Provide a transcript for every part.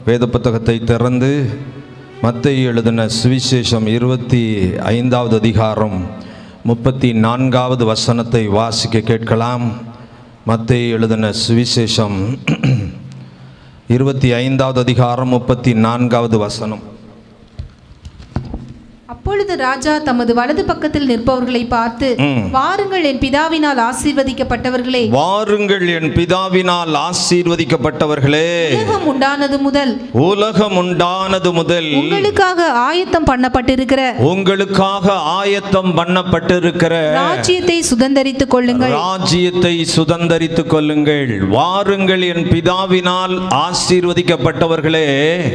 வேத புத்தகத்தை திறந்து மத்தேயு எழுதின சுவிசேஷம் இருபத்தி ஐந்தாவது அதிகாரம் முப்பத்தி நான்காவது வசனத்தை வாசிக்க கேட்கலாம் மத்தேயு எழுதின சுவிசேஷம் இருபத்தி ஐந்தாவது அதிகாரம் முப்பத்தி நான்காவது வசனம் அப்பொழுது ராஜா தமது வலது பக்கத்தில் நிற்பவர்களை பார்த்து ம். வாருங்கள் என் பிதாவினால் ஆசீர்வதிக்கப்பட்டவர்களே வாருங்கள் என் பிதாவினால் ஆசீர்வதிக்கப்பட்டவர்களே உலகம் உண்டானது முதல் உலகம் உண்டானது முதல் உங்களுக்காக ஆயத்தம் பண்ணப்பட்டிருக்கிற உங்களுக்காக ஆயத்தம் பண்ணப்பட்டிருக்கிற ராஜ்யத்தை சுதந்தரித்துக் கொள்ளுங்கள் ராஜ்யத்தை சுதந்தரித்துக் கொள்ளுங்கள் வாருங்கள் என் பிதாவினால் ஆசீர்வதிக்கப்பட்டவர்களே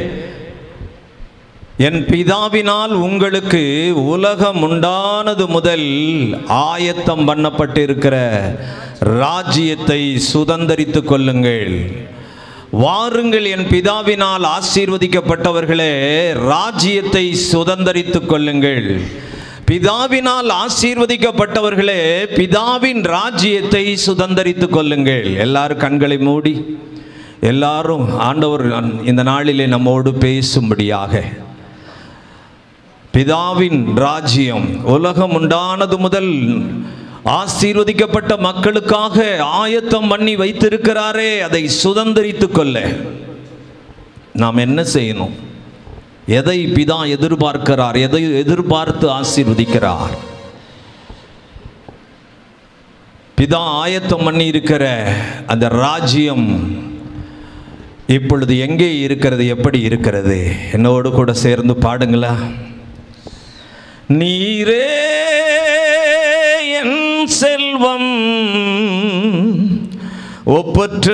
என் பிதாவினால் உங்களுக்கு உலகம் உண்டானது முதல் ஆயத்தம் பண்ணப்பட்டிருக்கிற ராஜ்யத்தை சுதந்தரித்துக் கொள்ளுங்கள் வாருங்கள் என் பிதாவினால் ஆசீர்வதிக்கப்பட்டவர்களே ராஜ்யத்தை சுதந்தரித்துக் கொள்ளுங்கள் பிதாவினால் ஆசீர்வதிக்கப்பட்டவர்களே பிதாவின் ராஜ்யத்தை சுதந்தரித்துக் கொள்ளுங்கள் எல்லாரும் கண்களை மூடி எல்லாரும் ஆண்டவர் இந்த நாளிலே நம்மோடு பேசும்படியாக பிதாவின் ராஜ்யம் உலகம் உண்டானது முதல் ஆசீர்வதிக்கப்பட்ட மக்களுக்காக ஆயத்தம் பண்ணி வைத்திருக்கிறாரே அதை சுதந்தரித்துக் கொள்ள நாம் என்ன செய்யணும் எதை பிதா எதிர்பார்க்கிறார் எதை எதிர்பார்த்து ஆசீர்வதிக்கிறார் பிதா ஆயத்தம் பண்ணி இருக்கிற அந்த ராஜ்யம் இப்பொழுது எங்கே இருக்கிறது எப்படி இருக்கிறது என்னோடு கூட சேர்ந்து பாடுங்களா நீரே என் செல்வம் ஒப்பற்ற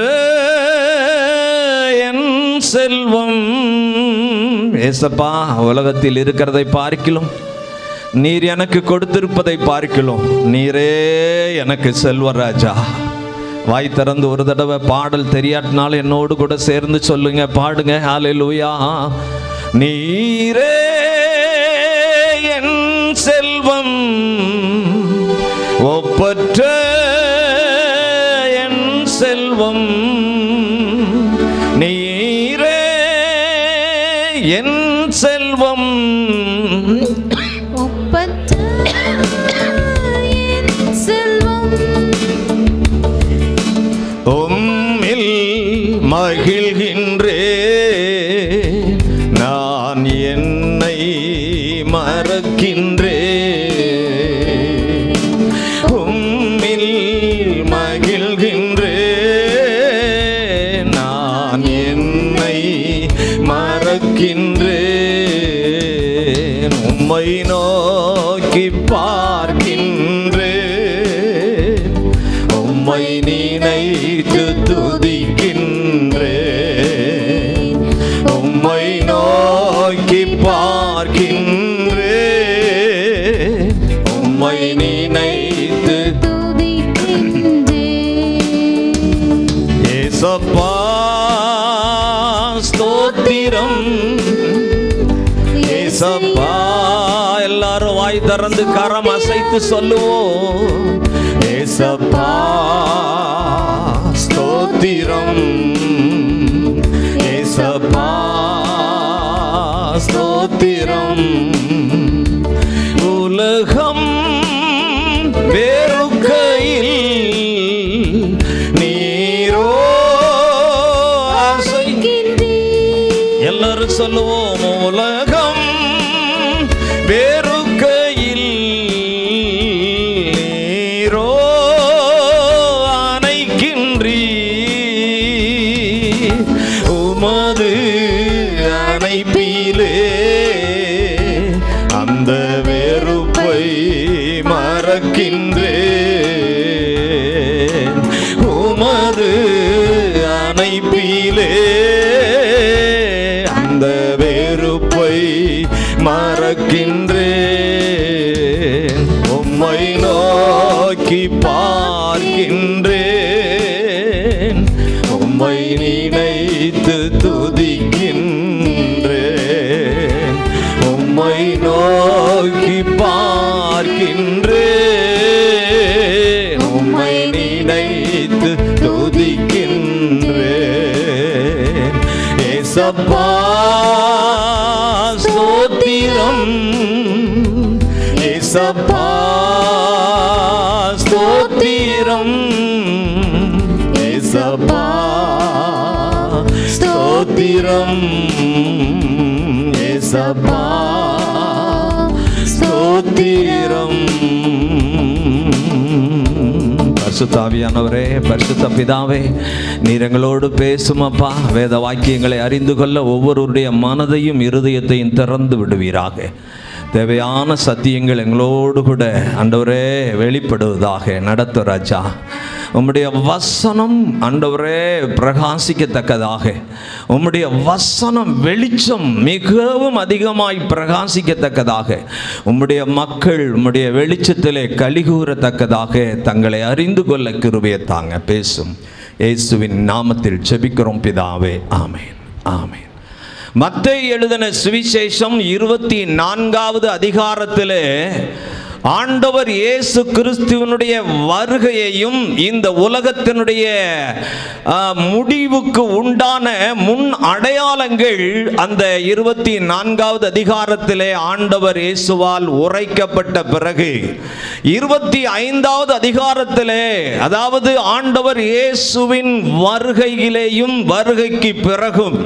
என் செல்வம் ஏசப்பா உலகத்தில் இருக்கிறதை பார்க்கிலும் நீர் எனக்கு கொடுத்திருப்பதை பார்க்கிலும் நீரே எனக்கு செல்வராஜா வாய் திறந்து ஒரு தடவை பாடல் தெரியாட்டினாலும் என்னோடு கூட சேர்ந்து சொல்லுங்க பாடுங்க ஹalleluya நீரே என் செல்வம் ஒப்பற்ற என் செல்வம் நீரே என் செல்வம் ஒப்பற்ற என் செல்வம் உம்மில் மகிழ்கின்றே நான் என்னை மறக்கின்றே உம்மில் மகிழ்கின்றே நான் என்னை மறக்கின்றேன் உம்மை நோக்கி பார்க்கின்றேன் உம்மை நினைத்து துதிக்கின்றேன் உம்மை நோக்கி பார்க்கின்றேன் உம்மை நினைத்து ஏசப்பா ஸ்தோத்திரம் ஏசப்பா எல்லாரும் வாய் திறந்து கரம் அசைத்து சொல்லுவோம் ஏசப்பா ஸ்தோத்திரம் ஏசப்பா ஸ்தோத்திரம் உலகம் வேறுகையில் நீரோ ஆசை எல்லாரும் சொல்லுவோம் உலகம் வேறுகையில் நீரோ அணைக்கின்றீ உமது அணைப்பிலே அந்த வெறுப்பை மறக்கின்றேன் உமது அணைப்பிலே அந்த வெறுப்பை மறக்கின்றேன் உம்மை நோக்கி பார்க்கின்றேன் உம்மை நினைத்து துதிக்கின்றேன் உம்மை நோக்கி பார்க்கின்றேன் உம்மை நினைத்து துதிக்கின்றேன் ஏசப்பா ஸ்தோத்திரம் ஏசப்பா ஸ்தோத்திரம் ஏசப்பா ஸ்தோத்திரம் ஏசப்பா ஸ்தோத்திரம் பரிசுத்தாவியானவரே பரிசுத்த பிதாவே நீர் எங்களோடு பேசும் அப்பா வேத வாக்கியங்களை அறிந்து கொள்ள ஒவ்வொருவருடைய மனதையும் இருதயத்தையும் திறந்து விடுவீராக தேவையான சத்தியங்கள் எங்களோடு கூட ஆண்டவரே வெளிப்படுவதாக நடத்து ராஜா உம்முடைய வசனம் ஆண்டவரே பிரகாசிக்கத்தக்கதாக உம்முடைய வசனம் வெளிச்சம் மிகவும் அதிகமாய் பிரகாசிக்கத்தக்கதாக உம்முடைய மக்கள் உம்முடைய வெளிச்சத்திலே கலிகூறத்தக்கதாக தங்களை அறிந்து கொள்ள கிருபையை தாங்க பேசும் இயேசுவின் நாமத்தில் ஜெபிக்கிறோம் பிதாவே ஆமென் ஆமென் மத்தேயு எழுதின சுவிசேஷம் இருபத்தி நான்காவது அதிகாரத்திலே ஆண்டவர் இயேசு கிறிஸ்துவனுடைய வருகையையும் இந்த உலகத்தினுடைய ஆ, முடிவுக்கு உண்டான முன் அடையாளங்கள் அந்த இருபத்தி நான்காவது அதிகாரத்திலே ஆண்டவர் இயேசுவால் உரைக்கப்பட்ட பிறகு இருபத்தி ஐந்தாவது அதிகாரத்திலே அதாவது ஆண்டவர் இயேசுவின் வருகையிலேயும் வருகைக்கு பிறகும்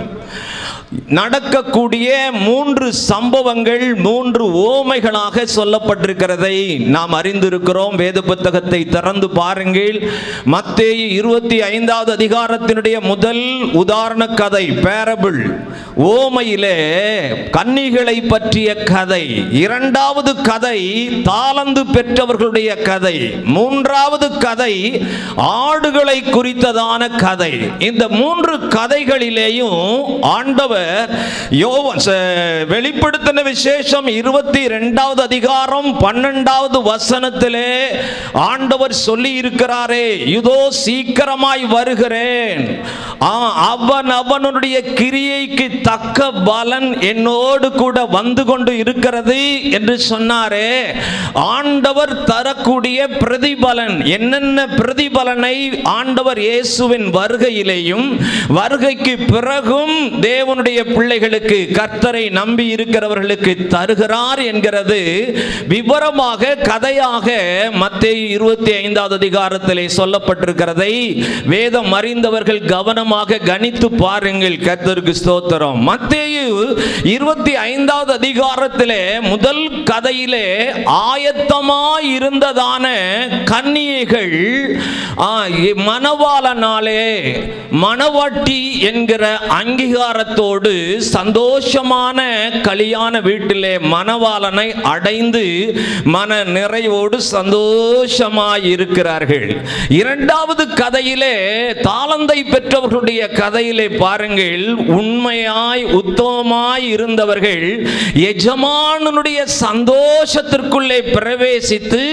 நடக்கக்கூடிய மூன்று சம்பவங்கள் மூன்று ஓமைகளாக சொல்லப்பட்டிருக்கிறதை நாம் அறிந்திருக்கிறோம் வேத புத்தகத்தை திறந்து பாருங்கள் மத்தேயு இருபத்தி ஐந்தாவது அதிகாரத்தினுடைய முதல் உதாரண கதை பேரபிள் ஓமையிலே கன்னிகளை பற்றிய கதை இரண்டாவது கதை தாளந்து பெற்றவர்களுடைய கதை மூன்றாவது கதை ஆடுகளை குறித்ததான கதை இந்த மூன்று கதைகளிலேயும் ஆண்டவர் யோவ- ச- வெளிப்படுத்தின விசேஷம் இருபத்தி ரெண்டாவது அதிகாரம் பன்னெண்டாவது வசனத்திலே ஆண்டவர் சொல்லி இருக்கிறாரே இதோ சீக்கிரமாய் வருகிறேன் ஆ, அவன் அவனுடைய கிரியைக்கு தக்க பலன் என்னோடு கூட வந்து கொண்டு இருக்கிறது என்று சொன்னாரே ஆண்டவர் தரக்கூடிய பிரதிபலன் என்னென்ன பிரதிபலனை ஆண்டவர் இயேசுவின் வருகையிலேயும் வருகைக்கு பிறகும் தேவனுடைய பிள்ளைகளுக்கு கர்த்தரை நம்பி இருக்கிறவர்களுக்கு தருகிறார் என்கிறது விவரமாக கதையாக மத்தேயு இருபத்தி ஐந்தாவது அதிகாரத்திலே சொல்லப்பட்டிருக்கிறதை வேதம் அறிந்தவர்கள் கவனமாக கணித்து பாருங்கள் கர்த்தருக்கு ஸ்தோத்திரம் மத்தேயு இருபத்தி ஐந்தாவது அதிகாரத்திலே முதல் கதையிலே ஆயத்தமாய் இருந்ததான கன்னிகைகள் ஆ, இ- மணவாளனாலே மணவாட்டி என்கிற அங்கீகாரத்தோடு சந்தோஷமான கல்யாண வீட்டிலே மணவாளனை அடைந்து மன நிறைவோடு சந்தோஷமாய் இருக்கிறார்கள் இரண்டாவது கதையிலே தாளந்தை பெற்றவர்களுடைய கதையிலே பாருங்கள் உண்மையாய் உத்தமமாய் இருந்தவர்கள் எஜமானனுடைய சந்தோஷத்திற்குள்ளே பிரவேசித்து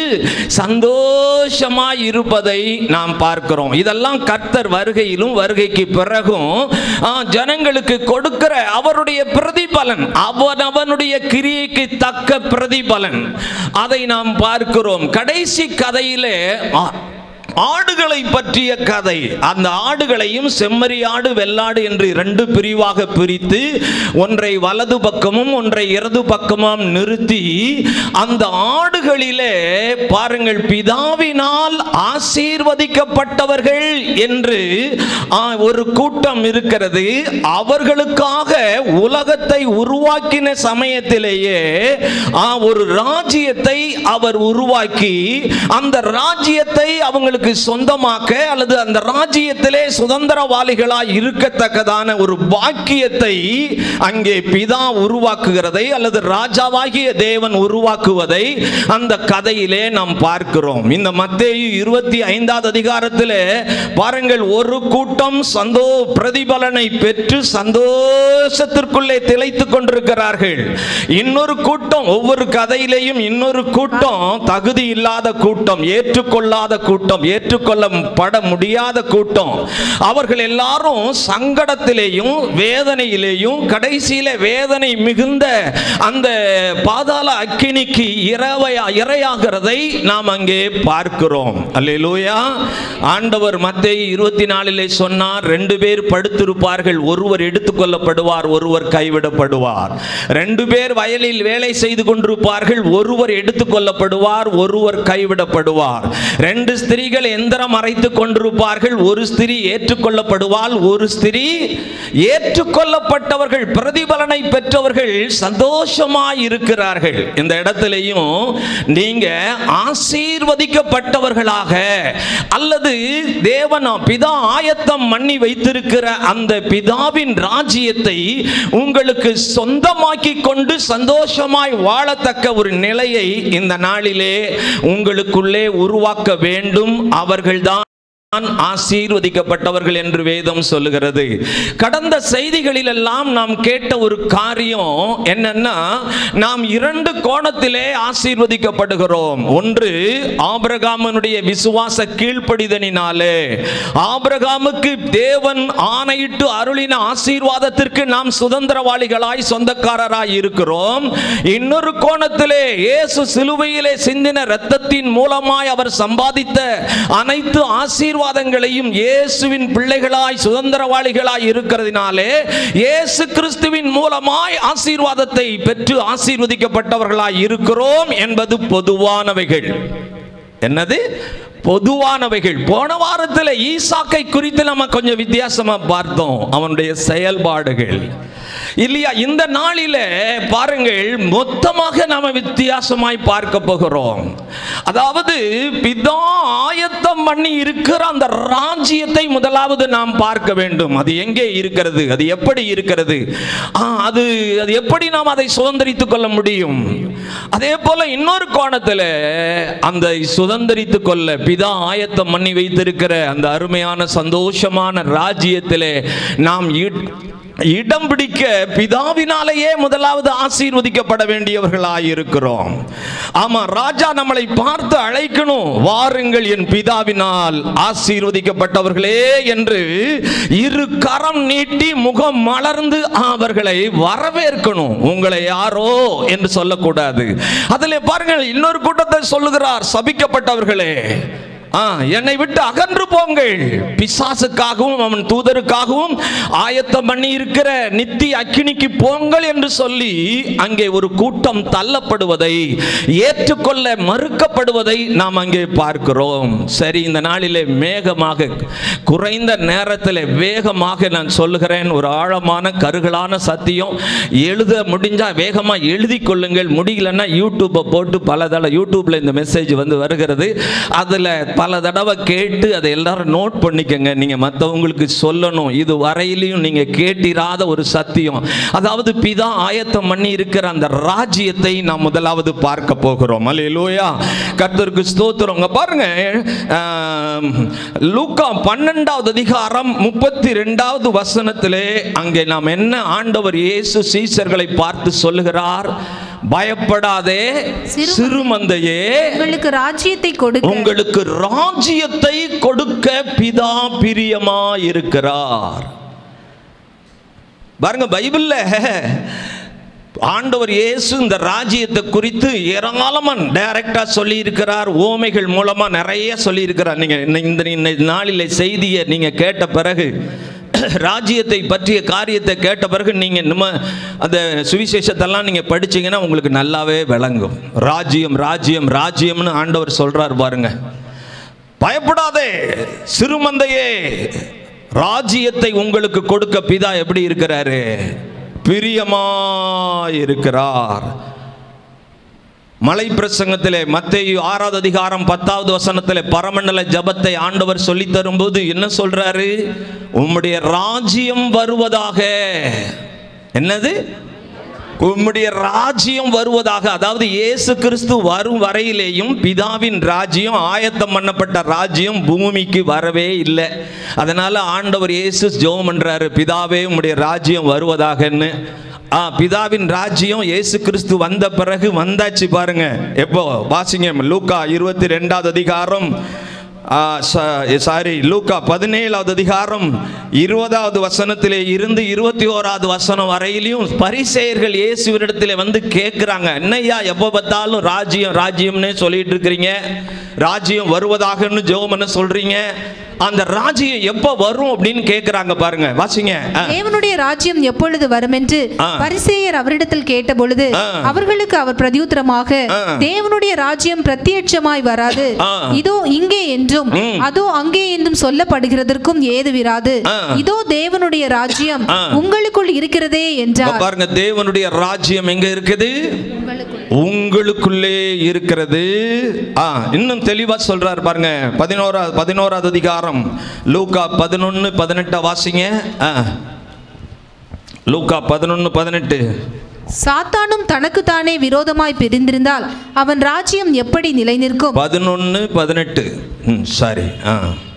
சந்தோஷமாய் இருப்பதை நாம் பார்க்கிறோம் இதெல்லாம் கர்த்தர் வருகையிலும் வருகைக்கு பிறகும் ஆ, ஜனங்களுக்கு கொடுக்கிற அவருடைய பிரதிபலன் அவன் அவனுடைய கிரியைக்கு தக்க பிரதிபலன் அதை நாம் பார்க்கிறோம் கடைசி கதையிலே ஆ, ஆடுகளை பற்றிய கதை அந்த ஆடுகளையும் செம்மறி ஆடு வெள்ளாடு என்று இரண்டு பிரிவாக பிரித்து ஒன்றை வலது பக்கமும் ஒன்றை இடது பக்கமும் நிறுத்தி அந்த ஆடுகளிலே பாருங்கள் பிதாவினால் ஆசீர்வதிக்கப்பட்டவர்கள் என்று ஆ, ஒரு கூட்டம் இருக்கிறது அவர்களுக்காக உலகத்தை உருவாக்கின சமயத்திலேயே ஆ, ஒரு ராஜ்யத்தை அவர் உருவாக்கி அந்த ராஜ்யத்தை அவங்களுக்கு சொந்தமாக்க அல்லது அந்த ராஜ்யத்திலே சுதந்திரவாளிகளாய் இருக்கத்தக்கதான ஒரு பாக்கியத்தை அங்கே பிதா உருவாக்குகிறதை அல்லது ராஜாவாகிய தேவன் உருவாக்குவதை அந்த கதையிலே நாம் பார்க்கிறோம் இந்த மத்தேயு இருபத்தி ஐந்தாவது அதிகாரத்திலே பாருங்கள் ஒரு கூட்டம் சந்தோ பிரதிபலனை பெற்று சந்தோஷத்திற்குள்ளே திளைத்துக் கொண்டிருக்கிறார்கள் இன்னொரு கூட்டம் ஒவ்வொரு கதையிலேயும் இன்னொரு கூட்டம் தகுதி இல்லாத கூட்டம் ஏற்றுக்கொள்ளாத கூட்டம் ஏற்றுக்கொள்ளப்பட முடியாத கூட்டம் அவர்கள் எல்லாரும் சங்கடத்திலேயும் வேதனையிலேயும் கடைசியில வேதனை மிகுந்த அந்த பாதாள அக்கினிக்கு இரவையா இரையாகிறதை நாம் அங்கே பார்க்கிறோம் அல்லேலூயா ஆண்டவர் மத்தேயு இருபத்தி நாலிலே சொன்னார் ரெண்டு பேர் படுத்திருப்பார்கள் ஒருவர் எடுத்துக்கொள்ளப்படுவார் ஒருவர் கைவிடப்படுவார் ரெண்டு பேர் வயலில் வேலை செய்து கொண்டிருப்பார்கள் ஒருவர் எடுத்துக்கொள்ளப்படுவார் ஒருவர் கைவிடப்படுவார் ரெண்டு ஸ்திரீகள் எந்திரம் அரைத்து கொண்டிருப்பார்கள் ஒரு ஸ்திரீ ஏற்றுக்கொள்ளப்படுவாள் ஒரு ஸ்திரீ ஏற்றுக்கொள்ளப்பட்டவர்கள் பிரதிபலனை பெற்றவர்கள் சந்தோஷமாய் இருக்கிறார்கள் இந்த இடத்திலையும் நீங்க ஆசீர்வதிக்கப்பட்டவர்களாக அல்லது தேவன் பிதா ஆயத்தம் பண்ணி வைத்திருக்கிற அந்த பிதாவின் ராஜ்யத்தை உங்களுக்கு சொந்தமாக்கி கொண்டு சந்தோஷமாய் வாழத்தக்க ஒரு நிலையை இந்த நாளிலே உங்களுக்குள்ளே உருவாக்க வேண்டும் அவர்கள்தான் தான் ஆசீர்வதிக்கப்பட்டவர்கள் என்று வேதம் சொல்லுகிறது கடந்த செய்திகளில் எல்லாம் நாம் கேட்ட ஒரு காரியம் என்னன்னா நாம் இரண்டு கோணத்திலே ஆசீர்வதிக்கப்படுகிறோம் ஒன்று ஆபிரகாமனுடைய விசுவாச கீழ்ப்படிதனினாலே ஆபிரகாமுக்கு தேவன் ஆணையிட்டு அருளின ஆசீர்வாதத்திற்கு நாம் சுதந்திரவாளிகளாய் சொந்தக்காரராய் இருக்கிறோம் இன்னொரு கோணத்திலே இயேசு சிலுவையிலே சிந்தின இரத்தத்தின் மூலமாய் அவர் சம்பாதித்த அனைத்து ஆசீர்வாதங்களையும் இயேசுவின் பிள்ளைகளாய் சுதந்திரவாளிகளாய் இருக்கிறதுனாலே இயேசு கிறிஸ்துவின் மூலமாய் ஆசீர்வாதத்தை பெற்று ஆசீர்வதிக்கப்பட்டவர்களாய் இருக்கிறோம் என்பது பொதுவானவைகள் என்னது பொதுவானவைகள் போன வாரத்தில் ஈசாக்கை குறித்து நம்ம கொஞ்சம் வித்தியாசமா பார்த்தோம் அவனுடைய செயல்பாடுகள் இல்லையா இந்த நாளில பாருங்கள் மொத்தமாக நாம வித்தியாசமாய் பார்க்க போகிறோம் அதாவது பிதா ஆயத்தம் பண்ணி இருக்கிற அந்த ராஜ்யத்தை முதலாவது நாம் பார்க்க வேண்டும் அது எங்கே இருக்கிறது அது எப்படி இருக்கிறது ஆ, அது அது எப்படி நாம் அதை சுதந்திரித்துக் கொள்ள முடியும் அதே போல இன்னொரு கோணத்தில் அந்த சுதந்திரித்துக் கொள்ள பிதா ஆயத்தம் பண்ணி வைத்திருக்கிற அந்த அருமையான சந்தோஷமான ராஜ்யத்திலே நாம் ஈ- இடம் பிடிக்க பிதாவினாலேயே முதலாவது ஆசீர்வதிக்கப்பட வேண்டியவர்களாய் இருக்கிறோம் ஆமா ராஜா நம்மளை பார்த்து அழைக்கணும் வாருங்கள் என் பிதாவினால் ஆசீர்வதிக்கப்பட்டவர்களே என்று இரு கரம் நீட்டி முகம் மலர்ந்து அவர்களை வரவேற்கணும் உங்களை யாரோ என்று சொல்லக்கூடாது அதில் பாருங்கள் இன்னொரு கூட்டத்தை சொல்லுகிறார் சபிக்கப்பட்டவர்களே ஆ, என்னை விட்டு அகன்று போங்கள் பிசாசுக்காகவும் அவன் தூதருக்காகவும் ஆயத்தம் பண்ணி இருக்கிற நித்திய அக்கினிக்கு போங்கள் என்று சொல்லி அங்கே ஒரு கூட்டம் தள்ளப்படுவதை ஏற்றுக்கொள்ள மறுக்கப்படுவதை நாம் அங்கே பார்க்கிறோம் சரி இந்த நாளிலே மேகமாக குறைந்த நேரத்தில் வேகமாக நான் சொல்லுகிறேன் ஒரு ஆழமான கருகலான சத்தியம் எழுத முடிஞ்சா வேகமாக எழுதி கொள்ளுங்கள் முடியலன்னா யூடியூப்பை போட்டு பல தடவை யூடியூப்ல இந்த மெசேஜ் வந்து வருகிறது அதில் பல தடவை கேட்டு அதை எல்லாரும் நோட் பண்ணிக்கங்க நீங்கள் மற்றவங்களுக்கு சொல்லணும் இது வரையிலையும் நீங்கள் கேட்டிராத ஒரு சத்தியம் அதாவது பிதா ஆயத்தம் பண்ணி இருக்கிற அந்த ராஜ்யத்தை நாம் முதலாவது பார்க்க போகிறோம் அல்லேலூயா கர்த்தருக்கு ஸ்தோத்திரம் இங்க பாருங்க ஆம், லூக்கா பன்னெண்டாவது அதிகாரம் முப்பத்தி ரெண்டாவது வசனத்திலே அங்கே நாம் என்ன ஆண்டவர் இயேசு சீசர்களை பார்த்து சொல்லுகிறார் பயப்படாதே சிறு- சிறுமந்தையே உங்களுக்கு ராஜ்யத்தை கொடுக்க உங்களுக்கு ராஜ்யத்தை கொடுக்க பிதா பிரியமா இருக்கிறார் பாருங்க பைபிள்ல ஆண்டவர் இயேசு இந்த ராஜ்யத்தை குறித்து ஏராளமா டைரக்டா சொல்லி இருக்கிறார் ஓமைகள் மூலமா நிறைய சொல்லி இருக்கிறார் நீங்க இந்த- இந்த இந்த நாளிலே செய்தியை நீங்க கேட்ட பிறகு ராஜ்யத்தை பற்றிய காரியத்தை கேட்ட பிறகு நீங்க நம்ம அந்த சுவிசேஷத்தெல்லாம் நீங்க படிச்சீங்கன்னா உங்களுக்கு நல்லாவே விளங்கும் ராஜ்யம் ராஜ்யம் ராஜ்யம்னு ஆண்டவர் சொல்றார் பாருங்க பயப்படாதே சிறுமந்தையே ராஜ்யத்தை உங்களுக்கு கொடுக்க பிதா எப்படி இருக்கிறாரு பிரியமா இருக்கிறார் மலை பிரசங்கத்திலே மத்தேயு ஆறாவது அதிகாரம் பத்தாவது வசனத்திலே பரமண்டல ஜபத்தை ஆண்டவர் சொல்லி தரும்போது என்ன சொல்றாரு உம்முடைய ராஜ்யம் வருவதாக என்னது உம்முடைய ராஜ்யம் வருவதாக அதாவது இயேசு கிறிஸ்து வரும் வரையிலேயும் பிதாவின் ராஜ்யம் ஆயத்தம் பண்ணப்பட்ட ராஜ்யம் பூமிக்கு வரவே இல்லை அதனால ஆண்டவர் இயேசு ஜெபம் பண்றாரு பிதாவே உம்முடைய ராஜ்யம் வருவதாகன்னு ஆ பிதாவின் ராஜ்யம் இயேசு கிறிஸ்து வந்த பிறகு வந்தாச்சு பாருங்க எப்போ வாசிங்க லூக்கா இருபத்தி ரெண்டாவது அதிகாரம் சாரி லூக்கா பதினேழாவது அதிகாரம் இருபதாவது வசனத்திலே இருந்து இருபத்தி ஓராவது வசனம் வரையிலையும் பரிசெயர்கள் இயேசுவினிடத்திலே வந்து கேட்குறாங்க என்னய்யா எப்போ பார்த்தாலும் ராஜ்யம் ராஜ்யம்னே சொல்லிட்டு இருக்கிறீங்க ராஜ்யம் வருவதாகன்னு ஜெபம் என்ன சொல்றீங்க அந்த ராஜ்யம் எப்போ வரும் அப்படின்னு கேட்குறாங்க பாருங்க வாசிங்க ஆ. தேவனுடைய ராஜ்யம் எப்பொழுது வரும் என்று ஆ. பரிசேயர் அவரிடத்தில் கேட்டபொழுது ஆ. அவர்களுக்கு அவர் பிரதியுத்தரமாக ஆ. தேவனுடைய ராஜ்யம் பிரத்யட்சமாய் வராது ஆ. இதோ இங்கே என்றும் ம். அதோ அங்கே என்றும் சொல்லப்படுகிறதற்கும் ஏதுவிராது ஆ. இதோ தேவனுடைய ராஜ்யம் ஆ. உங்களுக்குள் இருக்கிறதே இப்ப என்றார் பாருங்க தேவனுடைய ராஜ்யம் எங்க இருக்குது உங்களுக்குள்ளே இருக்கிறது ஆ இன்னும் தெளிவா சொல்றாரு பாருங்க பதினோரா பதினோராவது அதிகாரம் லூக்கா பதினொன்னு பதினெட்டை வாசிங்க ஆ லூக்கா பதினொன்னு பதினெட்டு சாத்தானும் தனக்குத்தானே விரோதமாய் பிரிந்திருந்தால் அவன் ராஜ்யம் எப்படி நிலைநிற்கும் பதினொன்னு பதினெட்டு ம் சாரி ஆ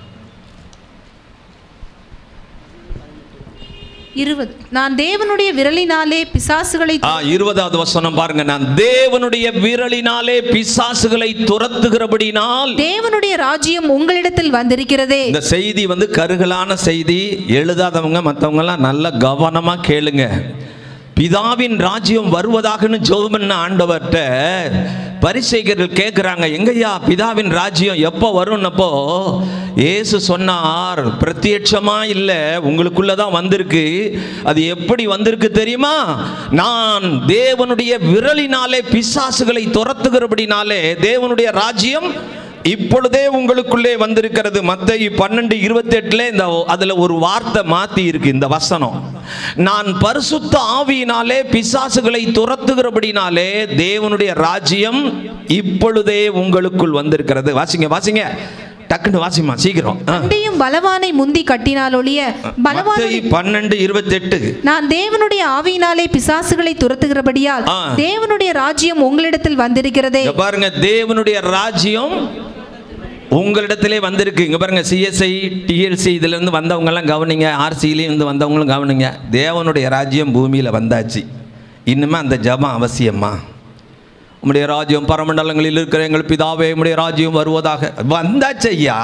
இருபது நான் தேவனுடைய விரலினாலே பிசாசுகளை ஆ இருபதாவது வசனம் பாருங்க நான் தேவனுடைய விரலினாலே பிசாசுகளை துரத்துகிறபடினால் தேவனுடைய ராஜ்யம் உங்களிடத்தில் வந்திருக்கிறதே இந்த செய்தி வந்து கருகலான செய்தி எழுதாதவங்க மற்றவங்கலாம் நல்ல கவனமா கேளுங்க பிதாவின் ராஜ்யம் வருவதாகன்னு ஜோமன்ன ஆண்டவர்கிட்ட பரிசெய்கர்கள் கேட்குறாங்க எங்கய்யா பிதாவின் ராஜ்யம் எப்போ வரும்னப்போ இயேசு சொன்னார் பிரத்யட்சமா இல்லை உங்களுக்குள்ள தான் வந்திருக்கு அது எப்படி வந்திருக்கு தெரியுமா நான் தேவனுடைய விரலினாலே பிசாசுகளை துரத்துகிறபடினாலே தேவனுடைய ராஜ்யம் இப்பொழுதே உங்களுக்குள்ளே வந்திருக்கிறது மத்தேயு பன்னெண்டு இருபத்தி எட்டுல இந்த அதுல ஒரு வார்த்தை மாத்தி இருக்கு இந்த வசனம் நான் பரிசுத்த ஆவியினாலே பிசாசுகளை துரத்துகிறபடினாலே தேவனுடைய ராஜ்யம் இப்பொழுதே உங்களுக்குள் வந்திருக்கிறது வாசிங்க வாசிங்க டக்குன்னு வாசிமா சீக்கிரம் ஆ. அண்டையும் பலவானை முந்தி கட்டினாலொழிய பலவான் மத்தேயு பன்னெண்டு இருபத்தி எட்டு நான் தேவனுடைய ஆவியினாலே பிசாசுகளை துரத்துகிறபடியால் ஆ. தேவனுடைய ராஜ்யம் உங்களிடத்தில் வந்திருக்கிறதே இங்க பாருங்க தேவனுடைய ராஜ்யம் உங்களிடத்திலே வந்திருக்கு இங்க பாருங்க சிஎஸ்ஐ டிஎல்சி இதுல இருந்து வந்தவங்க எல்லாம் கவனிங்க ஆர்சியிலையும் இருந்து வந்தவங்களும் கவனிங்க தேவனுடைய ராஜ்யம் பூமியில வந்தாச்சு இன்னுமே அந்த ஜபம் அவசியமா உம்முடைய ராஜ்யம் பரமண்டலங்களில் இருக்கிற எங்கள் பிதாவே உம்முடைய ராஜ்யம் வருவதாக வந்தாச்சு ஐயா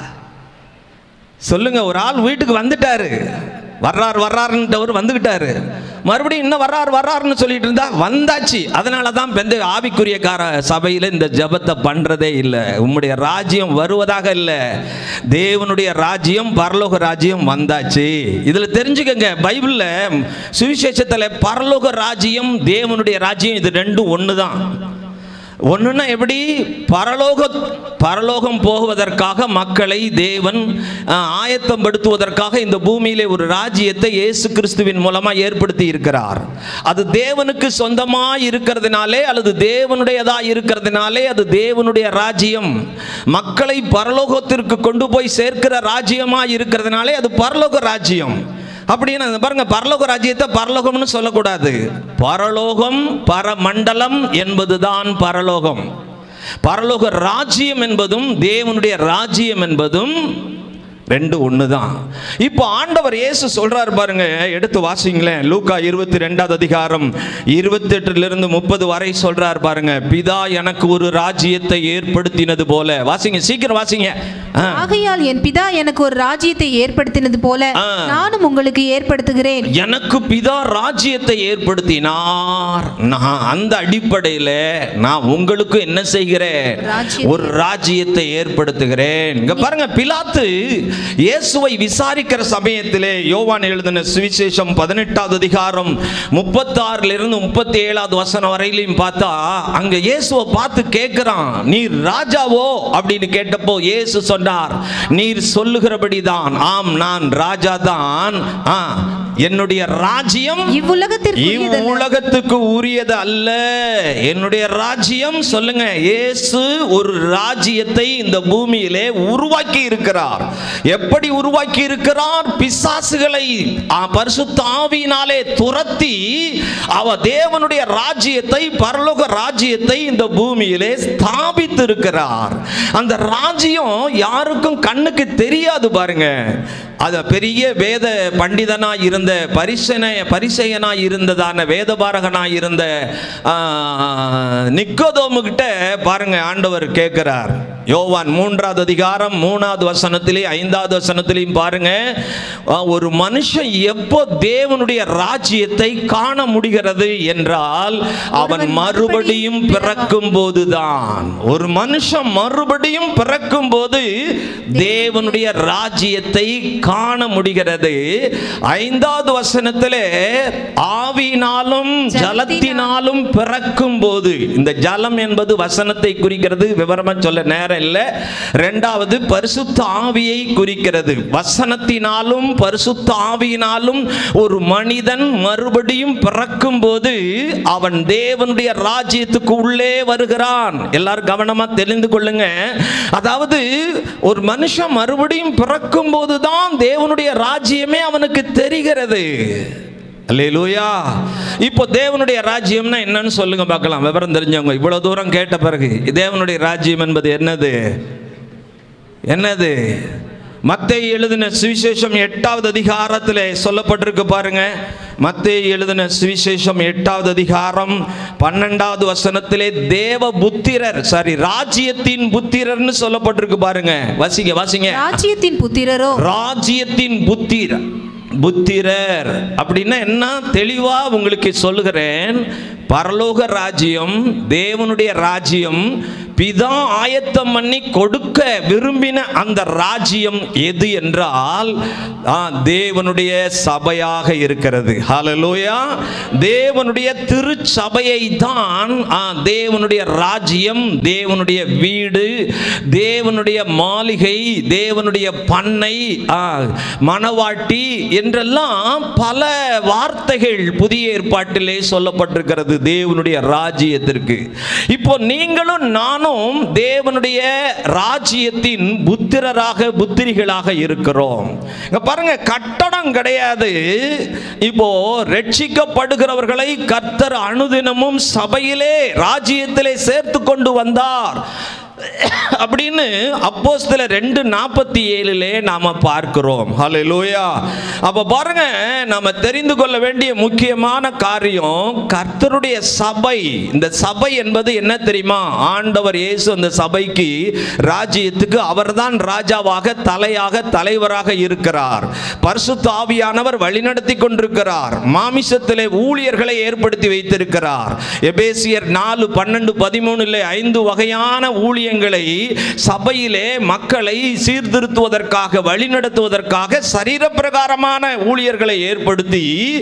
சொல்லுங்க ஒரு ஆள் வீட்டுக்கு வந்துட்டாரு வர்றார் வர்றாருன்றவர் வந்துக்கிட்டாரு மறுபடியும் இன்னும் வர்றார் வர்றாருன்னு சொல்லிட்டு இருந்தா வந்தாச்சு அதனால தான் பெந்த ஆவிக்குரியக்கார சபையில் இந்த ஜெபத்தை பண்றதே இல்லை உம்முடைய ராஜ்யம் வருவதாக இல்லை தேவனுடைய ராஜ்யம் பரலோக ராஜ்யம் வந்தாச்சு இதில் தெரிஞ்சுக்கங்க பைபிளில் சுவிசேஷத்தில் பரலோக ராஜ்யம் தேவனுடைய ராஜ்யம் இது ரெண்டும் ஒன்று தான் ஒன்றுன்னா எப்படி பரலோக பரலோகம் போகுவதற்காக மக்களை தேவன் ஆஹ், ஆயத்தம் படுத்துவதற்காக இந்த பூமியிலே ஒரு ராஜ்யத்தை இயேசு கிறிஸ்துவின் மூலமாக ஏற்படுத்தி இருக்கிறார் அது தேவனுக்கு சொந்தமாக இருக்கிறதுனாலே அல்லது தேவனுடையதா இருக்கிறதுனாலே அது தேவனுடைய ராஜ்யம் மக்களை பரலோகத்திற்கு கொண்டு போய் சேர்க்கிற ராஜ்யமாக இருக்கிறதுனாலே அது பரலோக ராஜ்யம் அப்படின்னு பாருங்க பரலோக ராஜ்யத்தை பரலோகம்னு சொல்லக்கூடாது பரலோகம் பரமண்டலம் என்பதுதான் பரலோகம் பரலோக ராஜ்யம் என்பதும் தேவனுடைய ராஜ்யம் என்பதும் ரெண்டு ஒன்று தான் இப்போ ஆண்டவர் இயேசு சொல்றாரு பாருங்க எடுத்து வாசிங்களேன் லூக்கா இருபத்தி ரெண்டாவது அதிகாரம் இருபத்தெட்டுலேருந்து முப்பது வரை சொல்றார் பாருங்க பிதா எனக்கு ஒரு ராஜ்யத்தை ஏற்படுத்தினது போல வாசிங்க சீக்கிரம் வாசிங்க ஆ. ஆகையால் என் பிதா எனக்கு ஒரு ராஜ்யத்தை ஏற்படுத்தினது போல ஆ. நானும் உங்களுக்கு ஏற்படுத்துகிறேன் எனக்கு பிதா ராஜ்யத்தை ஏற்படுத்தினார் நான் அந்த அடிப்படையில் நான் உங்களுக்கு என்ன செய்கிறேன் ராஜ்யத்தை ஒரு ராஜ்யத்தை ஏற்படுத்துகிறேன் இங்க பாருங்க பிலாத்து இயேசுவை விசாரிக்கிற சமயத்திலே யோவான் எழுதின சுவிசேஷம் பதினெட்டாவது அதிகாரம் முப்பத்தாறுல இருந்து முப்பத்தி ஏழாவது வசனம் வரையிலையும் பார்த்தா அங்க இயேசுவை பார்த்து கேட்கிறான் நீர் ராஜாவோ அப்படின்னு கேட்டப்போ இயேசு சொன்னார் நீர் சொல்லுகிறபடிதான் ஆம் நான் ராஜா தான் ஆ, என்னுடைய ராஜ்யம் இவ்வுலகத்திற்கு இவ்வுலகத்துக்கு உரியது அல்ல என்னுடைய ராஜ்யம் சொல்லுங்க இயேசு ஒரு ராஜ்யத்தை இந்த பூமியிலே உருவாக்கி இருக்கிறார் எப்படி உருவாக்கி இருக்கிறார் பிசாசுகளை ஆ, பரிசுத்த ஆவியினாலே துரத்தி அவ தேவனுடைய ராஜ்யத்தை பரலோக ராஜ்யத்தை இந்த பூமியிலே ஸ்தாபித்து இருக்கிறார் அந்த ராஜ்யம் யாருக்கும் கண்ணுக்கு தெரியாது பாருங்க அத பெரிய வேத பண்டிதனா இருந்த இருந்த பரிசன பரிசெயனாய் இருந்ததான வேதபாரகனாய் இருந்த நிக்கோதோமு கிட்ட பாருங்க ஆண்டவர் கேட்கிறார் யோவான் மூன்றாவது அதிகாரம் மூணாவது வசனத்திலே ஐந்தாவது வசனத்திலையும் பாருங்க ஆ, ஒரு மனுஷன் எப்போ தேவனுடைய ராஜ்யத்தை காண முடிகிறது என்றால் அவன் மறுபடியும் பிறக்கும் போதுதான் ஒரு மனுஷன் மறுபடியும் பிறக்கும் போது தேவனுடைய ராஜ்யத்தை காண முடிகிறது ஐந்தாவது வசனத்திலே ஆவியினாலும் ஜலத்தினாலும் பிறக்கும் போது இந்த ஜலம் என்பது வசனத்தை குறிக்கிறது விவரமா சொல்ல நேரம் இல்லை ரெண்டாவது பரிசுத்த ஆவியை குறிக்கிறது வசனத்தினாலும் பரிசுத்த ஆவியினாலும் ஒரு மனிதன் மறுபடியும் பிறக்கும் போது அவன் தேவனுடைய ராஜ்யத்துக்கு உள்ளே வருகிறான் எல்லாரும் கவனமா தெரிந்து கொள்ளுங்க அதாவது ஒரு மனுஷன் மறுபடியும் பிறக்கும் போதுதான் தேவனுடைய ராஜ்யமே அவனுக்கு தெரிகிறது அல்லேலூயா இப்போ தேவனுடைய ராஜ்யம்னா என்னன்னு சொல்லுங்க பார்க்கலாம் விவரம் தெரிஞ்சவங்க இவ்வளவு தூரம் கேட்ட பிறகு தேவனுடைய ராஜ்யம் என்பது என்னது என்னது மத்தேயு எழுதின சுவிசேஷம் எட்டாவது அதிகாரத்தில் சொல்லப்பட்டிருக்கு பாருங்க மத்தேயு எழுதின சுவிசேஷம் எட்டாவது அதிகாரம் பன்னெண்டாவது வசனத்திலே தேவ புத்திரர் சாரி ராஜ்யத்தின் புத்திரர்னு சொல்லப்பட்டிருக்கு பாருங்க வாசிங்க வாசிங்க ராஜ்யத்தின் புத்திரரோ ராஜ்யத்தின் புத்திர புத்திரர் அப்படின்னா என்ன தெளிவா உங்களுக்கு சொல்லுகிறேன் பரலோக ராஜ்யம் தேவனுடைய ராஜ்யம் பிதா ஆயத்தம் பண்ணி கொடுக்க விரும்பின அந்த ராஜ்யம் எது என்றால் ஆ, தேவனுடைய சபையாக இருக்கிறது ஹalleluya தேவனுடைய திருச்சபையை தான் ஆ, தேவனுடைய ராஜ்யம் தேவனுடைய வீடு தேவனுடைய மாளிகை தேவனுடைய பண்ணை ஆ, மணவாட்டி என்றெல்லாம் பல வார்த்தைகள் புதிய ஏற்பாட்டிலே சொல்லப்பட்டிருக்கிறது தேவனுடைய ராஜ்யத்திற்கு இப்போ நீங்களும் நானும் தேவனுடைய ராஜ்யத்தின் புத்திரராக புத்திரிகளாக இருக்கிறோம் இங்க பாருங்க கட்டடம் கிடையாது இப்போ ரட்சிக்கப்படுகிறவர்களை கர்த்தர் அனுதினமும் சபையிலே ராஜ்யத்திலே சேர்த்து கொண்டு வந்தார் அப்படின்னு அப்போஸ்தல ரெண்டு நாற்பத்தி ஏழுலே நாம பார்க்கிறோம் ஹalleluya அப்ப பாருங்க நாம தெரிந்து கொள்ள வேண்டிய முக்கியமான காரியம் கர்த்தருடைய சபை இந்த சபை என்பது என்ன தெரியுமா ஆண்டவர் இயேசு அந்த சபைக்கு ராஜ்யத்துக்கு அவர்தான் ராஜாவாக தலையாக தலைவராக இருக்கிறார் பரிசுத்த ஆவியானவர் வழிநடத்தி கொண்டிருக்கிறார் மாமிசத்திலே ஊழியர்களை ஏற்படுத்தி வைத்திருக்கிறார் எபேசியர் நாலு பன்னெண்டு பதிமூணுல ஐந்து வகையான ஊழியங்களை சபையிலே மக்களை சீர்திருத்துவதற்காக வழிநடத்துவதற்காக சரீரப்பிரகாரமான ஊழியர்களை ஏற்படுத்தி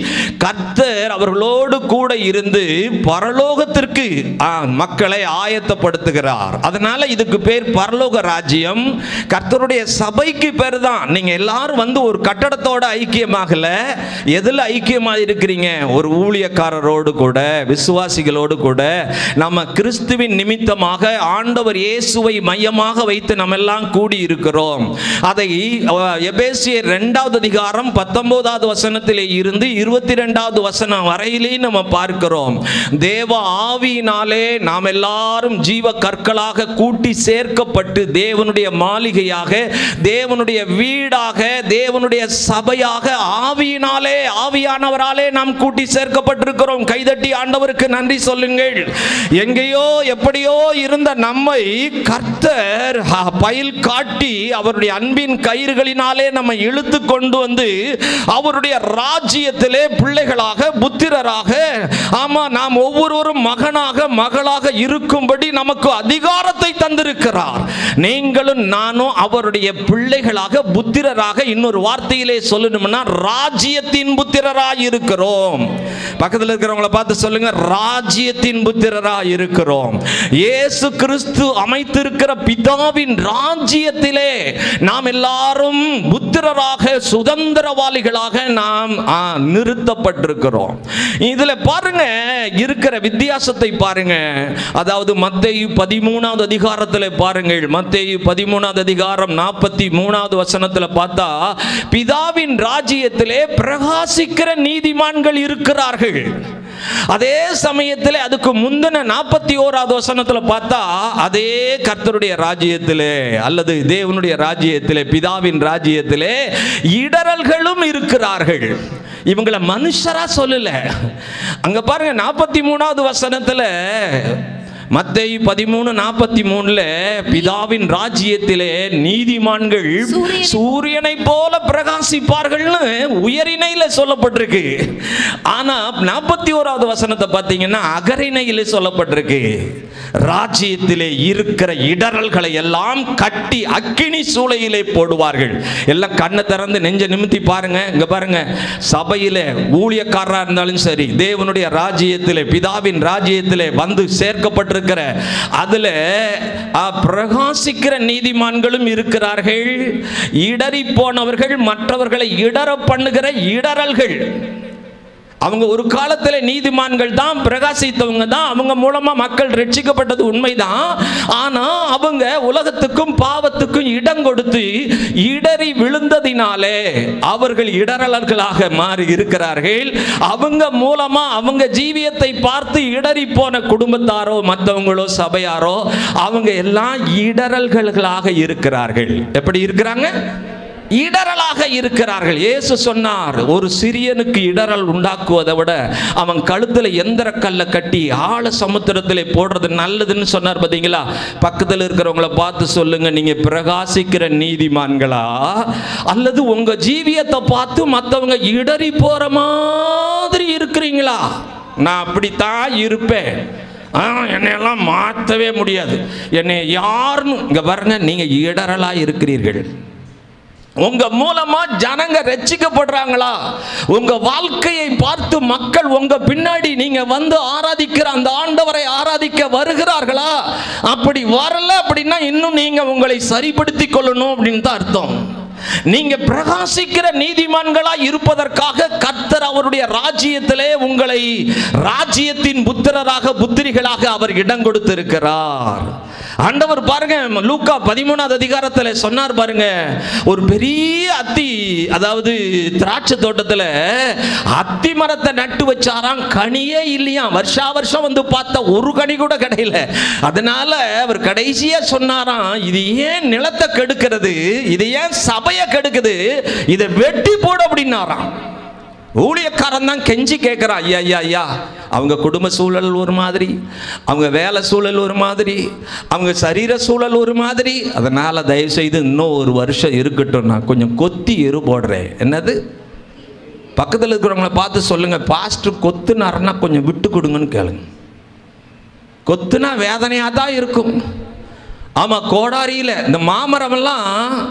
கர்த்தர் அவர்களோடு கூட இருந்து பரலோகத்திற்கு ஆ, மக்களை ஆயத்தப்படுத்துகிறார் அதனால இதுக்கு பேர் பரலோக ராஜ்யம் கர்த்தருடைய சபைக்கு பேர் தான் நீங்க எல்லாரும் வந்து ஒரு கட்டடத்தோட ஐக்கியமாகல எதுல ஐக்கியமாக இருக்கிறீங்க ஒரு ஊழியக்காரரோடு கூட விசுவாசிகளோடு கூட நம்ம கிறிஸ்துவின் நிமித்தமாக ஆண்டவர் இயேசுவை மையமாக வைத்து நம்ம எல்லாம் கூடி இருக்கிறோம் அதை அஹ், எபேசியர் இரண்டாவது அதிகாரம் பத்தொன்பதாவது வசனத்திலே இருந்து இருபத்தி ரெண்டாவது வசனம் வரையிலே நம்ம பார்க்கிறோம் தேவ ஆவியினாலே நாம் எல்லாரும் ஜீவ கற்களாக கூட்டி சேர்க்கப்பட்டு தேவனுடைய மாளிகையாக தேவனுடைய வீடாக தேவனுடைய சபையாக ஆவியினாலே ஆவியானவராலே நாம் கூட்டி சேர்க்கப்பட்டிருக்கிறோம் கைதட்டி ஆண்டவருக்கு நன்றி சொல்லுங்கள் எங்கேயோ எப்படியோ இருந்த நம்மை கர்த்தர் ஆ, பயில் காட்டி அவருடைய அன்பின் கயிறுகளினாலே நம்மை இழுத்து கொண்டு வந்து அவருடைய ராஜ்யத்திலே பிள்ளைகளாக புத்திரராக ஆமா நாம் ஒவ்வொருவரும் மகனாக மகளாக இருக்கும்படி நமக்கு அதிகாரத்தை தந்திருக்கிறார் நீங்களும் நானும் அவருடைய பிள்ளைகளாக புத்திரராக இன்னொரு வார்த்தையிலே சொல்லணும்னா ராஜ்யத்தின் புத்திரராய் இருக்கிறோம் பக்கத்தில் இருக்கிறவங்கள பார்த்து சொல்லுங்க ராஜ்யத்தின் புத்திரராய் இருக்கிறோம் இயேசு கிறிஸ்து அமைத்திருக்கிற பிதாவின் ராஜ்யத்திலே நாம் எல்லாரும் புத்திரராக சுதந்திரவாளிகளாக நாம் ஆ, நிறுத்தப்பட்டிருக்கிறோம் இதுல பாருங்க இருக்கிற வித்தியாசத்தை பாருங்க அதாவது மத்தேயு பதிமூணாவது அதிகாரத்தில் பாருங்கள் மத்தேயு பதிமூணாவது அதிகாரம் நாற்பத்தி மூணாவது வசனத்துல பார்த்தா பிதாவின் ராஜ்யத்திலே பிரகாசிக்கிற நீதிமான்கள் இருக்கிறார்கள் அதே சமயத்தில் அதுக்கு முந்தின நாற்பத்தி ஓராவது வசனத்துல பார்த்தா அதே கர்த்தருடைய ராஜ்யத்திலே அல்லது தேவனுடைய ராஜ்யத்திலே பிதாவின் ராஜ்யத்திலே இடரல்களும் இருக்கிறார்கள் இவங்கள மனுஷரா சொல்லல அங்க பாருங்க நாற்பத்தி மூணாவது வசனத்துல மத்தேயு பதிமூணு நாற்பத்தி மூணுல பிதாவின் ராஜ்யத்திலே நீதிமான்கள் சூரியனை- சூரியனை போல பிரகாசிப்பார்கள்னு உயரிணையில சொல்லப்பட்டிருக்கு ஆனா நாற்பத்தி ஓராவது வசனத்தை பார்த்தீங்கன்னா அகரிணையில சொல்லப்பட்டிருக்கு ராஜ்யத்திலே இருக்கிற இடரல்களை எல்லாம் கட்டி அக்கினி சூளையிலே போடுவார்கள் எல்லாம் கண்ணை திறந்து நெஞ்ச நிமித்தி பாருங்க இங்க பாருங்க சபையில ஊழியக்காரரா இருந்தாலும் சரி தேவனுடைய ராஜ்யத்திலே பிதாவின் ராஜ்யத்திலே வந்து சேர்க்கப்பட்டிருக்கிற அதுல ஆ, பிரகாசிக்கிற நீதிமான்களும் இருக்கிறார்கள் இடறி போனவர்கள் மற்றவர்களை இடற பண்ணுகிற இடறல்கள் அவங்க ஒரு காலத்தில் நீதிமான்கள் தான் பிரகாசித்தவங்க தான் அவங்க மூலமா மக்கள் ரட்சிக்கப்பட்டது உண்மைதான் ஆனா அவங்க உலகத்துக்கும் பாவத்துக்கும் இடம் கொடுத்து இடறி விழுந்ததினாலே அவர்கள் இடரலர்களாக மாறி இருக்கிறார்கள் அவங்க மூலமா அவங்க ஜீவியத்தை பார்த்து இடறி போன குடும்பத்தாரோ மற்றவங்களோ சபையாரோ அவங்க எல்லாம் இடரல்களாக இருக்கிறார்கள் எப்படி இருக்கிறாங்க இடரலாக இருக்கிறார்கள் இயேசு சொன்னார் ஒரு சிறியனுக்கு இடரல் உண்டாக்குவதை விட அவன் கழுத்துல எந்திர கல்லை கட்டி ஆழ சமுத்திரத்திலே போடுறது நல்லதுன்னு சொன்னார் பாத்தீங்களா பக்கத்தில் இருக்கிறவங்கள பார்த்து சொல்லுங்க நீங்க பிரகாசிக்கிற நீதிமான்களா அல்லது உங்க ஜீவியத்தை பார்த்து மற்றவங்க இடறி போற மாதிரி இருக்கிறீங்களா நான் அப்படித்தான் இருப்பேன் ஆ, என்னையெல்லாம் மாற்றவே முடியாது என்னை யாருன்னு இங்க பாருங்க நீங்க இடரலா இருக்கிறீர்கள் உங்க மூலமா ஜனங்க ரட்சிக்கப்படுறாங்களா உங்க வாழ்க்கையை பார்த்து மக்கள் உங்க பின்னாடி நீங்க வந்து ஆராதிக்கிற அந்த ஆண்டவரை ஆராதிக்க வருகிறார்களா அப்படி வரல அப்படின்னா இன்னும் நீங்க உங்களை சரிப்படுத்திக் கொள்ளணும் அப்படின்னு தான் அர்த்தம் நீங்க பிரகாசிக்கிற நீதிமான்களா இருப்பதற்காக கர்த்தர் அவருடைய ராஜ்யத்திலே உங்களை ராஜ்யத்தின் புத்திரராக புத்திரிகளாக அவர் இடம் கொடுத்திருக்கிறார் ஆண்டவர் பாருங்க லூக்கா பதிமூணாவது அதிகாரத்தில் சொன்னார் பாருங்க ஒரு பெரிய அத்தி அதாவது திராட்சை தோட்டத்தில் அத்தி மரத்தை நட்டு வச்சாராம் கனியே இல்லையா வருஷா வருஷம் வந்து பார்த்தா ஒரு கனி கூட கிடையல அதனால அவர் கடைசியா சொன்னாராம் இது ஏன் நிலத்தை கெடுக்கிறது இது ஏன் சபையை கெடுக்குது இதை வெட்டி போடு அப்படின்னாராம் ஊழியக்காரன் தான் கெஞ்சி கேட்குறான் ஐயா ஐயா ஐயா அவங்க குடும்ப சூழல் ஒரு மாதிரி அவங்க வேலை சூழல் ஒரு மாதிரி அவங்க சரீர சூழல் ஒரு மாதிரி அதனால் தயவுசெய்து இன்னும் ஒரு வருஷம் இருக்கட்டும் நான் கொஞ்சம் கொத்தி எரு போடுறேன் என்னது பக்கத்தில் இருக்கிறவங்கள பார்த்து சொல்லுங்க பாஸ்டர் கொத்துனாருன்னா கொஞ்சம் விட்டு கொடுங்கன்னு கேளுங்க கொத்துனா வேதனையாக தான் இருக்கும் ஆமாம் கோடாரியில் இந்த மாமரமெல்லாம்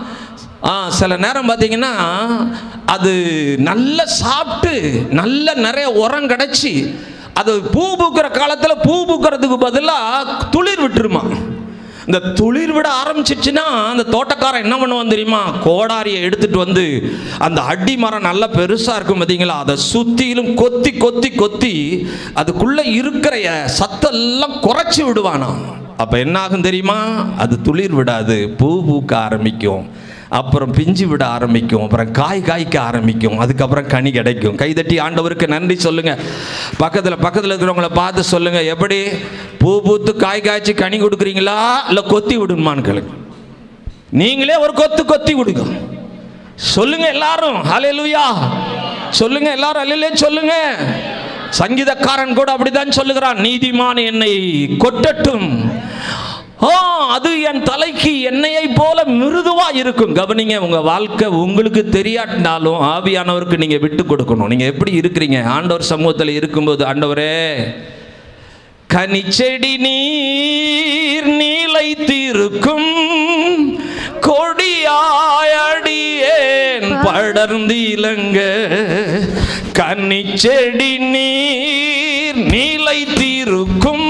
ஆ, சில நேரம் பார்த்தீங்கன்னா அது நல்ல சாப்பிட்டு நல்ல நிறைய உரம் கிடச்சி அது பூ பூக்கிற காலத்தில் பூ பூக்கிறதுக்கு பதிலாக துளிர் விட்டுருமா இந்த துளிர் விட ஆரம்பிச்சிச்சுன்னா அந்த தோட்டக்காரன் என்ன பண்ணுவான் தெரியுமா கோடாரியை எடுத்துட்டு வந்து அந்த அடி மரம் நல்லா பெருசாக இருக்கும் பார்த்தீங்களா அதை சுற்றிலும் கொத்தி கொத்தி கொத்தி அதுக்குள்ளே இருக்கிற சத்தெல்லாம் குறைச்சி விடுவானாம் அப்போ என்ன ஆகும் தெரியுமா அது துளிர் விடாது பூ பூக்க ஆரம்பிக்கும் அப்புறம் பிஞ்சு விட ஆரம்பிக்கும் அப்புறம் காய் காய்க்க ஆரம்பிக்கும் அதுக்கப்புறம் கனி கிடைக்கும் கைதட்டி ஆண்டவருக்கு நன்றி சொல்லுங்க பக்கத்தில் பக்கத்தில் இருக்கிறவங்கள பார்த்து சொல்லுங்க எப்படி பூ பூத்து காய் காய்ச்சி கனி கொடுக்குறீங்களா இல்லை கொத்தி விடுமான்னு கேளுங்க நீங்களே ஒரு கொத்து கொத்தி விடுங்க சொல்லுங்க எல்லாரும் ஹalleluya சொல்லுங்க எல்லாரும் அல்லலே சொல்லுங்க சங்கீதக்காரன் கூட அப்படிதான் சொல்லுகிறான் நீதிமான் என்னை கொட்டட்டும் ஆ அது என் தலைக்கு எண்ணெயை போல மிருதுவா இருக்கும் கவனிங்க உங்க வாழ்க்கை உங்களுக்கு தெரியாட்டினாலும் ஆவியானவருக்கு நீங்க விட்டு கொடுக்கணும் நீங்க எப்படி இருக்கிறீங்க ஆண்டவர் சமூகத்தில் இருக்கும்போது ஆண்டவரே கனிச்செடி நீர் நீலைத்திருக்கும் கொடியாயடியேன் படர்ந்திலங்க கனிச்செடி நீர் நீலைத்திருக்கும்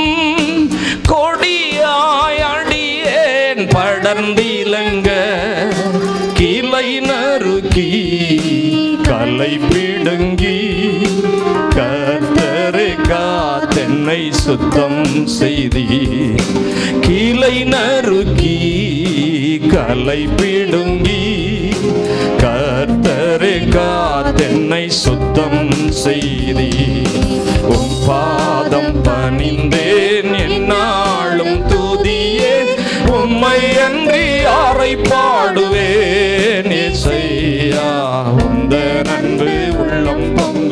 கொடியாயடியேன் படர்ந்திலங்க கிளை நறுக்கி கலை பிடுங்கி கர்த்தரே காத்தென்னை சுத்தம் செய்தி கீழை நறுக்கி கலை பிடுங்கி கர்த்தரே காத்தென்னை சுத்தம் செய்தி உம் பாதம் பணிந்தேன் என்னாலும் துதியே உம்மை அன்றி யாரை பாடுவேன் இசையா உந்த நன்பு உள்ளம் பொங்க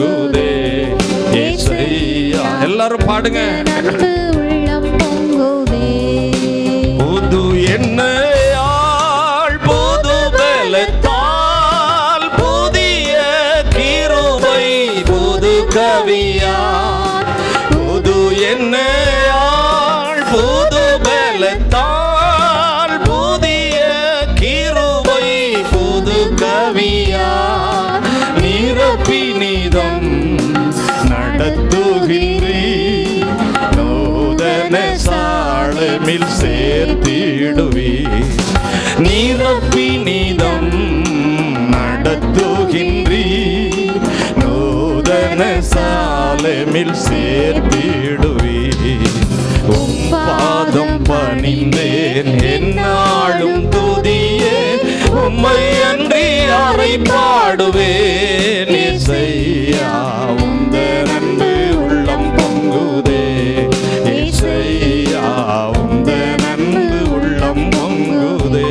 எல்லாரும் பாடுங்க அன்பு உள்ளம் பொங்குதே புது எண்ணெயாள் புது பலத்தால் புதிய கிருபை புது கவியால் புது எண்ணெயாள் புது பலத்தால் புதிய கிருபை புது கவியால் நிரப்பி நீதம் நடத்துகின்றீ நூதன சாளமில் சேர்த்திடுவி நீரப்பி நீதம் நடத்துகின்றி நூதன சாலமில் சேர்த்திடுவி உம் பாதம் பணிந்தேன் என்னாலும் துதியே உம்மை அன்றி யாரை பாடுவேன் இசையா உந்த நன்பு உள்ளம் பொங்குதே இசையா உந்த நன்பு உள்ளம் பொங்குதே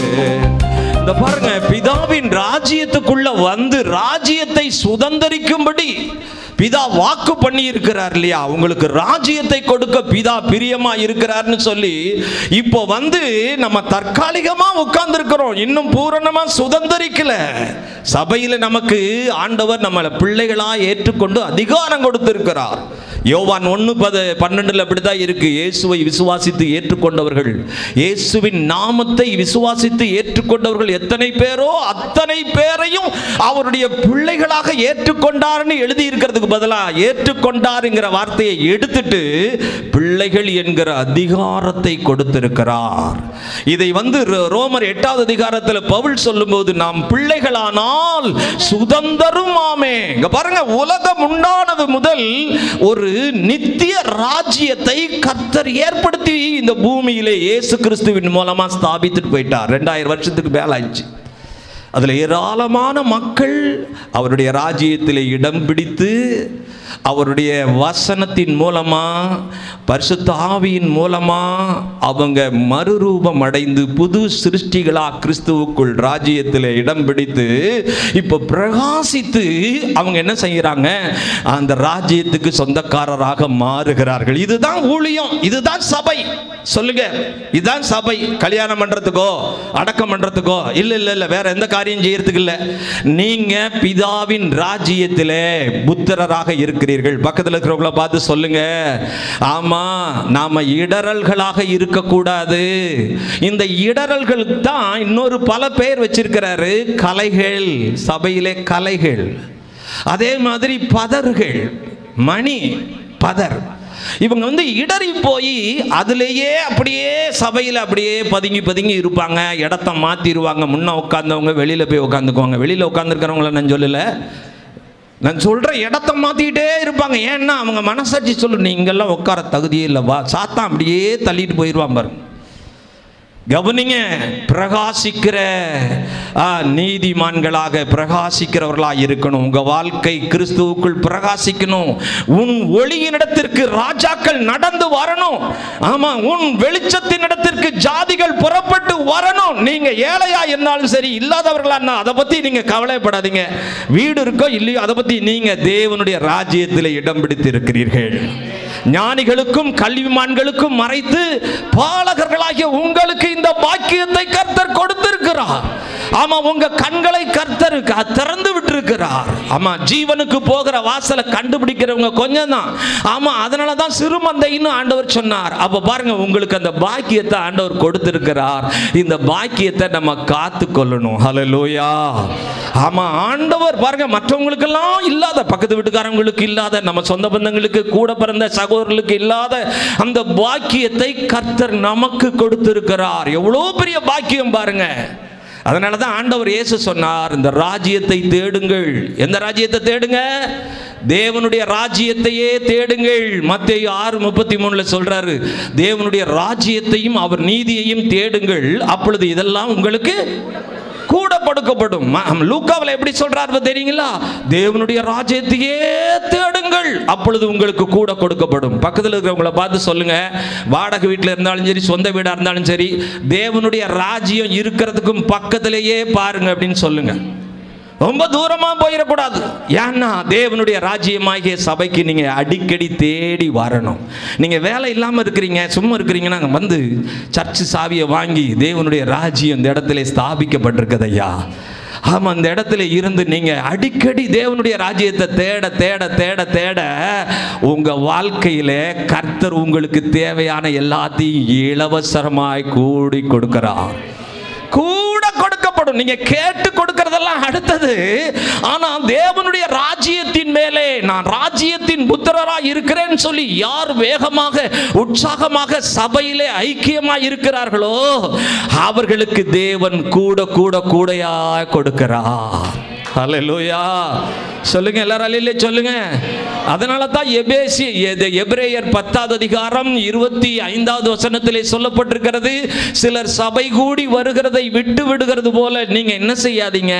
இந்த பாருங்க பிதாவின் ராஜ்யத்துக்குள்ள வந்து ராஜ்யத்தை சுதந்தரிக்கும்படி பிதா வாக்கு பண்ணி இருக்கிறார் இல்லையா உங்களுக்கு ராஜ்யத்தை கொடுக்க பிதா பிரியமா இருக்கிறார்னு சொல்லி இப்போ வந்து நம்ம தற்காலிகமா உட்கார்ந்து இருக்கிறோம் இன்னும் பூரணமா சுதந்தரிக்கல சபையில நமக்கு ஆண்டவர் நம்மளை பிள்ளைகளா ஏற்றுக்கொண்டு அதிகாரம் கொடுத்திருக்கிறார் யோவான் ஒன்று பத பன்னெண்டுல அப்படிதான் இருக்கு இயேசுவை விசுவாசித்து ஏற்றுக்கொண்டவர்கள் இயேசுவின் நாமத்தை விசுவாசித்து ஏற்றுக்கொண்டவர்கள் எத்தனை பேரோ அத்தனை பேரையும் அவருடைய பிள்ளைகளாக ஏற்றுக்கொண்டார்னு எழுதி இருக்கிறதுக்கு பதிலா ஏற்றுக்கொண்டாருங்கிற வார்த்தையை எடுத்துட்டு பிள்ளைகள் என்கிற அதிகாரத்தை கொடுத்திருக்கிறார் இதை வந்து ரோ- ரோமர் எட்டாவது அதிகாரத்தில் பவுல் சொல்லும்போது நாம் பிள்ளைகளானால் சுதந்தரும் ஆமே இங்க பாருங்க உலகம் உண்டானது முதல் ஒரு நித்திய ராஜ்யத்தை கர்த்தர் ஏற்படுத்தி இந்த பூமியிலே இயேசு கிறிஸ்துவின் மூலமா ஸ்தாபித்துட்டு போயிட்டார் ரெண்டாயிரம் வருஷத்துக்கு மேல ஆயிடுச்சு அதில் ஏராளமான மக்கள் அவருடைய ராஜ்யத்தில் இடம் பிடித்து அவருடைய வசனத்தின் மூலமா பரிசுத்த ஆவியின் மூலமா அவங்க மறுரூபம் அடைந்து புது சிருஷ்டிகளா கிறிஸ்துவுக்குள் ராஜ்யத்தில் இடம் பிடித்து இப்போ பிரகாசித்து அவங்க என்ன செய்யறாங்க அந்த ராஜ்யத்துக்கு சொந்தக்காரராக மாறுகிறார்கள் இதுதான் ஊழியம் இதுதான் சபை சொல்லுங்க இதுதான் சபை கல்யாணம் பண்றதுக்கோ அடக்கம் பண்றதுக்கோ இல்ல இல்ல இல்ல வேற எந்த காரியம் செய்யறதுக்கு இல்ல நீங்க பிதாவின் ராஜ்யத்திலே புத்திரராக இருக்கிறீர்கள் பக்கத்துல இருக்கிறவங்கள பார்த்து சொல்லுங்க ஆமா நாம இடரல்களாக இருக்கக்கூடாது இந்த இடரல்களுக்கு தான் இன்னொரு பல பேர் வச்சிருக்கிறாரு கலைகள் சபையிலே கலைகள் அதே மாதிரி பதர்கள் மணி பதர் இவங்க வந்து இடறி போய் அதுலேயே அப்படியே சபையில் அப்படியே பதுங்கி பதுங்கி இருப்பாங்க இடத்த மாற்றிடுவாங்க முன்ன உட்காந்தவங்க வெளியில் போய் உட்காந்துக்குவாங்க வெளியில் உட்காந்துருக்கிறவங்கள நான் சொல்லலை நான் சொல்கிற இடத்த மாற்றிக்கிட்டே இருப்பாங்க ஏன்னா அவங்க மனசாட்சி சொல்லு நீங்கள்லாம் உட்கார தகுதியே இல்லை வா சாத்தான் அப்படியே தள்ளிட்டு போயிடுவான் பாருங்க கவனிங்க பிரகாசிக்கிற ஆ, நீதிமான்களாக பிரகாசிக்கிறவர்களாக இருக்கணும் உங்க வாழ்க்கை கிறிஸ்துவுக்குள் பிரகாசிக்கணும் உன் ஒளியினிடத்திற்கு ராஜாக்கள் நடந்து வரணும் ஆமா உன் வெளிச்சத்தின் இடத்திற்கு ஜாதிகள் புறப்பட்டு வரணும் நீங்க ஏழையா இருந்தாலும் சரி இல்லாதவர்களா இருந்தா அதை பத்தி நீங்க கவலைப்படாதீங்க வீடு இருக்கோ இல்லையோ அதை பத்தி நீங்க தேவனுடைய ராஜ்யத்தில் இடம் பிடித்து இருக்கிறீர்கள் ஞானிகளுக்கும் கல்விமான்களுக்கும் மறைத்து பாலகர்களாகிய உங்களுக்கு இந்த பாக்கியத்தை கர்த்தர் கொடுத்திருக்கிறார் ஆமா உங்க கண்களை கர்த்தர் க- திறந்து விட்டிருக்கிறார் ஆமா ஜீவனுக்கு போகிற வாசலை கண்டுபிடிக்கிறவங்க கொஞ்சம் தான் ஆமா அதனால தான் சிறுமந்தைன்னு ஆண்டவர் சொன்னார் அப்ப பாருங்க உங்களுக்கு அந்த பாக்கியத்தை ஆண்டவர் கொடுத்திருக்கிறார் இந்த பாக்கியத்தை நம்ம காத்து கொள்ளணும் ஹalleluya ஆமா ஆண்டவர் பாருங்க மற்றவங்களுக்கெல்லாம் இல்லாத பக்கத்து வீட்டுக்காரங்களுக்கு இல்லாத நம்ம சொந்த பந்தங்களுக்கு கூட பிறந்த சகோதரர்களுக்கு இல்லாத அந்த பாக்கியத்தை கர்த்தர் நமக்கு கொடுத்திருக்கிறார் எவ்வளோ பெரிய பாக்கியம் பாருங்க அதனால தான் ஆண்டவர் இயேசு சொன்னார் இந்த ராஜ்யத்தை தேடுங்கள் எந்த ராஜ்யத்தை தேடுங்க தேவனுடைய ராஜ்யத்தையே தேடுங்கள் மத்தேயு ஆறு முப்பத்தி மூணுல சொல்றாரு தேவனுடைய ராஜ்யத்தையும் அவர் நீதியையும் தேடுங்கள் அப்பொழுது இதெல்லாம் உங்களுக்கு கூட கொடுக்கப்படும் ம- லூக்காவில் எப்படி சொல்றாரு தெரியுங்களா தேவனுடைய ராஜ்யத்தையே தேடுங்கள் அப்பொழுது உங்களுக்கு கூட கொடுக்கப்படும் பக்கத்தில் இருக்கிறவங்கள பார்த்து சொல்லுங்க வாடகை வீட்டில் இருந்தாலும் சரி சொந்த வீடாக இருந்தாலும் சரி தேவனுடைய ராஜ்யம் இருக்கிறதுக்கும் பக்கத்திலேயே பாருங்க அப்படின்னு சொல்லுங்க ரொம்ப தூரமா போயிடக்கூடாது ஏன்னா தேவனுடைய ராஜ்யமாகிய சபைக்கு நீங்க அடிக்கடி தேடி வரணும் நீங்க வேலை இல்லாம இருக்கிறீங்க சும்மா இருக்கிறீங்கன்னா வந்து சர்ச்சு சாவியை வாங்கி தேவனுடைய ராஜ்யம் இந்த இடத்துல ஸ்தாபிக்கப்பட்டிருக்குது ஐயா ஆமா அந்த இடத்துல இருந்து நீங்க அடிக்கடி தேவனுடைய ராஜ்யத்தை தேட தேட தேட தேட உங்க வாழ்க்கையில கர்த்தர் உங்களுக்கு தேவையான எல்லாத்தையும் இலவசமாய் கூடி கொடுக்கிறார் கூட கொடுக்கப்படும் நீங்க கேட்டு கொடுக்கறதெல்லாம் அடுத்தது ஆனா தேவனுடைய ராஜ்யத்தின் மேலே நான் ராஜ்யத்தின் புத்திரரா இருக்கிறேன்னு சொல்லி யார் வேகமாக உற்சாகமாக சபையிலே ஐக்கியமா இருக்கிறார்களோ அவர்களுக்கு தேவன் கூட கூட கூடையா கொடுக்கிறார் ஹalleluya சொல்லுங்க எல்லாரும் அல்லையிலே சொல்லுங்க அதனால தான் எபேசி எது- எபிரேயர் பத்தாவது அதிகாரம் இருபத்தி ஐந்தாவது வசனத்திலே சொல்லப்பட்டிருக்கிறது சிலர் சபை கூடி வருகிறதை விட்டு விடுகிறது போல நீங்க என்ன செய்யாதீங்க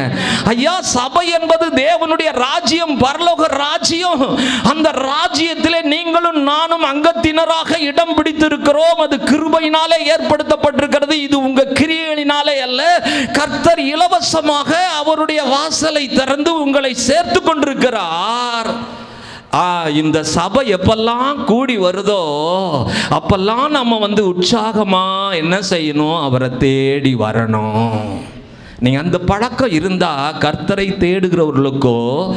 ஐயா சபை என்பது தேவனுடைய ராஜ்யம் பரலோக ராஜ்யம் அந்த ராஜ்யத்திலே நீங்களும் நானும் அங்கத்தினராக இடம் பிடித்திருக்கிறோம் அது கிருபையினாலே ஏற்படுத்தப்பட்டிருக்கிறது இது உங்க கிரியைகளினாலே அல்ல கர்த்தர் இலவசமாக அவருடைய வாசலை திறந்து உங்களை சேர்த்து கொண்டிருக்கிறார் ஆ, இந்த சபை எப்பெல்லாம் கூடி வருதோ அப்பெல்லாம் நம்ம வந்து உற்சாகமா என்ன செய்யணும் அவரை தேடி வரணும் நீங்க அந்த பழக்கம் இருந்தா கர்த்தரை தேடுகிறவர்களுக்கோ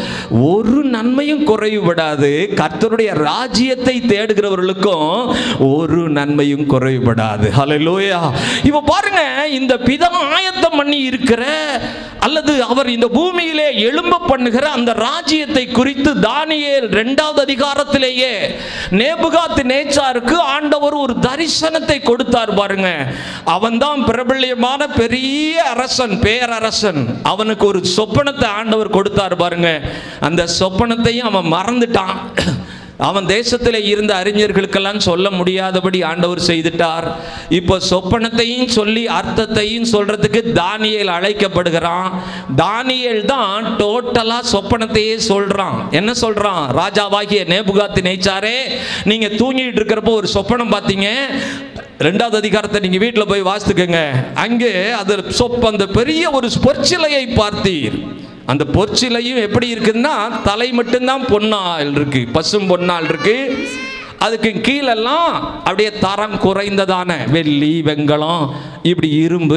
ஒரு நன்மையும் குறைவுபடாது கர்த்தருடைய ராஜ்யத்தை தேடுகிறவர்களுக்கும் ஒரு நன்மையும் குறைவுபடாது ஹalleluya இப்போ பாருங்க இந்த பிதா ஆயத்தம் பண்ணி இருக்கிற அல்லது அவர் இந்த பூமியிலே எழும்ப பண்ணுகிற அந்த ராஜ்யத்தை குறித்து தானியேல் இரண்டாவது அதிகாரத்திலேயே நேபுகாத் நேச்சாருக்கு ஆண்டவர் ஒரு தரிசனத்தை கொடுத்தார் பாருங்க அவன்தான் பிரபல்யமான பெரிய அரசன் பேரரசன் அவனுக்கு ஒரு சொப்பனத்தை ஆண்டவர் கொடுத்தார் பாருங்க அந்த சொப்பனத்தையும் அவன் மறந்துட்டான் அவன் தேசத்தில் இருந்த அறிஞர்களுக்கெல்லாம் சொல்ல முடியாதபடி ஆண்டவர் செய்துட்டார் இப்போ சொப்பனத்தையும் சொல்லி அர்த்தத்தையும் சொல்றதுக்கு தானியேல் அழைக்கப்படுகிறான் தானியேல் தான் டோட்டலா சொப்பனத்தையே சொல்றான் என்ன சொல்றான் ராஜாவாகிய நேபுகாத்து நேச்சாரே நீங்க தூங்கிட்டு இருக்கிறப்போ ஒரு சொப்பனம் பார்த்தீங்க ரெண்டாவது அதிகாரத்தை நீங்க வீட்டில் போய் வாசித்துக்கங்க அங்கே அது சொப்ப அந்த பெரிய ஒரு பொற்சிலையை பார்த்தீர் அந்த பொற்சிலையும் எப்படி இருக்குன்னா தலை மட்டும்தான் பொன்னால் இருக்கு பசும் பொன்னால் இருக்கு அதுக்கு கீழெல்லாம் அப்படியே தரம் குறைந்ததான வெள்ளி வெங்கலம் இப்படி இரும்பு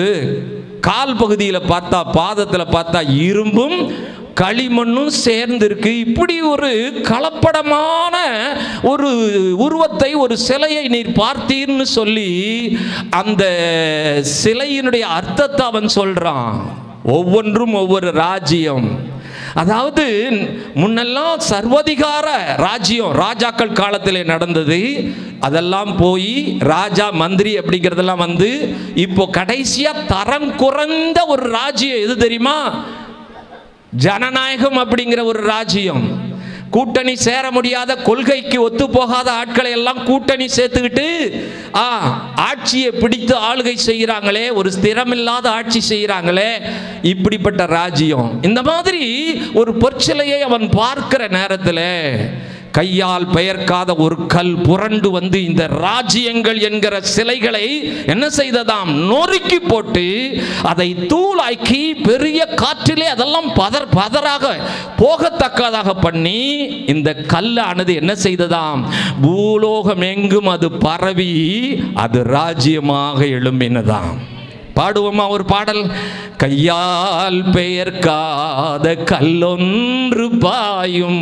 கால் பகுதியில் பார்த்தா பாதத்தில் பார்த்தா இரும்பும் களிமண்ணும் சேர்ந்திருக்கு இப்படி ஒரு கலப்படமான ஒரு உருவத்தை ஒரு சிலையை நீர் பார்த்தீர்னு சொல்லி அந்த சிலையினுடைய அர்த்தத்தை அவன் சொல்றான் ஒவ்வொன்றும் ஒவ்வொரு ராஜ்யம் அதாவது முன்னெல்லாம் சர்வதிகார ராஜ்யம் ராஜாக்கள் காலத்திலே நடந்தது அதெல்லாம் போய் ராஜா மந்திரி அப்படிங்கிறதெல்லாம் வந்து இப்போ கடைசியா தரம் குறைந்த ஒரு ராஜ்யம் எது தெரியுமா ஜனநாயகம் அப்படிங்கிற ஒரு ராஜ்யம் கூட்டணி சேர முடியாத கொள்கைக்கு ஒத்து போகாத ஆட்களை எல்லாம் கூட்டணி சேர்த்துக்கிட்டு ஆ ஆட்சியை பிடித்து ஆளுகை செய்கிறாங்களே ஒரு ஸ்திரமில்லாத ஆட்சி செய்கிறாங்களே இப்படிப்பட்ட ராஜ்யம் இந்த மாதிரி ஒரு பொற்சிலையை அவன் பார்க்கிற நேரத்தில் கையால் பெயர்க்காத ஒரு கல் புரண்டு வந்து இந்த ராஜ்யங்கள் என்கிற சிலைகளை என்ன செய்ததாம் நொறுக்கி போட்டு அதை தூளாக்கி பெரிய காற்றிலே அதெல்லாம் பதர் பதராக போகத்தக்கதாக பண்ணி இந்த கல்லானது என்ன செய்ததாம் பூலோகம் எங்கும் அது பரவி அது ராஜ்யமாக எழும்பினதாம் பாடுவோமா ஒரு பாடல் கையால் பெயர்க்காத கல்லொன்று பாயும்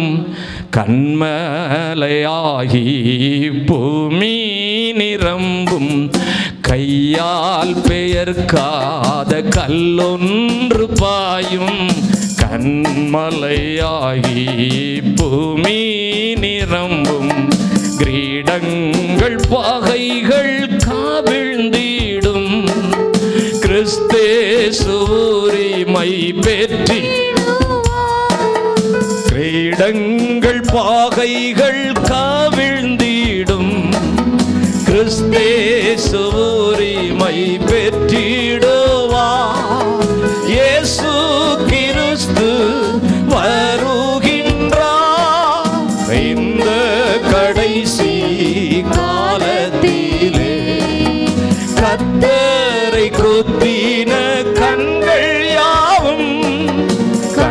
கண்மலையாகி பூமி நிரம்பும் கையால் பெயர்க்காத கல்லொன்று பாயும் கண்மலையாகி பூமி நிரம்பும் கிரீடங்கள் பகைகள் காவிழ்ந்திடும் கிறிஸ்தே சூரிமை பெற்றி கிரீடங்கள் பாகைகள் காவிழ்ந்திடும் கிறிஸ்தே சூரிமை பெற்றிடுவா இயேசு கிறிஸ்து வருகின்றார் இந்த கடைசி காலத்திலே கத்தரை குத்தின கண்கள் யாவும்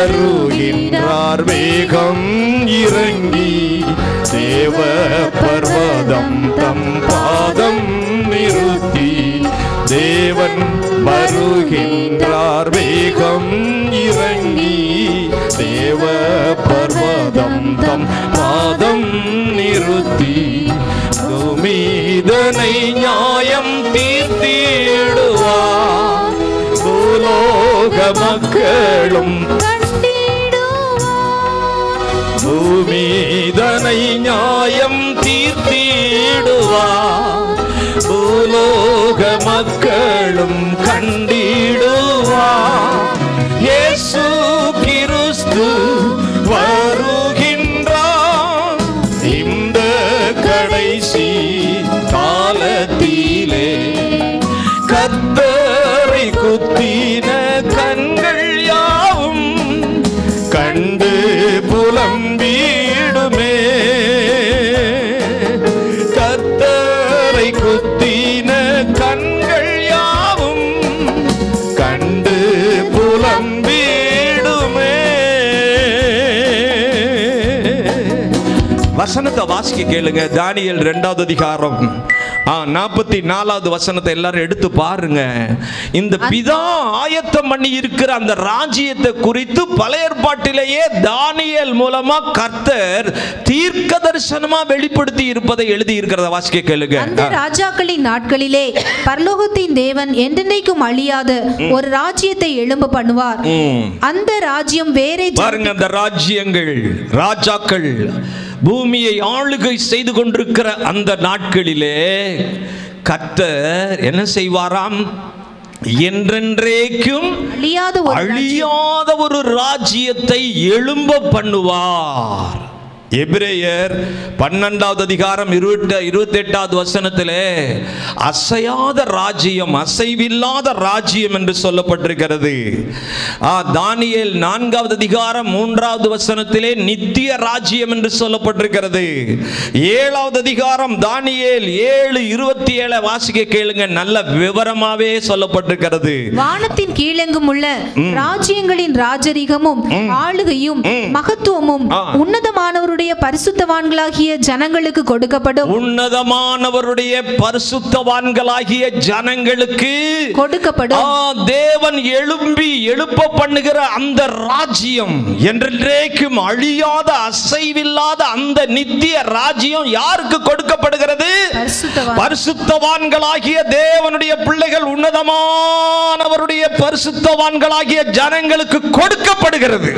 வருகின்றார் வேகம் இறங்கி தேவ பர்வதம் தம் பாதம் நிறுத்தி தேவன் வருகின்றார் வேகம் இறங்கி தேவ பர்வதம் தம் பாதம் நிறுத்தி பூமீதனை நியாயம் தீர்த்திடுவார் பூலோக மக்களும் பூமீதனை நியாயம் தீர்த்திடுவார் பூலோக மக்களும் கண்டிடுவார் இயேசு கிறிஸ்து வருகின்றார் இந்த கடைசி காலத்திலே கத்தரை குத்தின கண்கள் யாவும் கண்டு புலம்பிடுமே கத்தரை குத்தின கண்கள் யாவும் கண்டு புலம்பிடுமே வசனத்தை வாசிக்க கேளுங்க தானியேல் ரெண்டாவது அதிகாரம் ஆ நாற்பத்தி நாலாவது வசனத்தை எல்லாரும் எடுத்து பாருங்க இந்த பிதா ஆயத்தம் பண்ணி இருக்கிற அந்த ராஜ்யத்தை குறித்து பழைய ஏற்பாட்டிலேயே தானியேல் மூலமா கர்த்தர் தீர்க்க தரிசனமா வெளிப்படுத்தி இருப்பதை எழுதி இருக்கிறத வாசிக்க கேளுங்க அந்த ஆ. ராஜாக்களின் நாட்களிலே பரலோகத்தின் தேவன் என்றென்றைக்கும் அழியாத ஒரு ராஜ்யத்தை எழும்ப பண்ணுவார் ம். அந்த ராஜ்யம் வேறே ஜன- பாருங்க அந்த ராஜ்யங்கள் ராஜாக்கள் பூமியை ஆளுகை செய்து கொண்டிருக்கிற அந்த நாட்களிலே கர்த்தர் என்ன செய்வாராம் என்றென்றைக்கும் அழியாத ஒரு ராஜ்யம். அழியாத ஒரு ராஜ்யத்தை எழும்ப பண்ணுவார் எபிரேயர் பன்னெண்டாவது அதிகாரம் இருபத்தி இருபத்தி எட்டாவது வசனத்திலே அசையாத ராஜ்யம் அசைவில்லாத ராஜ்யம் என்று சொல்லப்பட்டிருக்கிறது ஆ, தானியேல் நான்காவது அதிகாரம் மூன்றாவது வசனத்திலே நித்திய ராஜ்யம் என்று சொல்லப்பட்டிருக்கிறது ஏழாவது அதிகாரம் தானியேல் ஏழு இருபத்தி ஏழை வாசிக்க கேளுங்க நல்ல விவரமாவே சொல்லப்பட்டிருக்கிறது வானத்தின் கீழெங்கும் உள்ள ராஜ்யங்களின் ராஜரிகமும் ஆளுகையும் மகத்துவமும் ஆ. உன்னதமானவருடைய பரிசுத்தவான்களாகிய ஜனங்களுக்கு கொடுக்கப்படும் உன்னதமானவருடைய பரிசுத்தவான்களாகிய ஜனங்களுக்கு கொடுக்கப்படும் ஆ, தேவன் எழும்பி எழுப்ப பண்ணுகிற அந்த ராஜ்யம் என்றென்றைக்கும் அழியாத அசைவில்லாத அந்த நித்திய ராஜ்யம் யாருக்கு கொடுக்கப்படுகிறது பரிசுத்தவான். பரிசுத்தவான்களாகிய தேவனுடைய பிள்ளைகள் உன்னதமானவருடைய பரிசுத்தவான்களாகிய ஜனங்களுக்கு கொடுக்கப்படுகிறது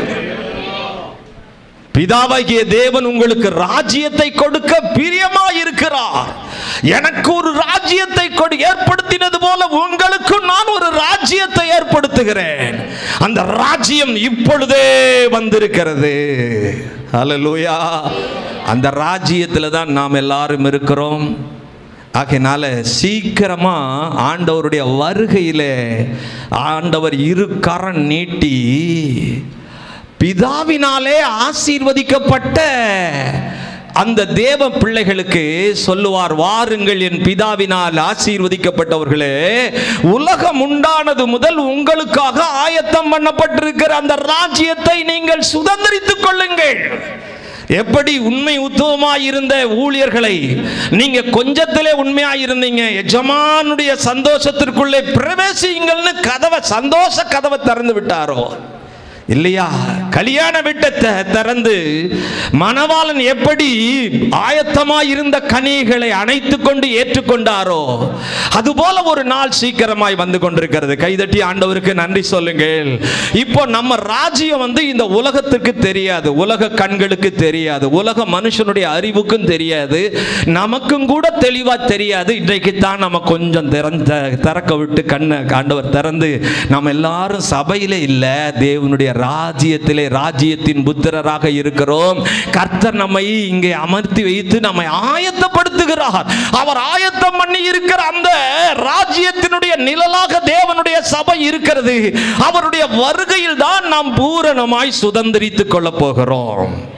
பிதாவாகிய தேவன் உங்களுக்கு ராஜ்யத்தை கொடுக்க பிரியமா இருக்கிறார் எனக்கு ஒரு ராஜ்யத்தை கொடு ஏற்படுத்தினது போல உங்களுக்கும் நான் ஒரு ராஜ்யத்தை ஏற்படுத்துகிறேன் அந்த ராஜ்யம் இப்பொழுதே வந்திருக்கிறது ஹalleluya அந்த ராஜ்யத்தில் தான் நாம் எல்லாரும் இருக்கிறோம் ஆகையினால சீக்கிரமா ஆண்டவருடைய வருகையிலே ஆண்டவர் இரு கரம் நீட்டி பிதாவினாலே ஆசீர்வதிக்கப்பட்ட அந்த தேவ பிள்ளைகளுக்கு சொல்லுவார் வாருங்கள் என் பிதாவினால் ஆசீர்வதிக்கப்பட்டவர்களே உலகம் உண்டானது முதல் உங்களுக்காக ஆயத்தம் பண்ணப்பட்டிருக்கிற அந்த ராஜ்யத்தை நீங்கள் சுதந்திரித்துக் கொள்ளுங்கள் எப்படி உண்மை உத்துவமாய் இருந்த ஊழியர்களை நீங்க கொஞ்சத்திலே உண்மையாய் இருந்தீங்க எஜமானுடைய சந்தோஷத்திற்குள்ளே பிரவேசியுங்கள்னு கதவை சந்தோஷ கதவை திறந்து விட்டாரோ இல்லையா கல்யாண வீட்டை திறந்து மணவாளன் எப்படி ஆயத்தமாய் இருந்த கனிகளை அணைத்து கொண்டு ஏற்றுக்கொண்டாரோ அதுபோல ஒரு நாள் சீக்கிரமாய் வந்து கொண்டிருக்கிறது கைதட்டி ஆண்டவருக்கு நன்றி சொல்லுங்கள் இப்போ நம்ம ராஜ்யம் வந்து இந்த உலகத்துக்கு தெரியாது உலக கண்களுக்கு தெரியாது உலக மனுஷனுடைய அறிவுக்கும் தெரியாது நமக்கும் கூட தெளிவா தெரியாது இன்றைக்கு தான் நம்ம கொஞ்சம் திறந்த திறக்க விட்டு கண்ணை ஆண்டவர் திறந்து நம்ம எல்லாரும் சபையிலே இல்லை தேவனுடைய ராஜ்யத்திலே ராஜ்யத்தின் புத்திரராக இருக்கிறோம் கர்த்தர் நம்மை இங்கே அமர்த்தி வைத்து நம்மை ஆயத்தப்படுத்துகிறார் அவர் ஆயத்தம் பண்ணி இருக்கிற அந்த ராஜ்யத்தினுடைய நிழலாக தேவனுடைய சபை இருக்கிறது அவருடைய வருகையில் தான் நாம் பூரணமாய் சுதந்திரித்துக் கொள்ள போகிறோம்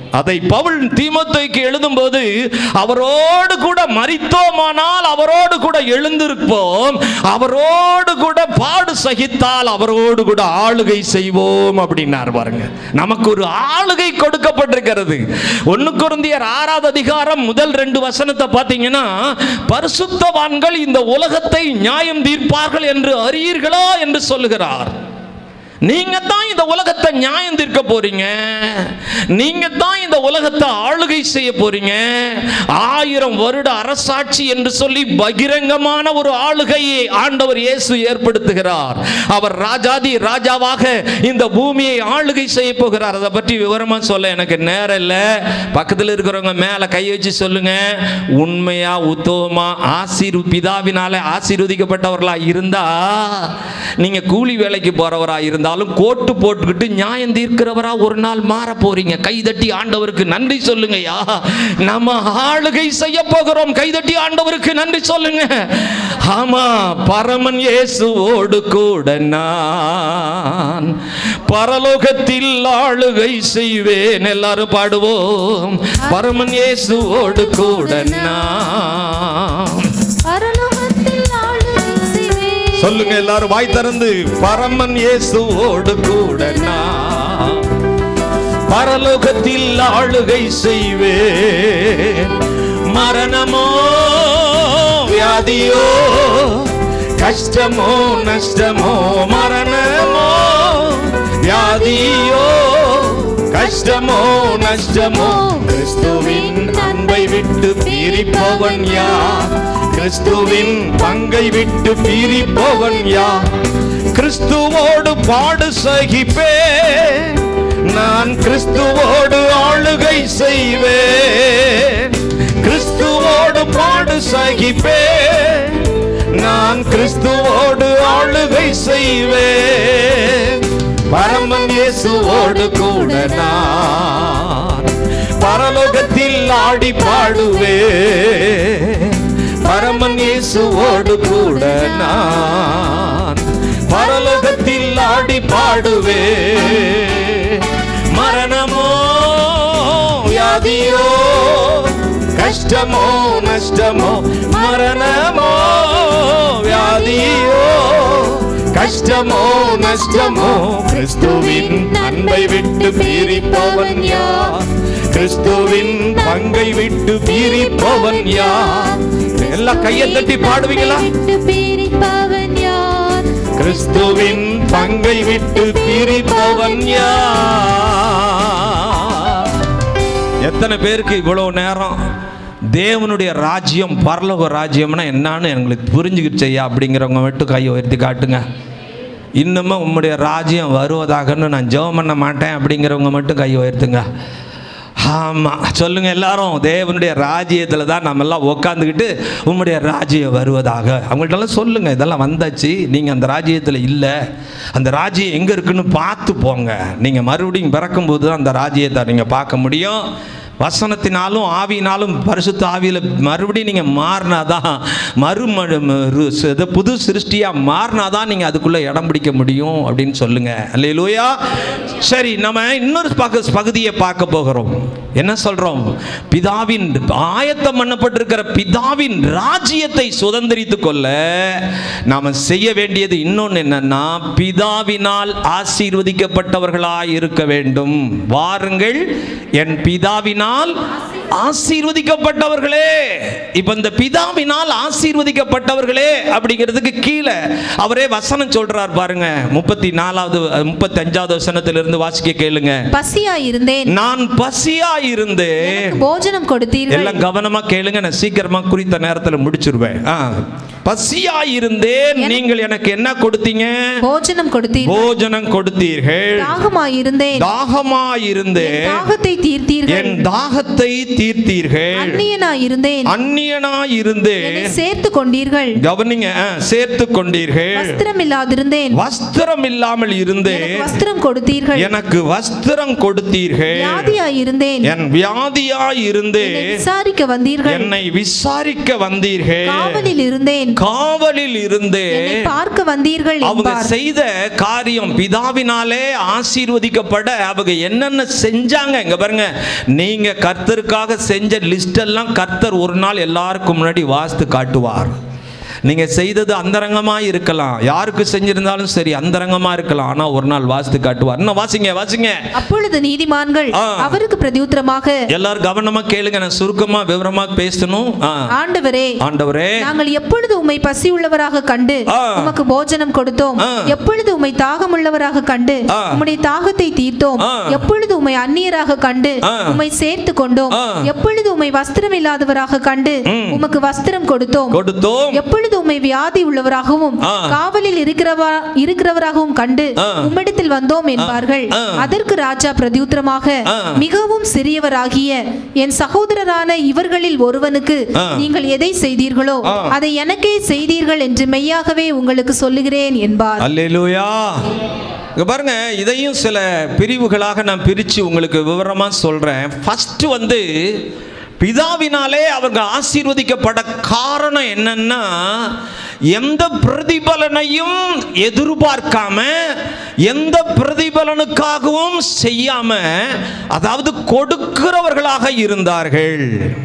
அதை பவுல் தீமோத்தேயுக்கு எழுதும்போது அவரோடு கூட மரித்தோமானால் அவரோடு கூட எழுந்திருப்போம் அவரோடு கூட பாடு சகித்தால் அவரோடு கூட ஆளுகை செய்வோம் அப்படின்னார் பாருங்க நமக்கு ஒரு ஆளுகை கொடுக்கப்பட்டிருக்கிறது ஒன்னு குருந்தியர் ஆறாவது அதிகாரம் முதல் ரெண்டு வசனத்தை பார்த்தீங்கன்னா பரிசுத்தவான்கள் இந்த உலகத்தை நியாயம் தீர்ப்பார்கள் என்று அறியீர்களா என்று சொல்லுகிறார் நீங்க தான் இந்த உலகத்தை நியாயம் தீர்க்க போறீங்க நீங்க தான் இந்த உலகத்தை ஆளுகை செய்ய போறீங்க ஆயிரம் வருட அரசாட்சி என்று சொல்லி பகிரங்கமான ஒரு ஆளுகையை ஆண்டவர் இயேசு ஏற்படுத்துகிறார் அவர் ராஜாதி ராஜாவாக இந்த பூமியை ஆளுகை செய்ய போகிறார் அதை பற்றி விவரமா சொல்ல எனக்கு நேரம் இல்லை பக்கத்தில் இருக்கிறவங்க மேல கை வச்சு சொல்லுங்க உண்மையா உத்தவமா ஆசீர் பிதாவினால ஆசீர்வதிக்கப்பட்டவர்களா இருந்தா நீங்க கூலி வேலைக்கு போறவரா இருந்தாலும் கோட்டு போட்டுக்கிட்டு நியாயம் தீர்க்கிறவரா ஒரு நாள் மாற போறீங்க கைதட்டி ஆண்டவருக்கு நன்றி சொல்லுங்கய்யா நம்ம ஆளுகை செய்ய போகிறோம் கைதட்டி ஆண்டவருக்கு நன்றி சொல்லுங்க ஆமா பரமன் இயேசுவோடு கூட நான் பரலோகத்தில் ஆளுகை செய்வேன் எல்லாரும் பாடுவோம் பரமன் இயேசுவோடு கூட நான் பரலோகத்தில் ஆளுகை செய்வேன். சொல்லுங்க எல்லாரும் வாய் திறந்து பரமன் இயேசுவோடு கூட நான் பரலோகத்தில் ஆளுகை செய்வேன் மரணமோ வியாதியோ கஷ்டமோ நஷ்டமோ மரணமோ வியாதியோ கஷ்டமோ நஷ்டமோ கிறிஸ்துவின் அன்பை விட்டு பிரிப்பவன் யார் கிறிஸ்துவின் பங்கை விட்டு பிரிப்பவன் யார் கிறிஸ்துவோடு பாடு சகிப்பேன் நான் கிறிஸ்துவோடு ஆளுகை செய்வேன் கிறிஸ்துவோடு பாடு சகிப்பேன் நான் கிறிஸ்துவோடு ஆளுகை செய்வேன் பரமன் இயேசுவோடு கூட நான் பரலோகத்தில் ஆடி பாடுவேன் பரமன் இயேசுவோடு கூட நான் பரலோகத்தில் ஆடி பாடுவேன் மரணமோ வியாதியோ கஷ்டமோ நஷ்டமோ மரணமோ வியாதியோ கஷ்டமோ நஷ்டமோ கிறிஸ்துவின் அன்பை விட்டு பிரிப்பவன் யார் கிறிஸ்துவின் பங்கை விட்டு பிரிப்பவன் யார் எல்லாம் கையை தட்டி பாடுவீங்களா விட்டு பிரிப்பவன் யார்? கிறிஸ்துவின் பங்கை விட்டு பிரிப்பவன் யார் எத்தனை பேருக்கு இவ்வளவு நேரம் தேவனுடைய ராஜ்யம் பரலோக ராஜ்யம்னா என்னன்னு எங்களுக்கு புரிஞ்சுக்கிட்டு ஐயா அப்படிங்கிறவங்க மட்டும் கையை உயர்த்தி காட்டுங்க இன்னுமும் உம்முடைய ராஜ்யம் வருவதாகன்னு நான் ஜெபம் பண்ண மாட்டேன் அப்படிங்கிறவங்க மட்டும் கையை உயர்த்துங்க ஆமாம் சொல்லுங்க எல்லாரும் தேவனுடைய ராஜ்யத்தில் தான் நம்ம எல்லாம் உக்காந்துக்கிட்டு உம்முடைய ராஜ்யம் வருவதாக அவங்கள்ட்டெல்லாம் சொல்லுங்க இதெல்லாம் வந்தாச்சு நீங்கள் அந்த ராஜ்யத்தில் இல்லை அந்த ராஜ்யம் எங்கே இருக்குன்னு பார்த்து போங்க நீங்கள் மறுபடியும் பிறக்கும்போது தான் அந்த ராஜ்யத்தை நீங்கள் பார்க்க முடியும் வசனத்தினாலும் ஆவியினாலும் பரிசுத்த ஆவியில் மறுபடியும் நீங்கள் மாறினாதான் மறுமழு மறு- இது புது சிருஷ்டியாக மாறினாதான் நீங்கள் அதுக்குள்ளே இடம் பிடிக்க முடியும் அப்படின்னு சொல்லுங்க அல்லையிலூயா சரி நம்ம இன்னொரு பக பகுதியை பார்க்க போகிறோம் என்ன சொல்கிறோம் பிதாவின் ஆயத்தம் பண்ணப்பட்டிருக்கிற பிதாவின் ராஜ்யத்தை சுதந்திரித்து கொள்ள நாம் செய்ய வேண்டியது இன்னொன்று என்னன்னா பிதாவினால் ஆசீர்வதிக்கப்பட்டவர்களாய் இருக்க வேண்டும் வாருங்கள் என் பிதாவினால் ஆசீர்வதிக்கப்பட்டவர்களே இப்ப இந்த பிதாவினால் ஆசீர்வதிக்கப்பட்டவர்களே அப்படிங்கிறதுக்கு கீழே அவரே வசனம் சொல்றார் பாருங்க முப்பத்தி நாலாவது முப்பத்தி அஞ்சாவது வசனத்திலிருந்து வாசிக்க கேளுங்க பசியா இருந்தேன் நான் பசியா இருந்தேன் போஜனம் கொடுத்தீர்கள் எல்லாம் கவனமா கேளுங்க நான் சீக்கிரமா குறித்த நேரத்துல முடிச்சிருவேன் ஆ. பசியா இருந்தேன் நீங்கள் எனக்கு என்ன கொடுத்தீங்க போஜனம் கொடுத்தீர்கள் போஜனம் கொடுத்தீர்கள் தாகமா இருந்தேன் தாகமா இருந்தேன் தாகத்தை தீர்த்தீர்கள் என் தாகத்தை தீர்த்தீர்கள் அந்நியனா இருந்தேன் அந்நியனா என்னை இருந்தேன் சேர்த்து கொண்டீர்கள் கவனிங்க ஆ, சேர்த்து கொண்டீர்கள் வஸ்திரம் இல்லாதிருந்தேன் வஸ்திரம் இல்லாமல் இருந்தேன் எனக்கு வஸ்திரம் கொடுத்தீர்கள் எனக்கு வஸ்திரம் கொடுத்தீர்கள் வியாதியா இருந்தேன் என் வியாதியா என்னை இருந்தேன் விசாரிக்க வந்தீர்கள் என்னை விசாரிக்க வந்தீர்கள் காவலில் இருந்தேன் காவலில் இருந்து என்னை பார்க்க வந்தீர்கள் அவங்க என்பார் செய்த காரியம் பிதாவினாலே ஆசீர்வதிக்கப்பட அவங்க என்னென்ன செஞ்சாங்க இங்க பாருங்க நீங்க கர்த்தருக்காக செஞ்ச லிஸ்ட் எல்லாம் கர்த்தர் ஒரு நாள் எல்லாருக்கும் முன்னாடி வாஸ்து காட்டுவார் நீங்க செய்தது அந்தரங்கமா இருக்கலாம் யாருக்கு செஞ்சிருந்தாலும் சரி அந்தரங்கமா இருக்கலாம் ஆனா ஒரு நாள் வாஸ்து காட்டுவார் இன்னும் வாசிங்க வாசிங்க அப்பொழுது நீதிமான்கள் ஆ. அவருக்கு பிரதியுத்தரமாக எல்லாரும் கவனமா கேளுங்க நான் சுருக்கமா விவரமா பேசணும் ஆ. ஆண்டவரே ஆண்டவரே நாங்கள் எப்பொழுது உம்மை பசியுள்ளவராக கண்டு ஆ. உமக்கு போஜனம் கொடுத்தோம் ஆ. எப்பொழுது உம்மை தாகமுள்ளவராக கண்டு ஆ. உம்முடைய தாகத்தை தீர்த்தோம் ஆ. எப்பொழுது உம்மை அந்நியராக கண்டு ஆ. உம்மை சேர்த்து கொண்டோம் ஆ. எப்பொழுது உம்மை வஸ்திரம் இல்லாதவராக கண்டு உமக்கு வஸ்திரம் கொடுத்தோம் கொடுத்தோம் எப்பொழுது உம்மை வியாதி உள்ளவராகவும் ஆ. காவலில் இருக்கிறவா இருக்கிறவராகவும் கண்டு ஆ. உம்மிடத்தில் வந்தோம் என்பார்கள் ஆ. அதற்கு ராஜா பிரதியுத்தரமாக ஆ. மிகவும் சிறியவராகிய என் சகோதரரான இவர்களில் ஒருவனுக்கு ஆ. நீங்கள் எதை செய்தீர்களோ ஆ. அதை எனக்கே செய்தீர்கள் என்று மெய்யாகவே உங்களுக்கு சொல்லுகிறேன் என்பார் அல்லேலூயா இங்க பாருங்க இதையும் சில பிரிவுகளாக நான் பிரித்து உங்களுக்கு விவரமா சொல்றேன் ஃபர்ஸ்ட் வந்து பிதாவினாலே அவர்கள் ஆசீர்வதிக்கப்பட காரணம் என்னன்னா எந்த பிரதிபலனையும் எதிர்பார்க்காம எந்த பிரதிபலனுக்காகவும் செய்யாம அதாவது கொடுக்கிறவர்களாக இருந்தார்கள்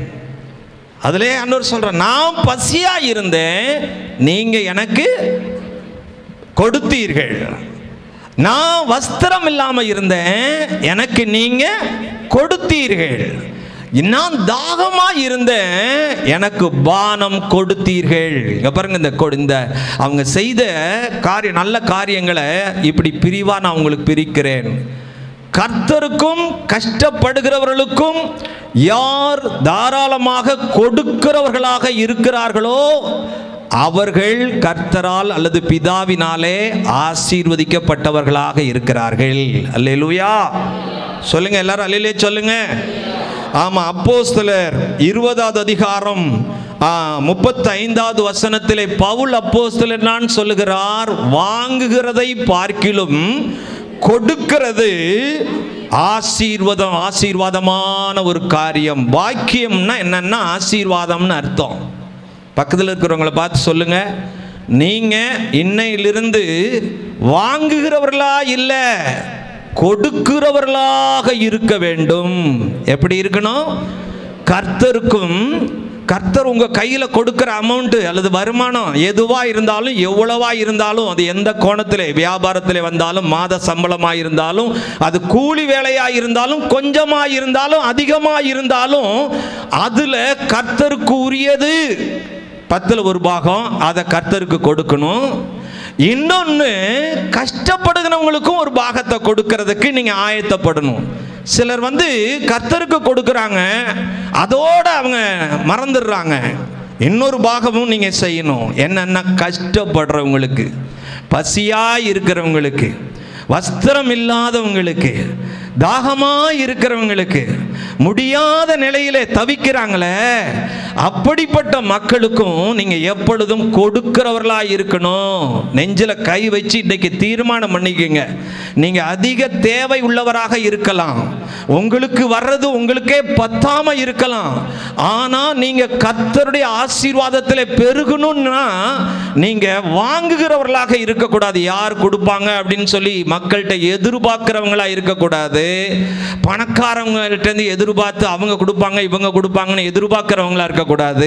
அதிலே அன்னொரு சொல்றேன் நான் பசியா இருந்தேன் நீங்க எனக்கு கொடுத்தீர்கள் நான் வஸ்திரம் இல்லாம இருந்தேன் எனக்கு நீங்க கொடுத்தீர்கள் நான் தாகமா இருந்தேன் எனக்கு பானம் கொடுத்தீர்கள் இங்க பாருங்க இந்த கொ- இந்த அவங்க செய்த காரிய நல்ல காரியங்களை இப்படி பிரிவா நான் உங்களுக்கு பிரிக்கிறேன் கர்த்தருக்கும் கஷ்டப்படுகிறவர்களுக்கும் யார் தாராளமாக கொடுக்கிறவர்களாக இருக்கிறார்களோ அவர்கள் கர்த்தரால் அல்லது பிதாவினாலே ஆசீர்வதிக்கப்பட்டவர்களாக இருக்கிறார்கள் அல்லேலூயா சொல்லுங்க எல்லாரும் அல்லேலே சொல்லுங்க ஆமா அப்போஸ்தலர் இருபதாவது அதிகாரம் முப்பத்தி ஐந்தாவது வசனத்திலே பவுல் அப்போஸ்தலர் நான் சொல்லுகிறார் வாங்குகிறதை பார்க்கிலும் கொடுக்கிறது ஆசீர்வாதம் ஆசீர்வாதமான ஒரு காரியம் பாக்கியம்னா என்னன்னா ஆசீர்வாதம்னு அர்த்தம் பக்கத்தில் இருக்கிறவங்கள பார்த்து சொல்லுங்க நீங்க இன்னையிலிருந்து வாங்குகிறவர்களா இல்லை கொடுக்கிறவர்களாக இருக்க வேண்டும் எப்படி இருக்கணும் கர்த்தருக்கும் கர்த்தர் உங்க கையில கொடுக்கிற அமௌண்ட் அல்லது வருமானம் எதுவா இருந்தாலும் எவ்வளவா இருந்தாலும் அது எந்த கோணத்திலே வியாபாரத்திலே வந்தாலும் மாத சம்பளமா இருந்தாலும் அது கூலி வேலையா இருந்தாலும் கொஞ்சமா இருந்தாலும் அதிகமா இருந்தாலும் அதுல கர்த்தருக்கு உரியது பத்தில் ஒரு பாகம் அதை கர்த்தருக்கு கொடுக்கணும் இன்னொன்று கஷ்டப்படுகிறவங்களுக்கும் ஒரு பாகத்தை கொடுக்கறதுக்கு நீங்கள் ஆயத்தப்படணும் சிலர் வந்து கர்த்தருக்கு கொடுக்குறாங்க அதோட அவங்க மறந்துடுறாங்க இன்னொரு பாகமும் நீங்கள் செய்யணும் என்னென்ன கஷ்டப்படுறவங்களுக்கு பசியாக இருக்கிறவங்களுக்கு வஸ்திரம் இல்லாதவங்களுக்கு தாகமா இருக்கிறவங்களுக்கு முடியாத நிலையிலே தவிக்கிறாங்களே அப்படிப்பட்ட மக்களுக்கும் நீங்க எப்பொழுதும் கொடுக்கிறவர்களா இருக்கணும் நெஞ்சில கை வச்சு இன்னைக்கு தீர்மானம் பண்ணிக்கங்க நீங்க அதிக தேவை உள்ளவராக இருக்கலாம் உங்களுக்கு வர்றது உங்களுக்கே பத்தாம இருக்கலாம் ஆனா நீங்க கர்த்தருடைய ஆசீர்வாதத்தில் பெருகணும்னா நீங்க வாங்குகிறவர்களாக இருக்கக்கூடாது யார் கொடுப்பாங்க அப்படின்னு சொல்லி மக்கள்கிட்ட எதிர்பார்க்கிறவங்களா இருக்கக்கூடாது பணக்காரவங்கள்ட்ட இருந்து எதிர்பார்த்து அவங்க கொடுப்பாங்க இவங்க கொடுப்பாங்கன்னு எதிர்பார்க்கிறவங்களா இருக்கக்கூடாது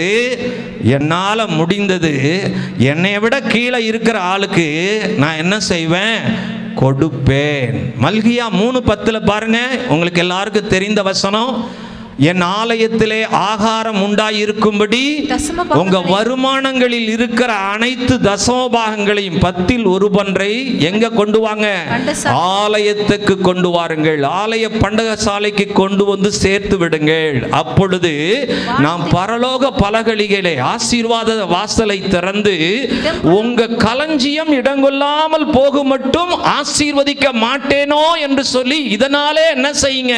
என்னால் முடிந்தது என்னை விட கீழே இருக்கிற ஆளுக்கு நான் என்ன செய்வேன் கொடுப்பேன் மல்கியா மூணு பத்தில் பாருங்க உங்களுக்கு எல்லாருக்கும் தெரிந்த வசனம் என் ஆலயத்திலே ஆகாரம் உண்டாயிருக்கும்படி தசம பாகங்களை- உங்க வருமானங்களில் இருக்கிற அனைத்து தசமபாகங்களையும் பத்தில் ஒரு பன்றை எங்க கொண்டு வாங்க பண்டசாலை. ஆலயத்துக்கு கொண்டு வாருங்கள் ஆலய பண்டகசாலைக்கு கொண்டு வந்து சேர்த்து விடுங்கள் அப்பொழுது நாம் பரலோக பலகலிகளே ஆசீர்வாத வாசலை திறந்து உங்க களஞ்சியம் இடங்கொள்ளாமல் போக மட்டும் ஆசீர்வதிக்க மாட்டேனோ என்று சொல்லி இதனாலே என்ன செய்யுங்க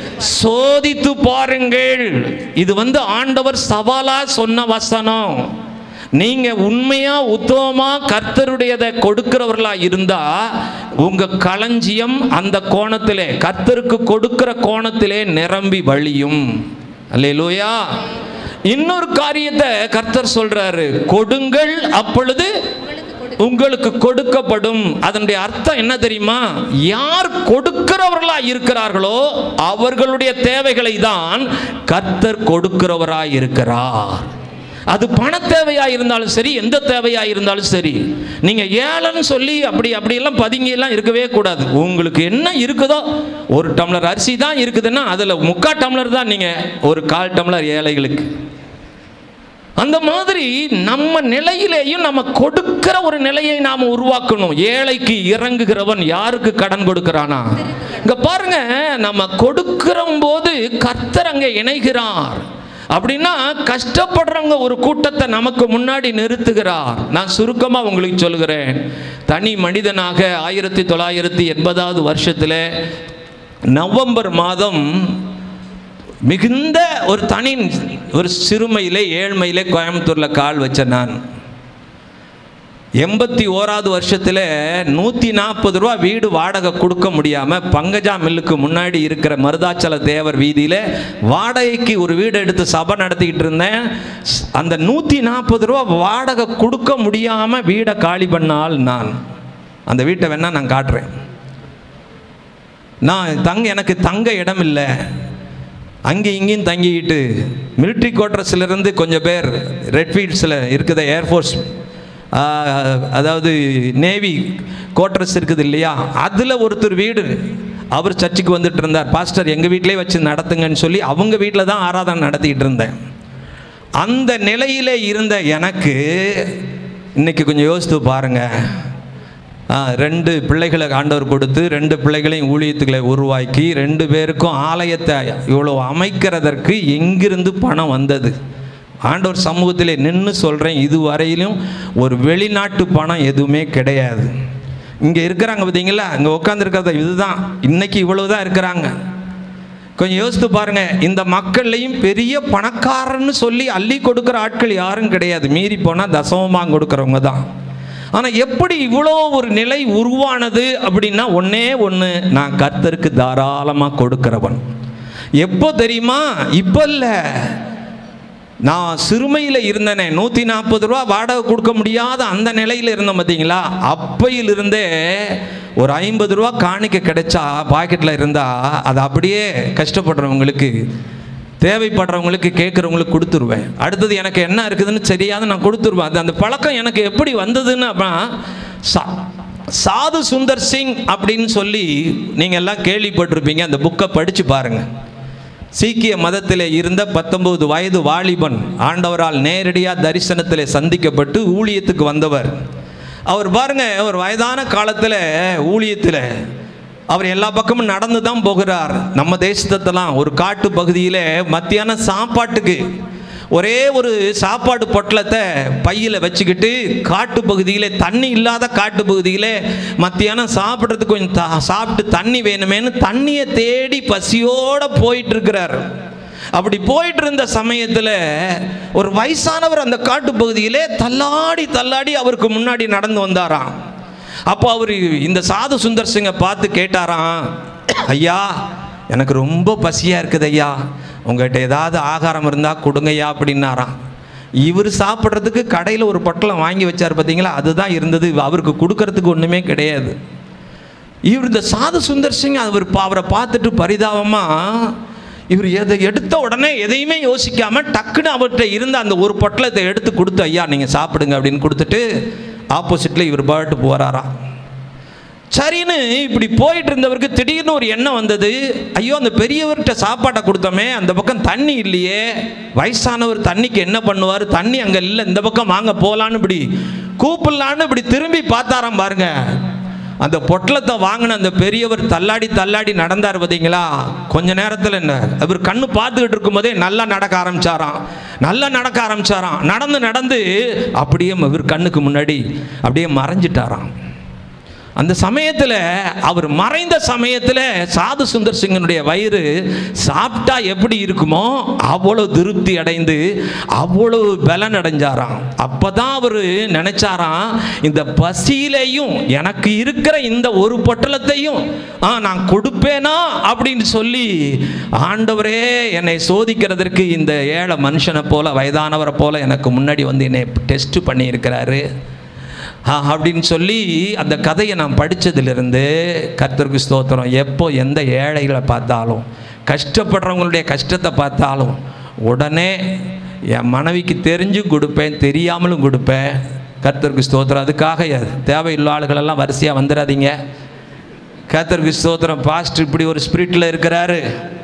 சோதித்து பாருங்கள் இது வந்து ஆண்டவர் சவாலா சொன்ன வசனம் நீங்க உண்மையா உத்தமமா கர்த்தருடையதை கொடுக்கிறவர்களா இருந்தா உங்க களஞ்சியம் அந்த கோணத்திலே கர்த்தருக்கு கொடுக்கிற கோணத்திலே நிரம்பி வழியும் அல்லேலூயா இன்னொரு காரியத்தை கர்த்தர் சொல்றாரு கொடுங்கள் அப்பொழுது உங்களுக்கு கொடுக்கப்படும் அதனுடைய அர்த்தம் என்ன தெரியுமா யார் கொடுக்கிறவர்களா இருக்கிறார்களோ அவர்களுடைய தேவைகளை தான் கர்த்தர் கொடுக்கிறவராய் இருக்கிறார் அது பண தேவையா இருந்தாலும் சரி எந்த தேவையா இருந்தாலும் சரி நீங்க ஏழைன்னு சொல்லி அப்படி அப்படியெல்லாம் பதுங்கி எல்லாம் இருக்கவே கூடாது உங்களுக்கு என்ன இருக்குதோ ஒரு டம்ளர் அரிசி தான் இருக்குதுன்னா அதுல முக்கா டம்ளர் தான் நீங்க ஒரு கால் டம்ளர் ஏழைகளுக்கு அந்த மாதிரி நம்ம நிலையிலேயும் நம்ம கொடுக்கிற ஒரு நிலையை நாம் உருவாக்கணும் ஏழைக்கு இறங்குகிறவன் யாருக்கு கடன் கொடுக்கிறானா இங்க பாருங்க நம்ம கொடுக்கிற போது கர்த்தர் அங்கே இணைகிறார் அப்படின்னா கஷ்டப்படுறவங்க ஒரு கூட்டத்தை நமக்கு முன்னாடி நிறுத்துகிறார் நான் சுருக்கமாக உங்களுக்கு சொல்கிறேன் தனி மனிதனாக ஆயிரத்தி தொள்ளாயிரத்தி எண்பதாவது வருஷத்தில் நவம்பர் மாதம் மிகுந்த ஒரு தனி ஒரு சிறுமையிலே ஏழ்மையிலே கோயம்புத்தூரில் கால் வச்சேன் நான் எண்பத்தி ஓராவது வருஷத்தில் நூற்றி நாற்பது ரூபா வீடு வாடகை கொடுக்க முடியாமல் பங்கஜா மில்லுக்கு முன்னாடி இருக்கிற மருதாச்சல தேவர் வீதியில் வாடகைக்கு ஒரு வீடு எடுத்து சபை நடத்திக்கிட்டு இருந்தேன் ஸ்- அந்த நூற்றி நாற்பது ரூபா வாடகை கொடுக்க முடியாமல் வீடை காலி பண்ணால் நான் அந்த வீட்டை வேணால் நான் காட்டுறேன் நான் தங்க எனக்கு தங்க இடம் இல்லை அங்கே இங்கேயும் தங்கிக்கிட்டு மிலிட்ரி குவார்ட்டர்ஸ்லேருந்து கொஞ்சம் பேர் ரெட்ஃபீல்ட்ஸில் இருக்குது ஏர்ஃபோர்ஸ் அதாவது நேவி குவார்ட்டர்ஸ் இருக்குது இல்லையா அதில் ஒருத்தர் வீடு அவர் சர்ச்சுக்கு வந்துட்டு இருந்தார் பாஸ்டர் எங்கள் வீட்டிலே வச்சு நடத்துங்கன்னு சொல்லி அவங்க வீட்டில் தான் ஆராதனை நடத்திக்கிட்டு இருந்தேன் அந்த நிலையிலே இருந்த எனக்கு இன்னைக்கு கொஞ்சம் யோசித்து பாருங்கள் ஆ, ரெண்டு பிள்ளைகளை ஆண்டவர் கொடுத்து ரெண்டு பிள்ளைகளையும் ஊழியத்துக்களை உருவாக்கி ரெண்டு பேருக்கும் ஆலயத்தை இவ்வளோ அமைக்கிறதற்கு எங்கிருந்து பணம் வந்தது ஆண்டவர் சமூகத்திலே நின்று சொல்கிறேன் இதுவரையிலும் ஒரு வெளிநாட்டு பணம் எதுவுமே கிடையாது இங்கே இருக்கிறாங்க பார்த்தீங்களா இங்கே உட்காந்துருக்கிறத இதுதான் இன்னைக்கு இவ்வளவு தான் இருக்கிறாங்க கொஞ்சம் யோசித்து பாருங்க இந்த மக்கள்லையும் பெரிய பணக்காரன்னு சொல்லி அள்ளி கொடுக்குற ஆட்கள் யாரும் கிடையாது மீறி போனால் தசமமாக கொடுக்குறவங்க தான் ஆனால் எப்படி இவ்வளோ ஒரு நிலை உருவானது அப்படின்னா ஒண்ணே ஒன்று நான் கர்த்தருக்கு தாராளமாக கொடுக்கிறவன் எப்போ தெரியுமா இப்போ இல்லை நான் சிறுமையில் இருந்தேனே நூற்றி நாற்பது ரூபா வாடகை கொடுக்க முடியாத அந்த நிலையில் இருந்தேன் பார்த்தீங்களா அப்பையிலிருந்தே ஒரு ஐம்பது ரூபா காணிக்க கிடைச்சா பாக்கெட்டில் இருந்தால் அது அப்படியே கஷ்டப்படுறவங்களுக்கு தேவைப்படுறவங்களுக்கு கேட்குறவங்களுக்கு கொடுத்துருவேன் அடுத்தது எனக்கு என்ன இருக்குதுன்னு தெரியாத நான் கொடுத்துருவேன் அது அந்த பழக்கம் எனக்கு எப்படி வந்ததுன்னு அப்படின்னா சா சாது சுந்தர் சிங் அப்படின்னு சொல்லி நீங்கள் எல்லாம் கேள்விப்பட்டிருப்பீங்க அந்த புக்கை படித்து பாருங்கள் சீக்கிய மதத்திலே இருந்த பத்தொன்பது வயது வாலிபன் ஆண்டவரால் நேரடியாக தரிசனத்திலே சந்திக்கப்பட்டு ஊழியத்துக்கு வந்தவர் அவர் பாருங்க ஒரு வயதான காலத்தில் ஊழியத்தில் அவர் எல்லா பக்கமும் நடந்து தான் போகிறார் நம்ம தேசத்தெல்லாம் ஒரு காட்டு பகுதியில் மத்தியான சாப்பாட்டுக்கு ஒரே ஒரு சாப்பாடு பொட்டலத்தை பையில் வச்சுக்கிட்டு காட்டு பகுதியில் தண்ணி இல்லாத காட்டு பகுதியில் மத்தியானம் சாப்பிட்றதுக்கு கொஞ்சம் தா- சாப்பிட்டு தண்ணி வேணுமேன்னு தண்ணியை தேடி பசியோடு போயிட்டு இருக்கிறார் அப்படி போயிட்டு இருந்த சமயத்தில் ஒரு வயசானவர் அந்த காட்டு பகுதியிலே தள்ளாடி தள்ளாடி அவருக்கு முன்னாடி நடந்து வந்தாராம் அப்போ அவர் இந்த சாது சுந்தர் சிங்கை பார்த்து கேட்டாராம் ஐயா எனக்கு ரொம்ப பசியாக இருக்குது ஐயா உங்கள்கிட்ட ஏதாவது ஆகாரம் இருந்தால் கொடுங்கய்யா அப்படின்னாராம் இவர் சாப்பிட்றதுக்கு கடையில் ஒரு பொட்டலம் வாங்கி வச்சார் பார்த்தீங்களா அதுதான் இருந்தது அவருக்கு கொடுக்கறதுக்கு ஒன்றுமே கிடையாது இவர் இந்த சாது சுந்தர் சிங் அவர் பா- அவரை பார்த்துட்டு பரிதாபமாக இவர் எதை எடுத்த உடனே எதையுமே யோசிக்காம டக்குன்னு அவர்கிட்ட இருந்த அந்த ஒரு பொட்டலத்தை எடுத்து கொடுத்து ஐயா நீங்கள் சாப்பிடுங்க அப்படின்னு கொடுத்துட்டு ஆப்போசிட்டில் இவர் பாட்டு போகிறாராம் சரின்னு இப்படி போயிட்டு இருந்தவருக்கு திடீர்னு ஒரு எண்ணம் வந்தது ஐயோ அந்த பெரியவர்கிட்ட சாப்பாட்டை கொடுத்தோமே அந்த பக்கம் தண்ணி இல்லையே வயசானவர் தண்ணிக்கு என்ன பண்ணுவார் தண்ணி அங்கே இல்லை இந்த பக்கம் வாங்க போகலான்னு இப்படி கூப்பிடலான்னு இப்படி திரும்பி பார்த்தாராம் பாருங்க அந்த பொட்டலத்தை வாங்கின அந்த பெரியவர் தள்ளாடி தள்ளாடி நடந்தார் பார்த்தீங்களா கொஞ்ச நேரத்தில் என்ன அவர் கண்ணு பார்த்துக்கிட்டு இருக்கும்போதே நல்லா நடக்க ஆரம்பிச்சாராம் நல்லா நடக்க ஆரம்பிச்சாராம் நடந்து நடந்து அப்படியே இவர் கண்ணுக்கு முன்னாடி அப்படியே மறைஞ்சிட்டாராம் அந்த சமயத்தில் அவர் மறைந்த சமயத்தில் சாது சுந்தர் சிங்கனுடைய வயிறு சாப்பிட்டா எப்படி இருக்குமோ அவ்வளோ திருப்தி அடைந்து அவ்வளவு பலன் அடைஞ்சாராம் அப்பதான் அவர் நினைச்சாராம் இந்த பசியிலையும் எனக்கு இருக்கிற இந்த ஒரு பொட்டலத்தையும் ஆ நான் கொடுப்பேனா அப்படின்னு சொல்லி ஆண்டவரே என்னை சோதிக்கிறதற்கு இந்த ஏழை மனுஷனை போல வயதானவரை போல எனக்கு முன்னாடி வந்து என்னை டெஸ்ட் பண்ணியிருக்கிறாரு ஆ, அப்படின்னு சொல்லி அந்த கதையை நான் படித்ததிலிருந்து கர்த்தருக்கு ஸ்தோத்திரம் எப்போ எந்த ஏழைகளை பார்த்தாலும் கஷ்டப்படுறவங்களுடைய கஷ்டத்தை பார்த்தாலும் உடனே என் மனைவிக்கு தெரிஞ்சு கொடுப்பேன் தெரியாமலும் கொடுப்பேன் கர்த்தருக்கு ஸ்தோத்திரம் அதுக்காக தேவையில்ல ஆளுகளெல்லாம் வரிசையாக வந்துடாதீங்க கர்த்தருக்கு ஸ்தோத்திரம் பாஸ்டர் இப்படி ஒரு ஸ்பிரிட்டில் இருக்கிறாரு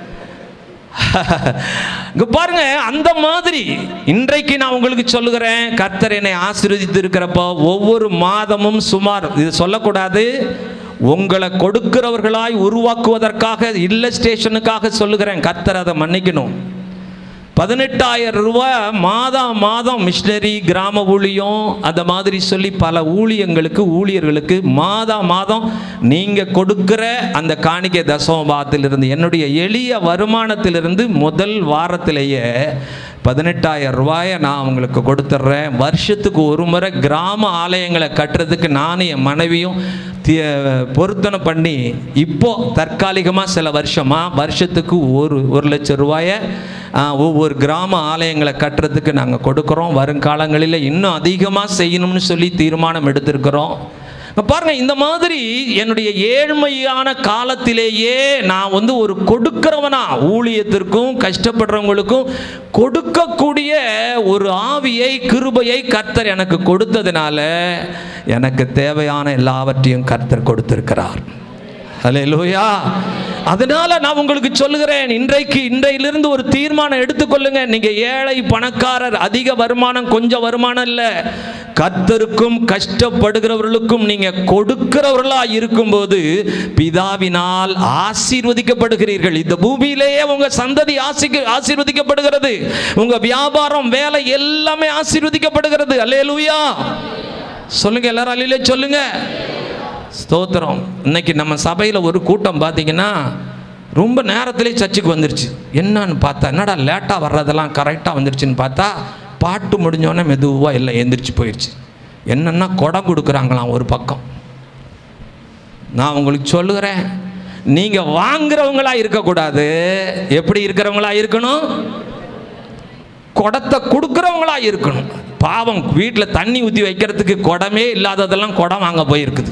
இங்க பாருங்க அந்த மாதிரி இன்றைக்கு நான் உங்களுக்கு சொல்லுகிறேன் கர்த்தர் என்னை ஆசீர்வதித்து இருக்கிறப்போ ஒவ்வொரு மாதமும் சுமார் இது சொல்லக்கூடாது உங்களை கொடுக்கிறவர்களாய் உருவாக்குவதற்காக இல்லஸ்டேஷனுக்காக சொல்லுகிறேன் கர்த்தர் அதை மன்னிக்கணும் பதினெட்டாயிரம் ரூபாய் மாதம் மாதம் மிஷினரி கிராம ஊழியம் அந்த மாதிரி சொல்லி பல ஊழியங்களுக்கு ஊழியர்களுக்கு மாதம் மாதம் நீங்கள் கொடுக்கிற அந்த காணிக்கை தசமபாத்திலிருந்து என்னுடைய எளிய வருமானத்திலிருந்து முதல் வாரத்திலேயே பதினெட்டாயிரம் ரூபாயை நான் உங்களுக்கு கொடுத்துட்றேன் வருஷத்துக்கு ஒரு முறை கிராம ஆலயங்களை கட்டுறதுக்கு நானும் என் மனைவியும் தி- பொருத்தனை பண்ணி இப்போ தற்காலிகமாக சில வருஷமாக வருஷத்துக்கு ஒரு ஒரு லட்சம் ரூபாயை ஆ, ஒவ்வொரு கிராம ஆலயங்களை கட்டுறதுக்கு நாங்கள் கொடுக்குறோம் வருங்காலங்களில் இன்னும் அதிகமாக செய்யணும்னு சொல்லி தீர்மானம் எடுத்திருக்கிறோம் இப்ப பாருங்க இந்த மாதிரி என்னுடைய ஏழ்மையான காலத்திலேயே நான் வந்து ஒரு கொடுக்கிறவனா ஊழியத்திற்கும் கஷ்டப்படுறவங்களுக்கும் கொடுக்கக்கூடிய ஒரு ஆவியை கிருபையை கர்த்தர் எனக்கு கொடுத்ததுனால எனக்கு தேவையான எல்லாவற்றையும் கர்த்தர் கொடுத்திருக்கிறார் ஹalleluya அதனால நான் உங்களுக்கு சொல்லுகிறேன் இன்றைக்கு இன்றையிலிருந்து ஒரு தீர்மானம் எடுத்துக்கொள்ளுங்க நீங்க ஏழை பணக்காரர் அதிக வருமானம் கொஞ்சம் வருமானம் இல்ல கர்த்தருக்கும் கஷ்டப்படுகிறவர்களுக்கும் நீங்க கொடுக்கிறவர்களா இருக்கும்போது பிதாவினால் ஆசீர்வதிக்கப்படுகிறீர்கள் இந்த பூமியிலேயே உங்க சந்ததி ஆசி ஆசீர்வதிக்கப்படுகிறது உங்க வியாபாரம் வேலை எல்லாமே ஆசீர்வதிக்கப்படுகிறது அல்லேலூயா சொல்லுங்க எல்லாரும் அல்லையிலே சொல்லுங்க ஸ்தோத்திரம் இன்னைக்கு நம்ம சபையில் ஒரு கூட்டம் பார்த்தீங்கன்னா ரொம்ப நேரத்திலே சர்ச்சுக்கு வந்துருச்சு என்னன்னு பார்த்தா என்னடா லேட்டாக வர்றதெல்லாம் கரெக்டாக வந்துருச்சுன்னு பார்த்தா பாட்டு முடிஞ்சோடனே மெதுவாக எல்லாம் எந்திரிச்சு போயிடுச்சு என்னென்னா குடம் கொடுக்குறாங்களாம் ஒரு பக்கம் நான் உங்களுக்கு சொல்லுகிறேன் நீங்கள் வாங்குறவங்களா இருக்கக்கூடாது எப்படி இருக்கிறவங்களா இருக்கணும் குடத்தை கொடுக்குறவங்களா இருக்கணும் பாவம் வீட்டில் தண்ணி ஊற்றி வைக்கிறதுக்கு குடமே இல்லாததெல்லாம் குடம் வாங்க போயிருக்குது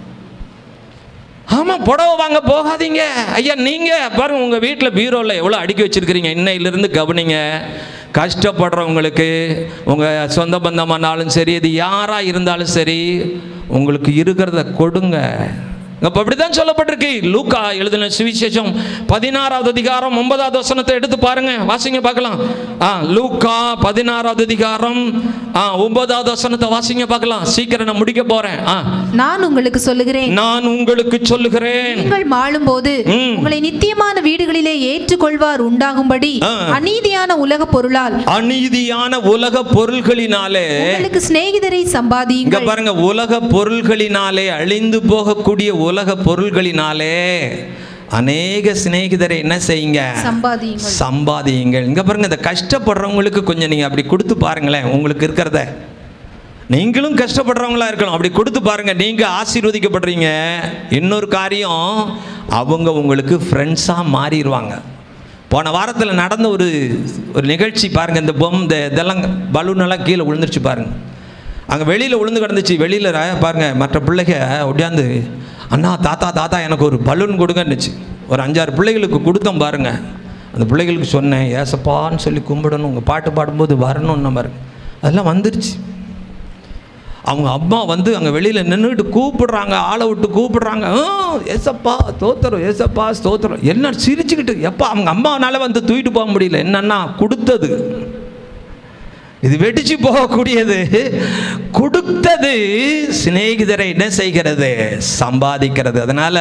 ஆமாம் புடவை வாங்க போகாதீங்க ஐயா நீங்கள் பாருங்க உங்கள் வீட்டில் பீரோவில் எவ்வளோ அடுக்கி வச்சிருக்கிறீங்க இன்னையிலிருந்து கவனிங்க கஷ்டப்படுறவங்களுக்கு உங்கள் சொந்த பந்தமானாலும் சரி இது யாராக இருந்தாலும் சரி உங்களுக்கு இருக்கிறத கொடுங்க அப்போ அப்படி தான் சொல்லப்பட்டிருக்கு லூக்கா எழுதின சுவிசேஷம் பதினாறாவது அதிகாரம் ஒன்பதாவது வசனத்தை எடுத்து பாருங்க வாசிங்க பார்க்கலாம் ஆ லூக்கா பதினாறாவது அதிகாரம் ஆ ஒன்பதாவது வசனத்தை வாசிங்க பார்க்கலாம் சீக்கிரம் நான் முடிக்க போறேன் ஆ நான் உங்களுக்கு சொல்லுகிறேன் நான் உங்களுக்கு சொல்லுகிறேன் நீங்கள் மாளும்போது ம். உங்களை நித்தியமான வீடுகளிலே ஏற்றுக்கொள்வார் உண்டாகும்படி ஆ. அநீதியான உலக பொருளால் அநீதியான உலக பொருள்களினாலே உங்களுக்கு சிநேகிதரை இங்க சம்பாதியுங்கள் பாருங்க உலக பொருள்களினாலே அழிந்து போகக்கூடிய உலக பொருள்களினாலே அநேக சிநேகிதரை என்ன செய்யுங்க சம்பாதியுங்கள் சம்பாதியுங்கள் இங்க பாருங்க இந்த கஷ்டப்படுறவங்களுக்கு கொஞ்சம் நீங்க அப்படி கொடுத்து பாருங்களேன் உங்களுக்கு இருக்கிறத நீங்களும் கஷ்டப்படுறவங்களா இருக்கலாம் அப்படி கொடுத்து பாருங்க நீங்க ஆசீர்வதிக்கப்படுறீங்க இன்னொரு காரியம் அவங்க உங்களுக்கு ஃப்ரெண்ட்ஸாக மாறிடுவாங்க போன வாரத்தில் நடந்த ஒரு ஒரு நிகழ்ச்சி பாருங்க இந்த பொம் இந்த இதெல்லாம் பலூன் எல்லாம் கீழே விழுந்துருச்சு பாருங்க அங்கே வெளியில் விழுந்து கிடந்துச்சு வெளியில் பாருங்க மற்ற பிள்ளைங்க ஒடியாந்து அண்ணா தாத்தா தாத்தா எனக்கு ஒரு பலூன் கொடுங்கன்னுச்சு ஒரு அஞ்சாறு பிள்ளைகளுக்கு கொடுத்தோம் பாருங்க அந்த பிள்ளைகளுக்கு சொன்னேன் ஏசப்பான்னு சொல்லி கும்பிடணும் உங்கள் பாட்டு பாடும்போது வரணும்னு பாருங்க அதெல்லாம் வந்துருச்சு அவங்க அம்மா வந்து அங்கே வெளியில் நின்றுட்டு கூப்பிடுறாங்க ஆளை விட்டு கூப்பிடுறாங்க "ஆ, ஏசப்பா ஸ்தோத்திரம் ஏசப்பா ஸ்தோத்திரம் என்ன சிரிச்சுக்கிட்டு எப்பா அவங்க அம்மாவனால வந்து தூக்கிட்டு போக முடியல என்னன்னா கொடுத்தது இது வெடிச்சு போகக்கூடியது கொடுத்தது சிநேகிதரை என்ன செய்கிறது சம்பாதிக்கிறது அதனால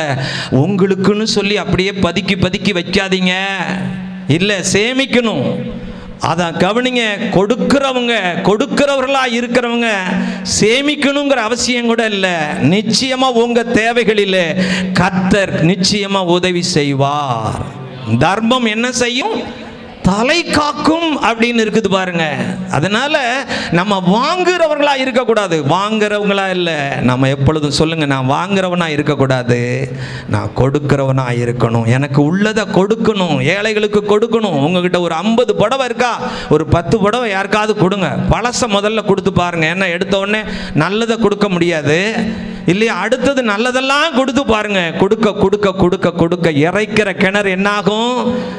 உங்களுக்குன்னு சொல்லி அப்படியே பதுக்கி பதுக்கி வைக்காதீங்க இல்லை சேமிக்கணும் அதான் கவனிங்க கொடுக்கிறவங்க கொடுக்கிறவர்களா இருக்கிறவங்க சேமிக்கணுங்கிற அவசியம் கூட இல்லை நிச்சயமா உங்க தேவைகளில் கர்த்தர் நிச்சயமா உதவி செய்வார் தர்மம் என்ன செய்யும் தலை காக்கும் அப்படின்னு இருக்குது பாருங்க அதனால நம்ம வாங்குறவர்களா இருக்கக்கூடாது வாங்குறவங்களா இல்லை நம்ம எப்பொழுதும் சொல்லுங்க நான் வாங்குறவனா இருக்கக்கூடாது நான் கொடுக்கிறவனா இருக்கணும் எனக்கு உள்ளதை கொடுக்கணும் ஏழைகளுக்கு கொடுக்கணும் உங்ககிட்ட ஒரு ஐம்பது புடவை இருக்கா ஒரு பத்து புடவை யாருக்காவது கொடுங்க பழச முதல்ல கொடுத்து பாருங்க ஏன்னா எடுத்த உடனே நல்லதை கொடுக்க முடியாது இல்லையா அடுத்தது நல்லதெல்லாம் கொடுத்து பாருங்க கொடுக்க கொடுக்க கொடுக்க கொடுக்க இறைக்கிற கிணறு என்னாகும்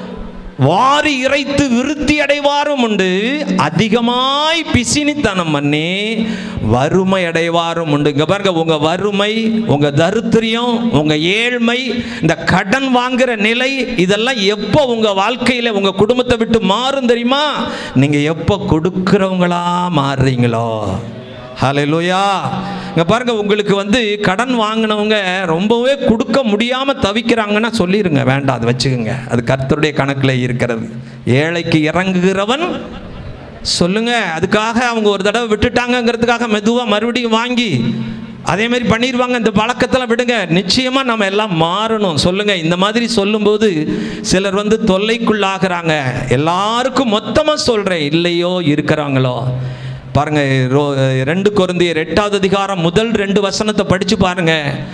வாரி இறைத்து விருத்தி அடைவாரும் உண்டு அதிகமாய் பிசினித்தனம் பண்ணி வறுமை அடைவாரும் உண்டு இங்க பாருங்க உங்க வறுமை உங்க தரித்திரியம் உங்க ஏழ்மை இந்த கடன் வாங்குற நிலை இதெல்லாம் எப்போ உங்க வாழ்க்கையில உங்க குடும்பத்தை விட்டு மாறும் தெரியுமா நீங்க எப்போ கொடுக்கிறவங்களா மாறுறீங்களோ ஹalleluya இங்க பாருங்க உங்களுக்கு வந்து கடன் வாங்கினவங்க ரொம்பவே கொடுக்க முடியாம தவிக்கிறாங்கன்னா சொல்லிருங்க வேண்டாம் அது வச்சுக்கோங்க அது கர்த்தருடைய கணக்குல இருக்கிறது ஏழைக்கு இறங்குகிறவன் சொல்லுங்க அதுக்காக அவங்க ஒரு தடவை விட்டுட்டாங்கங்கிறதுக்காக மெதுவா மறுபடியும் வாங்கி அதே மாதிரி பண்ணிடுவாங்க இந்த பழக்கத்தில் விடுங்க நிச்சயமா நம்ம எல்லாம் மாறணும் சொல்லுங்க இந்த மாதிரி சொல்லும்போது சிலர் வந்து தொல்லைக்குள்ளாகிறாங்க எல்லாருக்கும் மொத்தமா சொல்றேன் இல்லையோ இருக்கிறாங்களோ பாருங்க ரோ- ரெண்டு கொரிந்தியர் எட்டாவது அதிகாரம் முதல் ரெண்டு வசனத்தை படிச்சு பாருங்க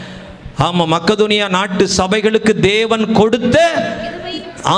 ஆமா மக்கதுனியா நாட்டு சபைகளுக்கு தேவன் கொடுத்த ஆ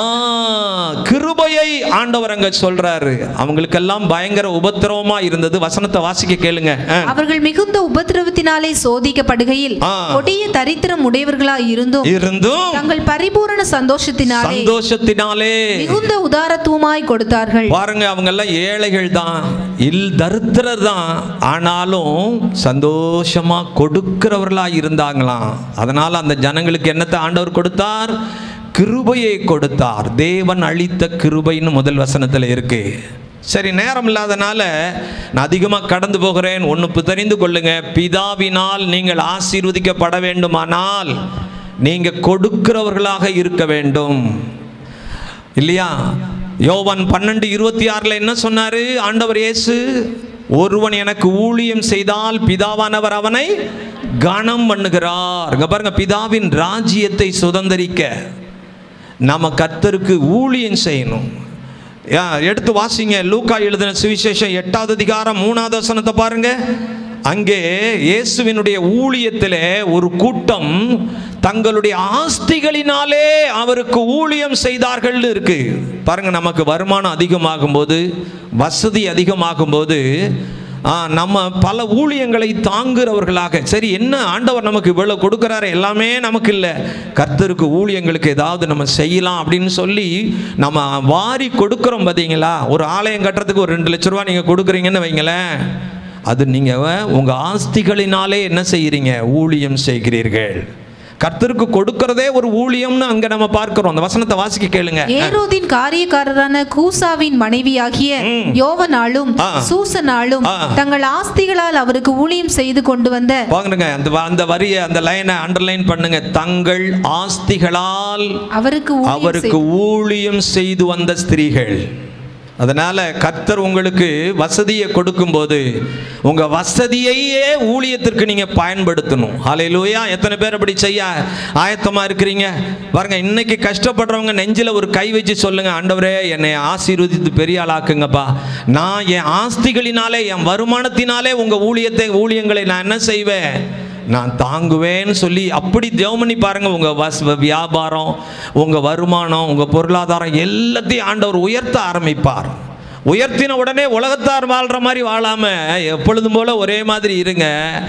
கிருபையை ஆண்டவர் அங்க சொல்றாரு அவங்களுக்கெல்லாம் பயங்கர உபத்திரவமா இருந்தது வசனத்தை வாசிக்க கேளுங்க ஆ. அவர்கள் மிகுந்த உபத்திரவத்தினாலே சோதிக்கப்படுகையில் ஆ. கொடிய தரித்திரம் உடையவர்களாய் இருந்தும் இருந்தும் தங்கள் பரிபூரண சந்தோஷத்தினாலே சந்தோஷத்தினாலே மிகுந்த உதாரத்துவமாய் கொடுத்தார்கள் பாருங்க அவங்க எல்லாம் ஏழைகள் தான் இல் தரித்திரர் தான் ஆனாலும் சந்தோஷமா கொடுக்கிறவர்களா இருந்தாங்களாம் அதனால அந்த ஜனங்களுக்கு என்னத்தை ஆண்டவர் கொடுத்தார் கிருபையை கொடுத்தார் தேவன் அளித்த கிருபைன்னு முதல் வசனத்தில் இருக்கு சரி நேரம் இல்லாதனால நான் அதிகமாக கடந்து போகிறேன் ஒன்று தெரிந்து கொள்ளுங்க பிதாவினால் நீங்கள் ஆசீர்வதிக்கப்பட வேண்டுமானால் நீங்கள் கொடுக்கிறவர்களாக இருக்க வேண்டும் இல்லையா யோவான் பன்னெண்டு இருபத்தி ஆறில் என்ன சொன்னாரு ஆண்டவர் இயேசு ஒருவன் எனக்கு ஊழியம் செய்தால் பிதாவானவர் அவனை கனம் பண்ணுகிறார் இங்க பாருங்க பிதாவின் ராஜ்யத்தை சுதந்தரிக்க நாம கர்த்தருக்கு ஊழியம் செய்யணும் யா, எடுத்து வாசிங்க லூக்கா எழுதின சுவிசேஷம் எட்டாவது அதிகாரம் மூணாவது வசனத்தை பாருங்க அங்கே இயேசுவினுடைய ஊழியத்திலே ஒரு கூட்டம் தங்களுடைய ஆஸ்திகளினாலே அவருக்கு ஊழியம் செய்தார்கள் இருக்கு பாருங்க நமக்கு வருமானம் அதிகமாகும் போது வசதி அதிகமாகும் போது ஆ, நம்ம பல ஊழியங்களை தாங்குறவர்களாக சரி என்ன ஆண்டவர் நமக்கு இவ்வளவு கொடுக்குறாரு எல்லாமே நமக்கு இல்லை கர்த்தருக்கு ஊழியங்களுக்கு ஏதாவது நம்ம செய்யலாம் அப்படின்னு சொல்லி நம்ம வாரி கொடுக்குறோம் பார்த்தீங்களா ஒரு ஆலயம் கட்டுறதுக்கு ஒரு ரெண்டு லட்ச ரூபா நீங்கள் கொடுக்குறீங்கன்னு வைங்களேன் அது நீங்கள் உங்கள் ஆஸ்திகளினாலே என்ன செய்கிறீங்க ஊழியம் செய்கிறீர்கள் கர்த்தருக்கு கொடுக்கறதே ஒரு ஊழியம்னு அங்கே நம்ம பார்க்கிறோம் அந்த வசனத்தை வாசிக்க கேளுங்க ஏரோதின் காரியக்காரரான கூசாவின் மனைவியாகிய ம். யோவனாலும் ஆ. சூசனாலும் ஆ. தங்கள் ஆஸ்திகளால் அவருக்கு ஊழியம் செய்து கொண்டு வந்த பாருங்க அந்த வ- அந்த வரியை அந்த லைனை அண்டர்லைன் பண்ணுங்க தங்கள் ஆஸ்திகளால் அவருக்கு ஊழியம் அவருக்கு ஊழியம் செய்து வந்த ஸ்திரீகள் அதனால கர்த்தர் உங்களுக்கு வசதியை கொடுக்கும்போது உங்க வசதியையே ஊழியத்திற்கு நீங்க பயன்படுத்தணும் ஹalleluya எத்தனை பேர் அப்படி செய்ய ஆயத்தமா இருக்கிறீங்க பாருங்க இன்னைக்கு கஷ்டப்படுறவங்க நெஞ்சில ஒரு கை வச்சு சொல்லுங்க ஆண்டவரே என்னை ஆசீர்வதித்து பெரிய ஆளாக்குங்கப்பா நான் என் ஆஸ்திகளினாலே என் வருமானத்தினாலே உங்க ஊழியத்தை ஊழியங்களை நான் என்ன செய்வேன் நான் தாங்குவேன்னு சொல்லி அப்படி ஜெபம் பண்ணி பாருங்க உங்க வஸ் வியாபாரம் உங்க வருமானம் உங்க பொருளாதாரம் எல்லாத்தையும் ஆண்டவர் உயர்த்த ஆரம்பிப்பார் உயர்த்தின உடனே உலகத்தார் வாழ்ற மாதிரி வாழாம எப்பொழுதும் போல ஒரே மாதிரி இருங்க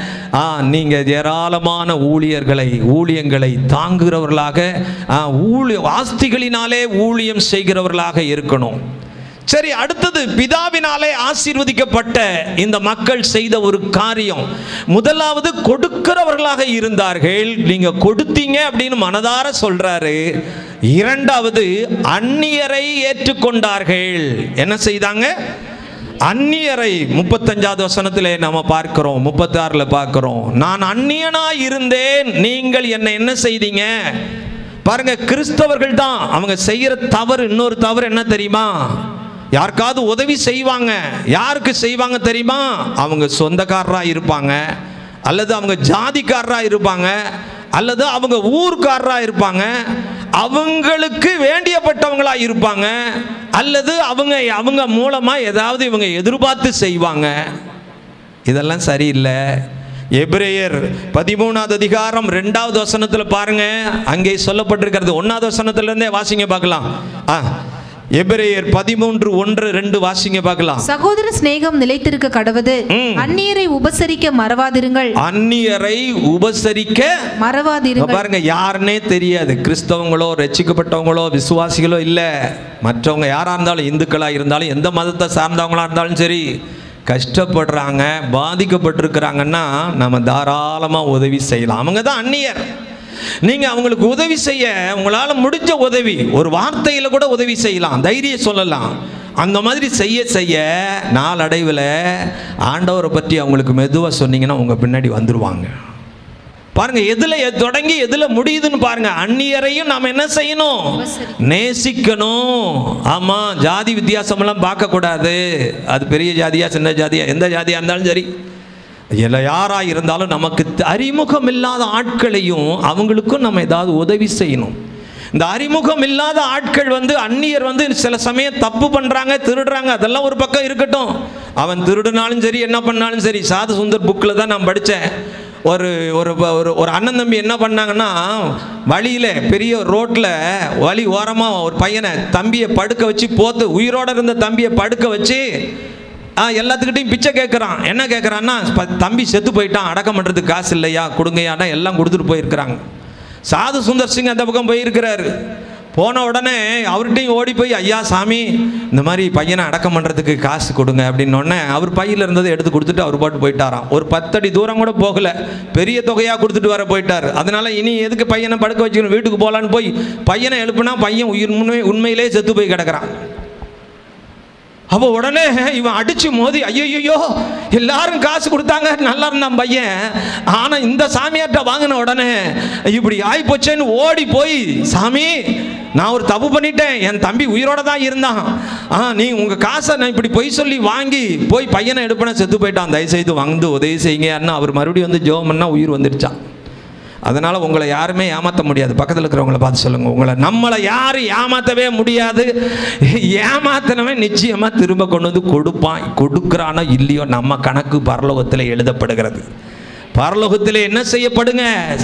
ஆ நீங்க ஏராளமான ஊழியர்களை ஊழியங்களை தாங்குகிறவர்களாக ஆ, ஊழிய ஆஸ்திகளினாலே ஊழியம் செய்கிறவர்களாக இருக்கணும் சரி அடுத்தது பிதாவினாலே ஆசீர்வதிக்கப்பட்ட இந்த மக்கள் செய்த ஒரு காரியம் முதலாவது கொடுக்கிறவர்களாக இருந்தார்கள் நீங்க கொடுத்தீங்க அப்படின்னு மனதார சொல்றாரு இரண்டாவது அந்நியரை ஏற்றுக்கொண்டார்கள் என்ன செய்தாங்க அந்நியரை முப்பத்தஞ்சாவது வசனத்திலே நாம பார்க்கிறோம் முப்பத்தாறுல பார்க்கிறோம் நான் அந்நியனா இருந்தேன் நீங்கள் என்னை என்ன செய்தீங்க பாருங்க கிறிஸ்தவர்கள் தான் அவங்க செய்யற தவறு இன்னொரு தவறு என்ன தெரியுமா யாருக்காவது உதவி செய்வாங்க யாருக்கு செய்வாங்க தெரியுமா அவங்க சொந்தக்காரராக இருப்பாங்க அல்லது அவங்க ஜாதிக்காரராக இருப்பாங்க அல்லது அவங்க ஊர்க்காரராக இருப்பாங்க அவங்களுக்கு வேண்டியப்பட்டவங்களா இருப்பாங்க அல்லது அவங்க அவங்க மூலமாக ஏதாவது இவங்க எதிர்பார்த்து செய்வாங்க இதெல்லாம் சரியில்லை எபிரேயர் பதிமூணாவது அதிகாரம் ரெண்டாவது வசனத்தில் பாருங்க அங்கே சொல்லப்பட்டிருக்கிறது ஒன்றாவது வசனத்திலிருந்தே வாசிங்க பார்க்கலாம் ஆ எபிரேயர் பதிமூன்று ஒன்று ரெண்டு வாசிங்க பார்க்கலாம் சகோதர சிநேகம் நிலைத்திருக்க கடவது ம். அந்நியரை உபசரிக்க மறவாதிருங்கள் அந்நியரை உபசரிக்க இப்ப மறவாதிருங்கள் பாருங்க யாருன்னே தெரியாது கிறிஸ்தவங்களோ ரட்சிக்கப்பட்டவங்களோ விசுவாசிகளோ இல்லை மற்றவங்க யாராக இருந்தாலும் இந்துக்களா இருந்தாலும் எந்த மதத்தை சார்ந்தவங்களா இருந்தாலும் சரி கஷ்டப்படுறாங்க பாதிக்கப்பட்டிருக்கிறாங்கன்னா நம்ம தாராளமாக உதவி செய்யலாம் அவங்க தான் அந்நியர் நீங்கள் அவங்களுக்கு உதவி செய்ய உங்களால் முடிஞ்ச உதவி ஒரு வார்த்தையில் கூட உதவி செய்யலாம் தைரியம் சொல்லலாம் அந்த மாதிரி செய்ய செய்ய நாளடைவில் ஆண்டவரை பற்றி அவங்களுக்கு மெதுவாக சொன்னீங்கன்னா உங்கள் பின்னாடி வந்துருவாங்க பாருங்க எதுல எ- தொடங்கி எதுல முடியுதுன்னு பாருங்க அந்நியரையும் நாம என்ன செய்யணும் நேசிக்கணும் ஆமா ஜாதி வித்தியாசம் எல்லாம் பார்க்க கூடாது அது பெரிய ஜாதியா சின்ன ஜாதியா எந்த ஜாதியா இருந்தாலும் சரி இல்லை யாரா இருந்தாலும் நமக்கு த- அறிமுகம் இல்லாத ஆட்களையும் அவங்களுக்கும் நம்ம ஏதாவது உதவி செய்யணும் இந்த அறிமுகம் இல்லாத ஆட்கள் வந்து அந்நியர் வந்து சில சமயம் தப்பு பண்றாங்க திருடுறாங்க அதெல்லாம் ஒரு பக்கம் இருக்கட்டும் அவன் திருடுனாலும் சரி என்ன பண்ணாலும் சரி சாது சுந்தர் புக்கில் தான் நான் படித்தேன் ஒரு ஒரு ஒரு ஒரு அண்ணன் தம்பி என்ன பண்ணாங்கன்னா வழியில் பெரிய ரோட்டில் வழி ஓரமாக ஒரு பையனை தம்பியை படுக்க வச்சு போத்து உயிரோட இருந்த தம்பியை படுக்க வச்சு ஆ எல்லாத்துக்கிட்டையும் பிச்சை கேட்குறான் என்ன கேட்குறான்னா ப- தம்பி செத்து போயிட்டான் அடக்கம் பண்ணுறதுக்கு காசு இல்லையா கொடுங்கயானா எல்லாம் கொடுத்துட்டு போயிருக்கிறாங்க சாது சுந்தர் சிங் அந்த பக்கம் போயிருக்கிறாரு போன உடனே அவர்கிட்டையும் ஓடி போய் ஐயா சாமி இந்த மாதிரி பையனை அடக்கம் பண்ணுறதுக்கு காசு கொடுங்க அப்படின்னு உடனே அவர் பையில் இருந்ததை எடுத்து கொடுத்துட்டு அவர் பாட்டு போயிட்டாராம் ஒரு பத்தடி தூரம் கூட போகல பெரிய தொகையாக கொடுத்துட்டு வர போயிட்டார் அதனால இனி எதுக்கு பையனை படுக்க வச்சுக்கணும் வீட்டுக்கு போகலான்னு போய் பையனை எழுப்புனா பையன் உயிர் உண்மை உண்மையிலே செத்து போய் கிடக்குறான் அப்போ உடனே இவன் அடிச்சு மோதி ஐயோ எல்லாரும் காசு கொடுத்தாங்க நல்லா இருந்தான் பையன் ஆனா இந்த சாமியார்ட்ட வாங்கின உடனே இப்படி ஆயிப்போச்சேன்னு ஓடி போய் சாமி நான் ஒரு தப்பு பண்ணிட்டேன் என் தம்பி உயிரோட தான் இருந்தான் ஆ நீ உங்க காசை நான் இப்படி பொய் சொல்லி வாங்கி போய் பையனை எடுப்பேன் செத்து போயிட்டான் தயவுசெய்து வந்து உதவி செய்யுங்க அண்ணா அவர் மறுபடியும் வந்து ஜோம் பண்ணா உயிர் வந்துடுச்சான் அதனால் உங்களை யாருமே ஏமாற்ற முடியாது பக்கத்தில் இருக்கிறவங்கள பார்த்து சொல்லுங்கள் உங்களை நம்மளை யாரும் ஏமாற்றவே முடியாது ஏமாத்தினவன் நிச்சயமாக திரும்ப கொண்டு வந்து கொடுப்பான் கொடுக்குறானோ இல்லையோ நம்ம கணக்கு பரலோகத்தில் எழுதப்படுகிறது பரலோகத்தில் என்ன செய்யப்படுங்க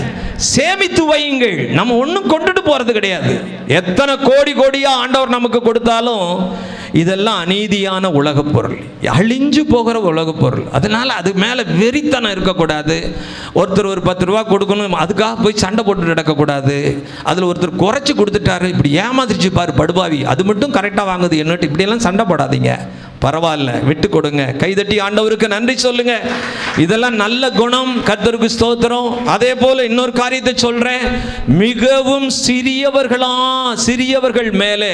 சேமித்து வையுங்கள் நம்ம ஒன்றும் கொண்டுட்டு போகிறது கிடையாது எத்தனை கோடி கோடியாக ஆண்டவர் நமக்கு கொடுத்தாலும் இதெல்லாம் அநீதியான உலகப் பொருள் அழிஞ்சு போகிற உலகப் பொருள் அதனால் அது மேலே வெறித்தனம் இருக்கக்கூடாது ஒருத்தர் ஒரு பத்து ரூபா கொடுக்கணும் அதுக்காக போய் சண்டை போட்டு நடக்கக்கூடாது அதில் ஒருத்தர் குறைச்சி கொடுத்துட்டாரு இப்படி ஏமாத்திருச்சு பாரு படுபாவி அது மட்டும் கரெக்டாக வாங்குது என்னட்டு இப்படியெல்லாம் சண்டை போடாதீங்க பரவாயில்ல விட்டு கொடுங்க கைதட்டி ஆண்டவருக்கு நன்றி சொல்லுங்க இதெல்லாம் நல்ல குணம் கர்த்தருக்கு ஸ்தோத்திரம் அதே போல இன்னொரு காரியத்தை சொல்றேன் மிகவும் சிறியவர்களா சிறியவர்கள் மேலே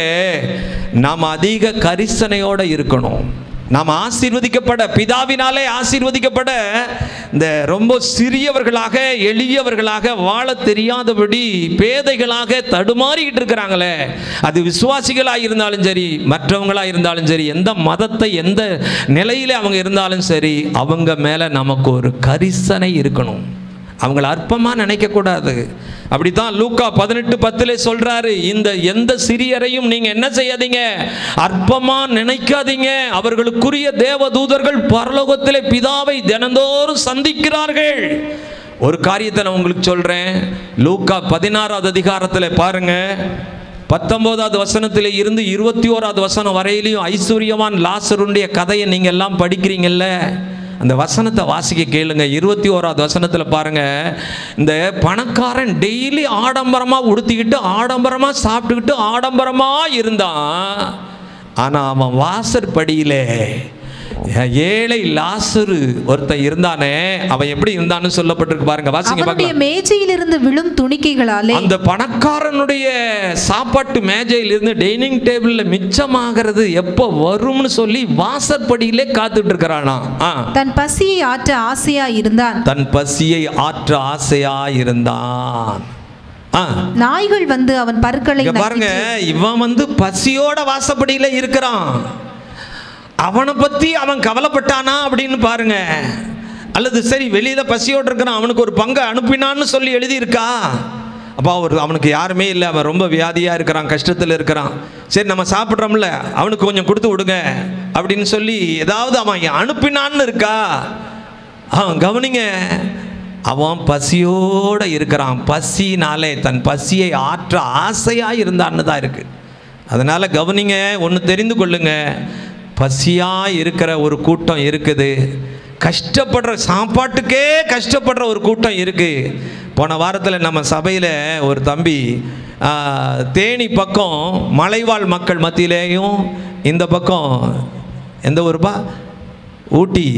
நாம் அதிக கரிசனையோட இருக்கணும் நாம் ஆசீர்வதிக்கப்பட பிதாவினாலே ஆசீர்வதிக்கப்பட இந்த ரொம்ப சிறியவர்களாக எளியவர்களாக வாழ தெரியாதபடி பேதைகளாக தடுமாறிக்கிட்டு இருக்கிறாங்களே அது விசுவாசிகளாக இருந்தாலும் சரி மற்றவங்களாக இருந்தாலும் சரி எந்த மதத்தை எந்த நிலையில அவங்க இருந்தாலும் சரி அவங்க மேலே நமக்கு ஒரு கரிசனை இருக்கணும் அவங்கள அற்பமாக நினைக்கக்கூடாது அப்படித்தான் லூக்கா பதினெட்டு பத்தில் சொல்றாரு இந்த எந்த சிறியரையும் நீங்க என்ன செய்யாதீங்க அற்பமா நினைக்காதீங்க அவர்களுக்குரிய தேவ தூதர்கள் பரலோகத்திலே பிதாவை தினந்தோறும் சந்திக்கிறார்கள் ஒரு காரியத்தை நான் உங்களுக்கு சொல்றேன் லூக்கா பதினாறாவது அதிகாரத்தில் பாருங்க பத்தொன்பதாவது வசனத்தில் இருந்து இருபத்தி ஓராவது வசனம் வரையிலையும் ஐஸ்வர்யவான் லாசருடைய கதையை நீங்க எல்லாம் படிக்கிறீங்கல்ல அந்த வசனத்தை வாசிக்க கேளுங்க இருபத்தி ஓராவது வசனத்தில் பாருங்க இந்த பணக்காரன் டெய்லி ஆடம்பரமாக உடுத்திக்கிட்டு ஆடம்பரமாக சாப்பிட்டுக்கிட்டு ஆடம்பரமாக இருந்தான் ஆனால் அவன் வாசற்படியிலே ஏழை லாசரு ஒருத்தன் இருந்தானே அவன் எப்படி இருந்தான்னு சொல்லப்பட்டிருக்கு பாருங்க வாசிங்க அவனுடைய பார்க்கலாம் மேஜையிலிருந்து விழும் துணிக்கைகளாலே அந்த பணக்காரனுடைய சாப்பாட்டு மேஜையிலிருந்து டைனிங் டேபிள்ல மிச்சமாகிறது எப்போ வரும்னு சொல்லி வாசற்படியிலே காத்துட்டு இருக்கிறானா ஆ தன் பசியை ஆற்ற ஆசையா இருந்தான் தன் பசியை ஆற்ற ஆசையா இருந்தான் ஆ நாய்கள் வந்து அவன் பற்களை இங்க பாருங்க நக்கிற்று. இவன் வந்து பசியோட வாசப்படியில இருக்கிறான் அவனை பற்றி அவன் கவலைப்பட்டானா அப்படின்னு பாருங்க அல்லது சரி வெளியில் பசியோடு இருக்கிறான் அவனுக்கு ஒரு பங்கை அனுப்பினான்னு சொல்லி எழுதியிருக்கா அப்போ அவர் அவனுக்கு யாருமே இல்லை அவன் ரொம்ப வியாதியாக இருக்கிறான் கஷ்டத்தில் இருக்கிறான் சரி நம்ம சாப்பிட்றோம்ல அவனுக்கு கொஞ்சம் கொடுத்து விடுங்க அப்படின்னு சொல்லி ஏதாவது அவன் அனுப்பினான்னு இருக்கா அவன் கவனிங்க அவன் பசியோடு இருக்கிறான் பசினாலே தன் பசியை ஆற்ற ஆசையாக இருந்தான்னு தான் இருக்குது அதனால் கவனிங்க ஒன்று தெரிந்து கொள்ளுங்க பசியாக இருக்கிற ஒரு கூட்டம் இருக்குது கஷ்டப்படுற சாப்பாட்டுக்கே கஷ்டப்படுற ஒரு கூட்டம் இருக்குது போன வாரத்தில் நம்ம சபையில் ஒரு தம்பி ஆ, தேனி பக்கம் மலைவாழ் மக்கள் மத்தியிலேயும் இந்த பக்கம் எந்த ஊருப்பா ஊட்டி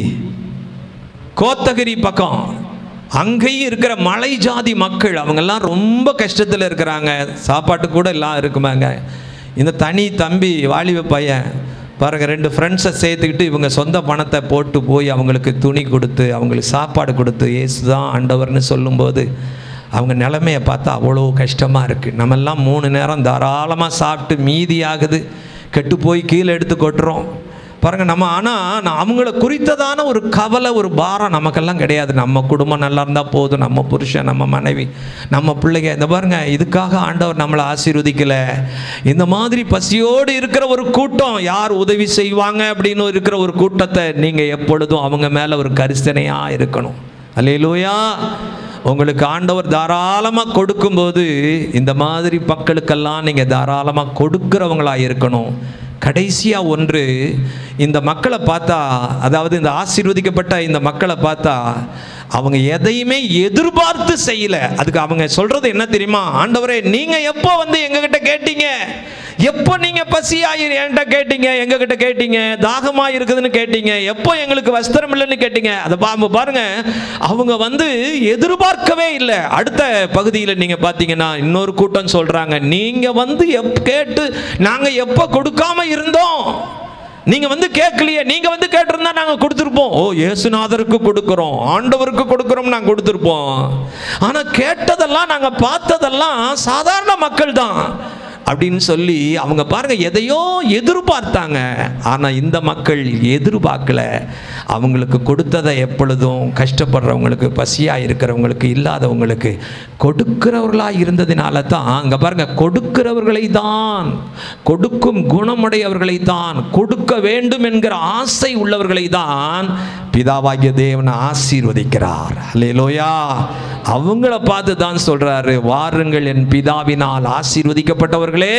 கோத்தகிரி பக்கம் அங்கேயும் இருக்கிற மலை ஜாதி மக்கள் அவங்கெல்லாம் ரொம்ப கஷ்டத்தில் இருக்கிறாங்க சாப்பாட்டு கூட எல்லாம் இருக்குமாங்க இந்த தனி தம்பி வாலிப பையன் பாருங்க ரெண்டு ஃப்ரெண்ட்ஸை சேர்த்துக்கிட்டு இவங்க சொந்த பணத்தை போட்டு போய் அவங்களுக்கு துணி கொடுத்து அவங்களுக்கு சாப்பாடு கொடுத்து ஏசு தான் ஆண்டவர்னு சொல்லும்போது அவங்க நிலைமையை பார்த்தா அவ்வளோ கஷ்டமாக இருக்குது நம்மெல்லாம் மூணு நேரம் தாராளமாக சாப்பிட்டு மீதி ஆகுது கெட்டு போய் கீழே எடுத்து கொட்டுறோம் பாருங்க நம்ம ஆனால் அவங்கள குறித்ததான ஒரு கவலை ஒரு பாரம் நமக்கெல்லாம் கிடையாது நம்ம குடும்பம் நல்லா இருந்தால் போதும் நம்ம புருஷன் நம்ம மனைவி நம்ம பிள்ளைங்க இந்த பாருங்க இதுக்காக ஆண்டவர் நம்மளை ஆசீர்வதிக்கலை இந்த மாதிரி பசியோடு இருக்கிற ஒரு கூட்டம் யார் உதவி செய்வாங்க அப்படின்னு இருக்கிற ஒரு கூட்டத்தை நீங்கள் எப்பொழுதும் அவங்க மேலே ஒரு கரிசனையாக இருக்கணும் அல்லேலூயா உங்களுக்கு ஆண்டவர் தாராளமாக கொடுக்கும்போது இந்த மாதிரி மக்களுக்கெல்லாம் நீங்கள் தாராளமாக கொடுக்கிறவங்களா இருக்கணும் கடைசியாக ஒன்று இந்த மக்களை பார்த்தா அதாவது இந்த ஆசீர்வதிக்கப்பட்ட இந்த மக்களை பார்த்தா அவங்க எதையுமே எதிர்பார்த்து செய்யல அதுக்கு அவங்க சொல்றது என்ன தெரியுமா ஆண்டவரே நீங்க எப்போ வந்து எங்ககிட்ட கேட்டீங்க எப்போ நீங்க பசியாயி என்கிட்ட கேட்டீங்க எங்ககிட்ட கேட்டீங்க தாகமா இருக்குதுன்னு கேட்டீங்க எப்போ எங்களுக்கு வஸ்திரம் இல்லைன்னு கேட்டீங்க அதை பா- பாருங்க அவங்க வந்து எதிர்பார்க்கவே இல்லை அடுத்த பகுதியில் நீங்க பார்த்தீங்கன்னா இன்னொரு கூட்டம் சொல்றாங்க நீங்க வந்து எப் கேட்டு நாங்க எப்போ கொடுக்காம இருந்தோம் நீங்க வந்து கேட்கலையே நீங்க வந்து கேட்டிருந்தா நாங்க கொடுத்துருப்போம் ஓ இயேசுநாதருக்கு கொடுக்கிறோம் ஆண்டவருக்கு கொடுக்கிறோம் நாங்க கொடுத்துருப்போம் ஆனா கேட்டதெல்லாம் நாங்க பார்த்ததெல்லாம் சாதாரண மக்கள் தான் அப்படின்னு சொல்லி அவங்க பாருங்க எதையோ எதிர்பார்த்தாங்க ஆனா இந்த மக்கள் எதிர்பார்க்கல அவங்களுக்கு கொடுத்ததை எப்பொழுதும் கஷ்டப்படுறவங்களுக்கு பசியா இருக்கிறவங்களுக்கு இல்லாதவங்களுக்கு கொடுக்கிறவர்களா இருந்ததினால தான் அங்க பாருங்க கொடுக்கிறவர்களை தான் கொடுக்கும் குணமுடையவர்களை தான் கொடுக்க வேண்டும் என்கிற ஆசை உள்ளவர்களை தான் பிதாவாகிய தேவன் ஆசீர்வதிக்கிறார் அல்லேலூயா அவங்கள பார்த்து தான் சொல்றாரு வாருங்கள் என் பிதாவினால் ஆசீர்வதிக்கப்பட்டவர்களே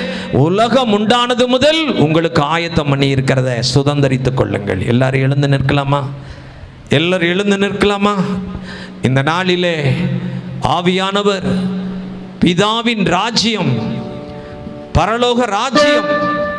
உலகம் உண்டானது முதல் உங்களுக்கு ஆயத்தம் பண்ணி இருக்கிறத சுதந்தரித்துக் கொள்ளுங்கள் எல்லாரும் எழுந்து நிற்கலாமா எல்லாரும் எழுந்து நிற்கலாமா இந்த நாளிலே ஆவியானவர் பிதாவின் ராஜ்யம் பரலோக ராஜ்யம்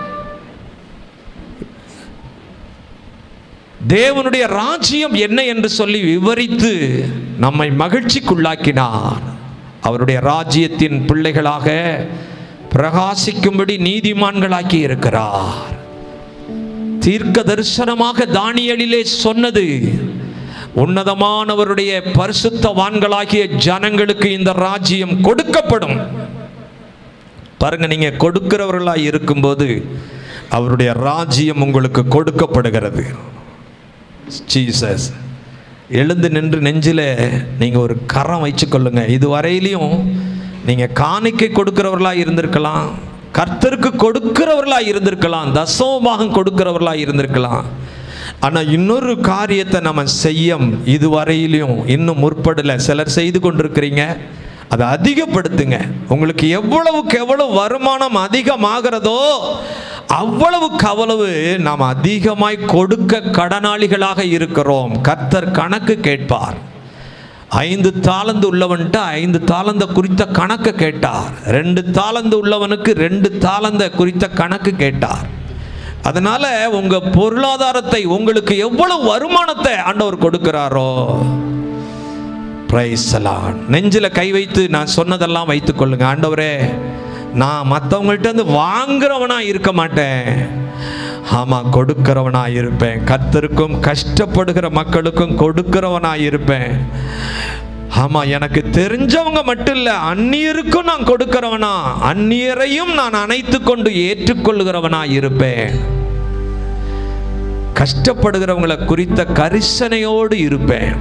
தேவனுடைய ராஜ்யம் என்ன என்று சொல்லி விவரித்து நம்மை மகிழ்ச்சிக்குள்ளாக்கினார் அவருடைய ராஜ்யத்தின் பிள்ளைகளாக பிரகாசிக்கும்படி நீதிமான்களாக்கி இருக்கிறார் தீர்க்க தரிசனமாக தானியலிலே சொன்னது உன்னதமானவருடைய பரிசுத்தவான்களாகிய ஜனங்களுக்கு இந்த ராஜ்யம் கொடுக்கப்படும் பாருங்க நீங்க கொடுக்கிறவர்களா இருக்கும்போது அவருடைய ராஜ்யம் உங்களுக்கு கொடுக்கப்படுகிறது ஜீசஸ் எழுந்து நின்று நெஞ்சில் நீங்கள் ஒரு கரம் வச்சுக்கொள்ளுங்க இது வரையிலையும் நீங்கள் காணிக்கை கொடுக்கிறவர்களா இருந்திருக்கலாம் கர்த்தருக்கு கொடுக்கிறவர்களா இருந்திருக்கலாம் தசமபாகம் கொடுக்கிறவர்களா இருந்திருக்கலாம் ஆனால் இன்னொரு காரியத்தை நம்ம செய்யும் இதுவரையிலையும் இன்னும் முற்படலை சிலர் செய்து கொண்டிருக்கிறீங்க அதை அதிகப்படுத்துங்க உங்களுக்கு எவ்வளவுக்கு எவ்வளவு வருமானம் அதிகமாகிறதோ அவ்வளவுக்கு அவ்வளவு நாம் அதிகமாய் கொடுக்க கடனாளிகளாக இருக்கிறோம் கர்த்தர் கணக்கு கேட்பார் ஐந்து தாளந்து உள்ளவன்ட்டு ஐந்து தாளந்த குறித்த கணக்கு கேட்டார் ரெண்டு தாளந்து உள்ளவனுக்கு ரெண்டு தாளந்த குறித்த கணக்கு கேட்டார் அதனால உங்க பொருளாதாரத்தை உங்களுக்கு எவ்வளவு வருமானத்தை ஆண்டவர் கொடுக்கிறாரோ பிரைஸ் நெஞ்சில் கை வைத்து நான் சொன்னதெல்லாம் வைத்துக் கொள்ளுங்க ஆண்டவரே நான் மற்றவங்கள்ட்ட இருந்து வாங்குறவனா இருக்க மாட்டேன் ஆமாம் கொடுக்கிறவனா இருப்பேன் கர்த்தருக்கும் கஷ்டப்படுகிற மக்களுக்கும் கொடுக்கிறவனா இருப்பேன் ஆமாம் எனக்கு தெரிஞ்சவங்க மட்டும் இல்லை அந்நியருக்கும் நான் கொடுக்கிறவனா அந்நியரையும் நான் அணைத்து கொண்டு ஏற்றுக்கொள்கிறவனா இருப்பேன் கஷ்டப்படுகிறவங்களை குறித்த கரிசனையோடு இருப்பேன்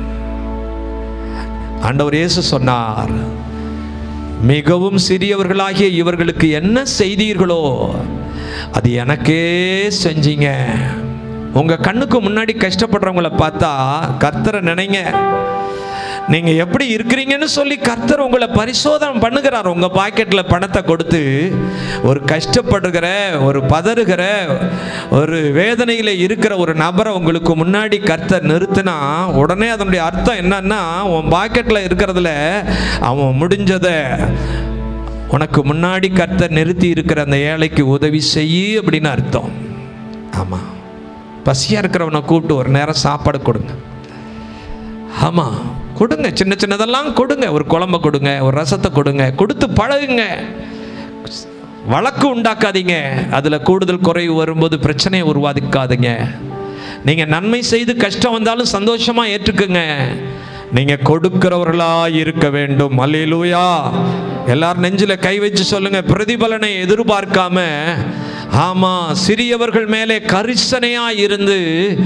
ஆண்டவர் இயேசு சொன்னார் மிகவும் சிறியவர்களாகிய இவர்களுக்கு என்ன செய்தீர்களோ அது எனக்கே செஞ்சீங்க உங்க கண்ணுக்கு முன்னாடி கஷ்டப்படுறவங்கள பார்த்தா கர்த்தரை நினைங்க நீங்க எப்படி இருக்கிறீங்கன்னு சொல்லி கர்த்தர் உங்களை பரிசோதனை பண்ணுகிறார் உங்க பாக்கெட்ல பணத்தை கொடுத்து ஒரு கஷ்டப்படுகிற ஒரு பதறுகிற ஒரு வேதனையில இருக்கிற ஒரு நபரை உங்களுக்கு முன்னாடி கர்த்தர் நிறுத்தினா உடனே அதனுடைய அர்த்தம் என்னன்னா உன் பாக்கெட்ல இருக்கிறதுல அவன் முடிஞ்சதை உனக்கு முன்னாடி கர்த்தர் நிறுத்தி இருக்கிற அந்த ஏழைக்கு உதவி செய்யு அப்படின்னு அர்த்தம் ஆமாம் பசியாக இருக்கிறவனை கூப்பிட்டு ஒரு நேரம் சாப்பாடு கொடுங்க ஆமாம் கொடுங்க சின்ன சின்னதெல்லாம் கொடுங்க ஒரு குழம்ப கொடுங்க ஒரு ரசத்தை கொடுங்க கொடுத்து பழகுங்க வழக்கு உண்டாக்காதீங்க அதில் கூடுதல் குறைவு வரும்போது பிரச்சனையை உருவாதிக்காதீங்க நீங்கள் நன்மை செய்து கஷ்டம் வந்தாலும் சந்தோஷமாக ஏற்றுக்குங்க நீங்கள் கொடுக்கிறவர்களா இருக்க வேண்டும் அல்லேலூயா எல்லாரும் நெஞ்சில் கை வச்சு சொல்லுங்க பிரதிபலனை எதிர்பார்க்காம ஆமா சிறியவர்கள் மேலே கரிசனையா இருந்து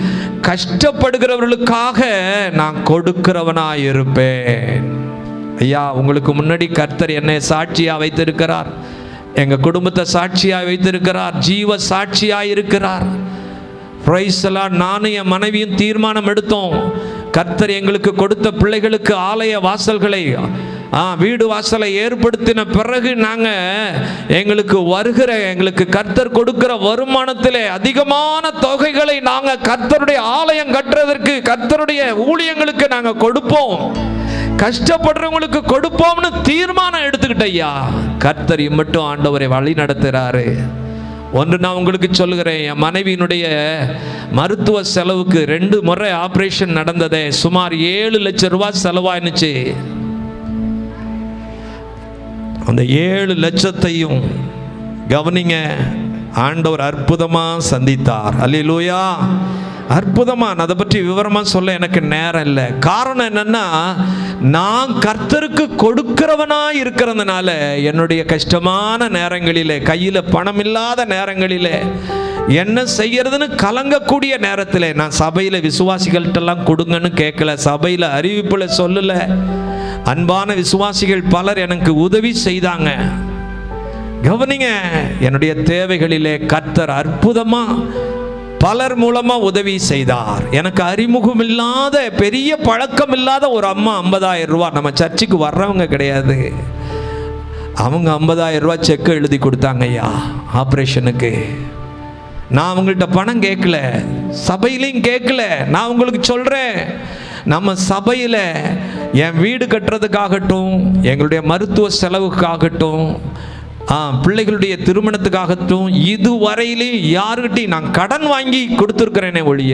கஷ்டப்படுகிறவர்களுக்காக நான் கொடுக்கிறவனா இருப்பேன் ஐயா உங்களுக்கு முன்னாடி கர்த்தர் என்னை சாட்சியா வைத்திருக்கிறார் எங்க குடும்பத்தை சாட்சியா வைத்திருக்கிறார் ஜீவ சாட்சியா இருக்கிறார் Praise the Lord. நானும் என் மனைவியும் தீர்மானம் எடுத்தோம் கர்த்தர் எங்களுக்கு கொடுத்த பிள்ளைகளுக்கு ஆலய வாசல்களை ஆ வீடு வாசலை ஏற்படுத்தின பிறகு நாங்க எங்களுக்கு வருகிற எங்களுக்கு கர்த்தர் கொடுக்கிற வருமானத்திலே அதிகமான தொகைகளை நாங்க கர்த்தருடைய ஆலயம் கட்டுறதற்கு கர்த்தருடைய ஊழியங்களுக்கு நாங்க கொடுப்போம் கஷ்டப்படுறவங்களுக்கு கொடுப்போம்னு தீர்மானம் எடுத்துக்கிட்ட ஐயா கர்த்தர் மட்டும் ஆண்டவரை வழி நடத்துறாரு ஒன்று நான் உங்களுக்கு சொல்லுகிறேன் என் மனைவியினுடைய மருத்துவ செலவுக்கு ரெண்டு முறை ஆப்ரேஷன் நடந்ததே சுமார் ஏழு லட்சம் ரூபாய் செலவாயினுச்சு அந்த ஏழு லட்சத்தையும் கவனிங்க ஆண்டவர் அற்புதமா சந்தித்தார் அல்லேலூயா அற்புதமா நான் அதை பற்றி விவரமா சொல்ல எனக்கு நேரம் இல்லை காரணம் என்னன்னா நான் கர்த்தருக்கு கொடுக்கிறவனா இருக்கிறதுனால என்னுடைய கஷ்டமான நேரங்களிலே கையில பணம் இல்லாத நேரங்களிலே என்ன செய்யறதுன்னு கலங்கக்கூடிய நேரத்தில் நான் சபையில் விசுவாசிகள்கிட்டலாம் கொடுங்கன்னு கேட்கல சபையில் அறிவிப்பில் சொல்லல அன்பான விசுவாசிகள் பலர் எனக்கு உதவி செய்தாங்க கவனிங்க என்னுடைய தேவைகளிலே கர்த்தர் அற்புதமா பலர் மூலமா உதவி செய்தார் எனக்கு அறிமுகம் இல்லாத பெரிய பழக்கம் இல்லாத ஒரு அம்மா ஐம்பதாயிரம் ரூபாய் நம்ம சர்ச்சுக்கு வர்றவங்க கிடையாது அவங்க ஐம்பதாயிரம் ரூபாய் செக் எழுதி கொடுத்தாங்க ஐயா ஆப்ரேஷனுக்கு நான் அவங்கள்ட்ட பணம் கேட்கல சபையிலையும் கேட்கல நான் உங்களுக்கு சொல்கிறேன் நம்ம சபையில் என் வீடு கட்டுறதுக்காகட்டும் எங்களுடைய மருத்துவ செலவுக்காகட்டும் ஆ பிள்ளைகளுடைய திருமணத்துக்காகட்டும் இதுவரையிலையும் யாருக்கிட்டையும் நான் கடன் வாங்கி கொடுத்துருக்குறேனே ஒழிய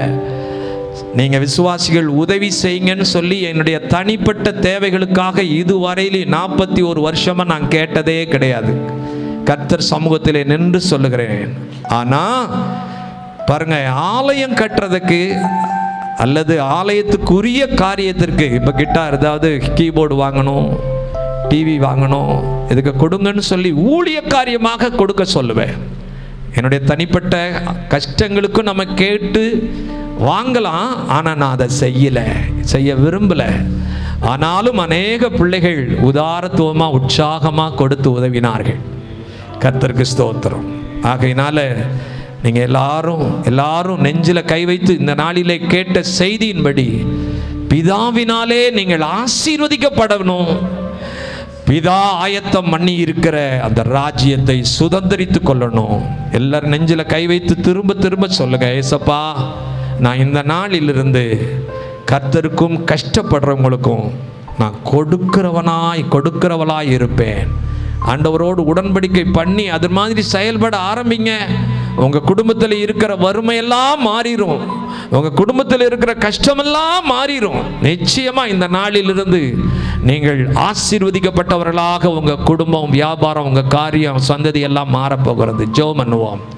நீங்கள் விசுவாசிகள் உதவி செய்யுங்கன்னு சொல்லி என்னுடைய தனிப்பட்ட தேவைகளுக்காக இதுவரையிலும் நாற்பத்தி ஒரு வருஷமாக நான் கேட்டதே கிடையாது கர்த்தர் சமூகத்திலே நின்று சொல்லுகிறேன் ஆனால் பாருங்க ஆலயம் கட்டுறதுக்கு அல்லது ஆலயத்துக்குரிய காரியத்திற்கு இப்போ கிட்டார் ஏதாவது கீபோர்டு வாங்கணும் டிவி வாங்கணும் இதுக்கு கொடுங்கன்னு சொல்லி ஊழிய காரியமாக கொடுக்க சொல்லுவேன் என்னுடைய தனிப்பட்ட கஷ்டங்களுக்கும் நம்ம கேட்டு வாங்கலாம் ஆனால் நான் அதை செய்யலை செய்ய விரும்பலை ஆனாலும் அநேக பிள்ளைகள் உதாரத்துவமாக உற்சாகமாக கொடுத்து உதவினார்கள் கர்த்தருக்கு ஸ்தோத்திரம் ஆகையினால நீங்கள் எல்லாரும் எல்லாரும் நெஞ்சில் கை வைத்து இந்த நாளிலே கேட்ட செய்தியின்படி பிதாவினாலே நீங்கள் ஆசீர்வதிக்கப்படணும் பிதா ஆயத்தம் பண்ணி இருக்கிற அந்த ராஜ்யத்தை சுதந்திரித்து கொள்ளணும் எல்லாரும் நெஞ்சில கை வைத்து திரும்ப திரும்ப சொல்லுங்க ஏசப்பா நான் இந்த நாளிலிருந்து கர்த்தருக்கும் கஷ்டப்படுறவங்களுக்கும் நான் கொடுக்கிறவனாய் கொடுக்கிறவளாய் இருப்பேன் ஆண்டவரோடு உடன்படிக்கை பண்ணி அது மாதிரி செயல்பட ஆரம்பிங்க உங்க குடும்பத்தில் இருக்கிற வறுமையெல்லாம் மாறிடும் உங்க குடும்பத்தில் இருக்கிற கஷ்டமெல்லாம் மாறிடும் நிச்சயமா இந்த நாளிலிருந்து நீங்கள் ஆசீர்வதிக்கப்பட்டவர்களாக உங்க குடும்பம் வியாபாரம் உங்க காரியம் சந்ததி எல்லாம் மாறப்போகிறது ஜோ பண்ணுவோம்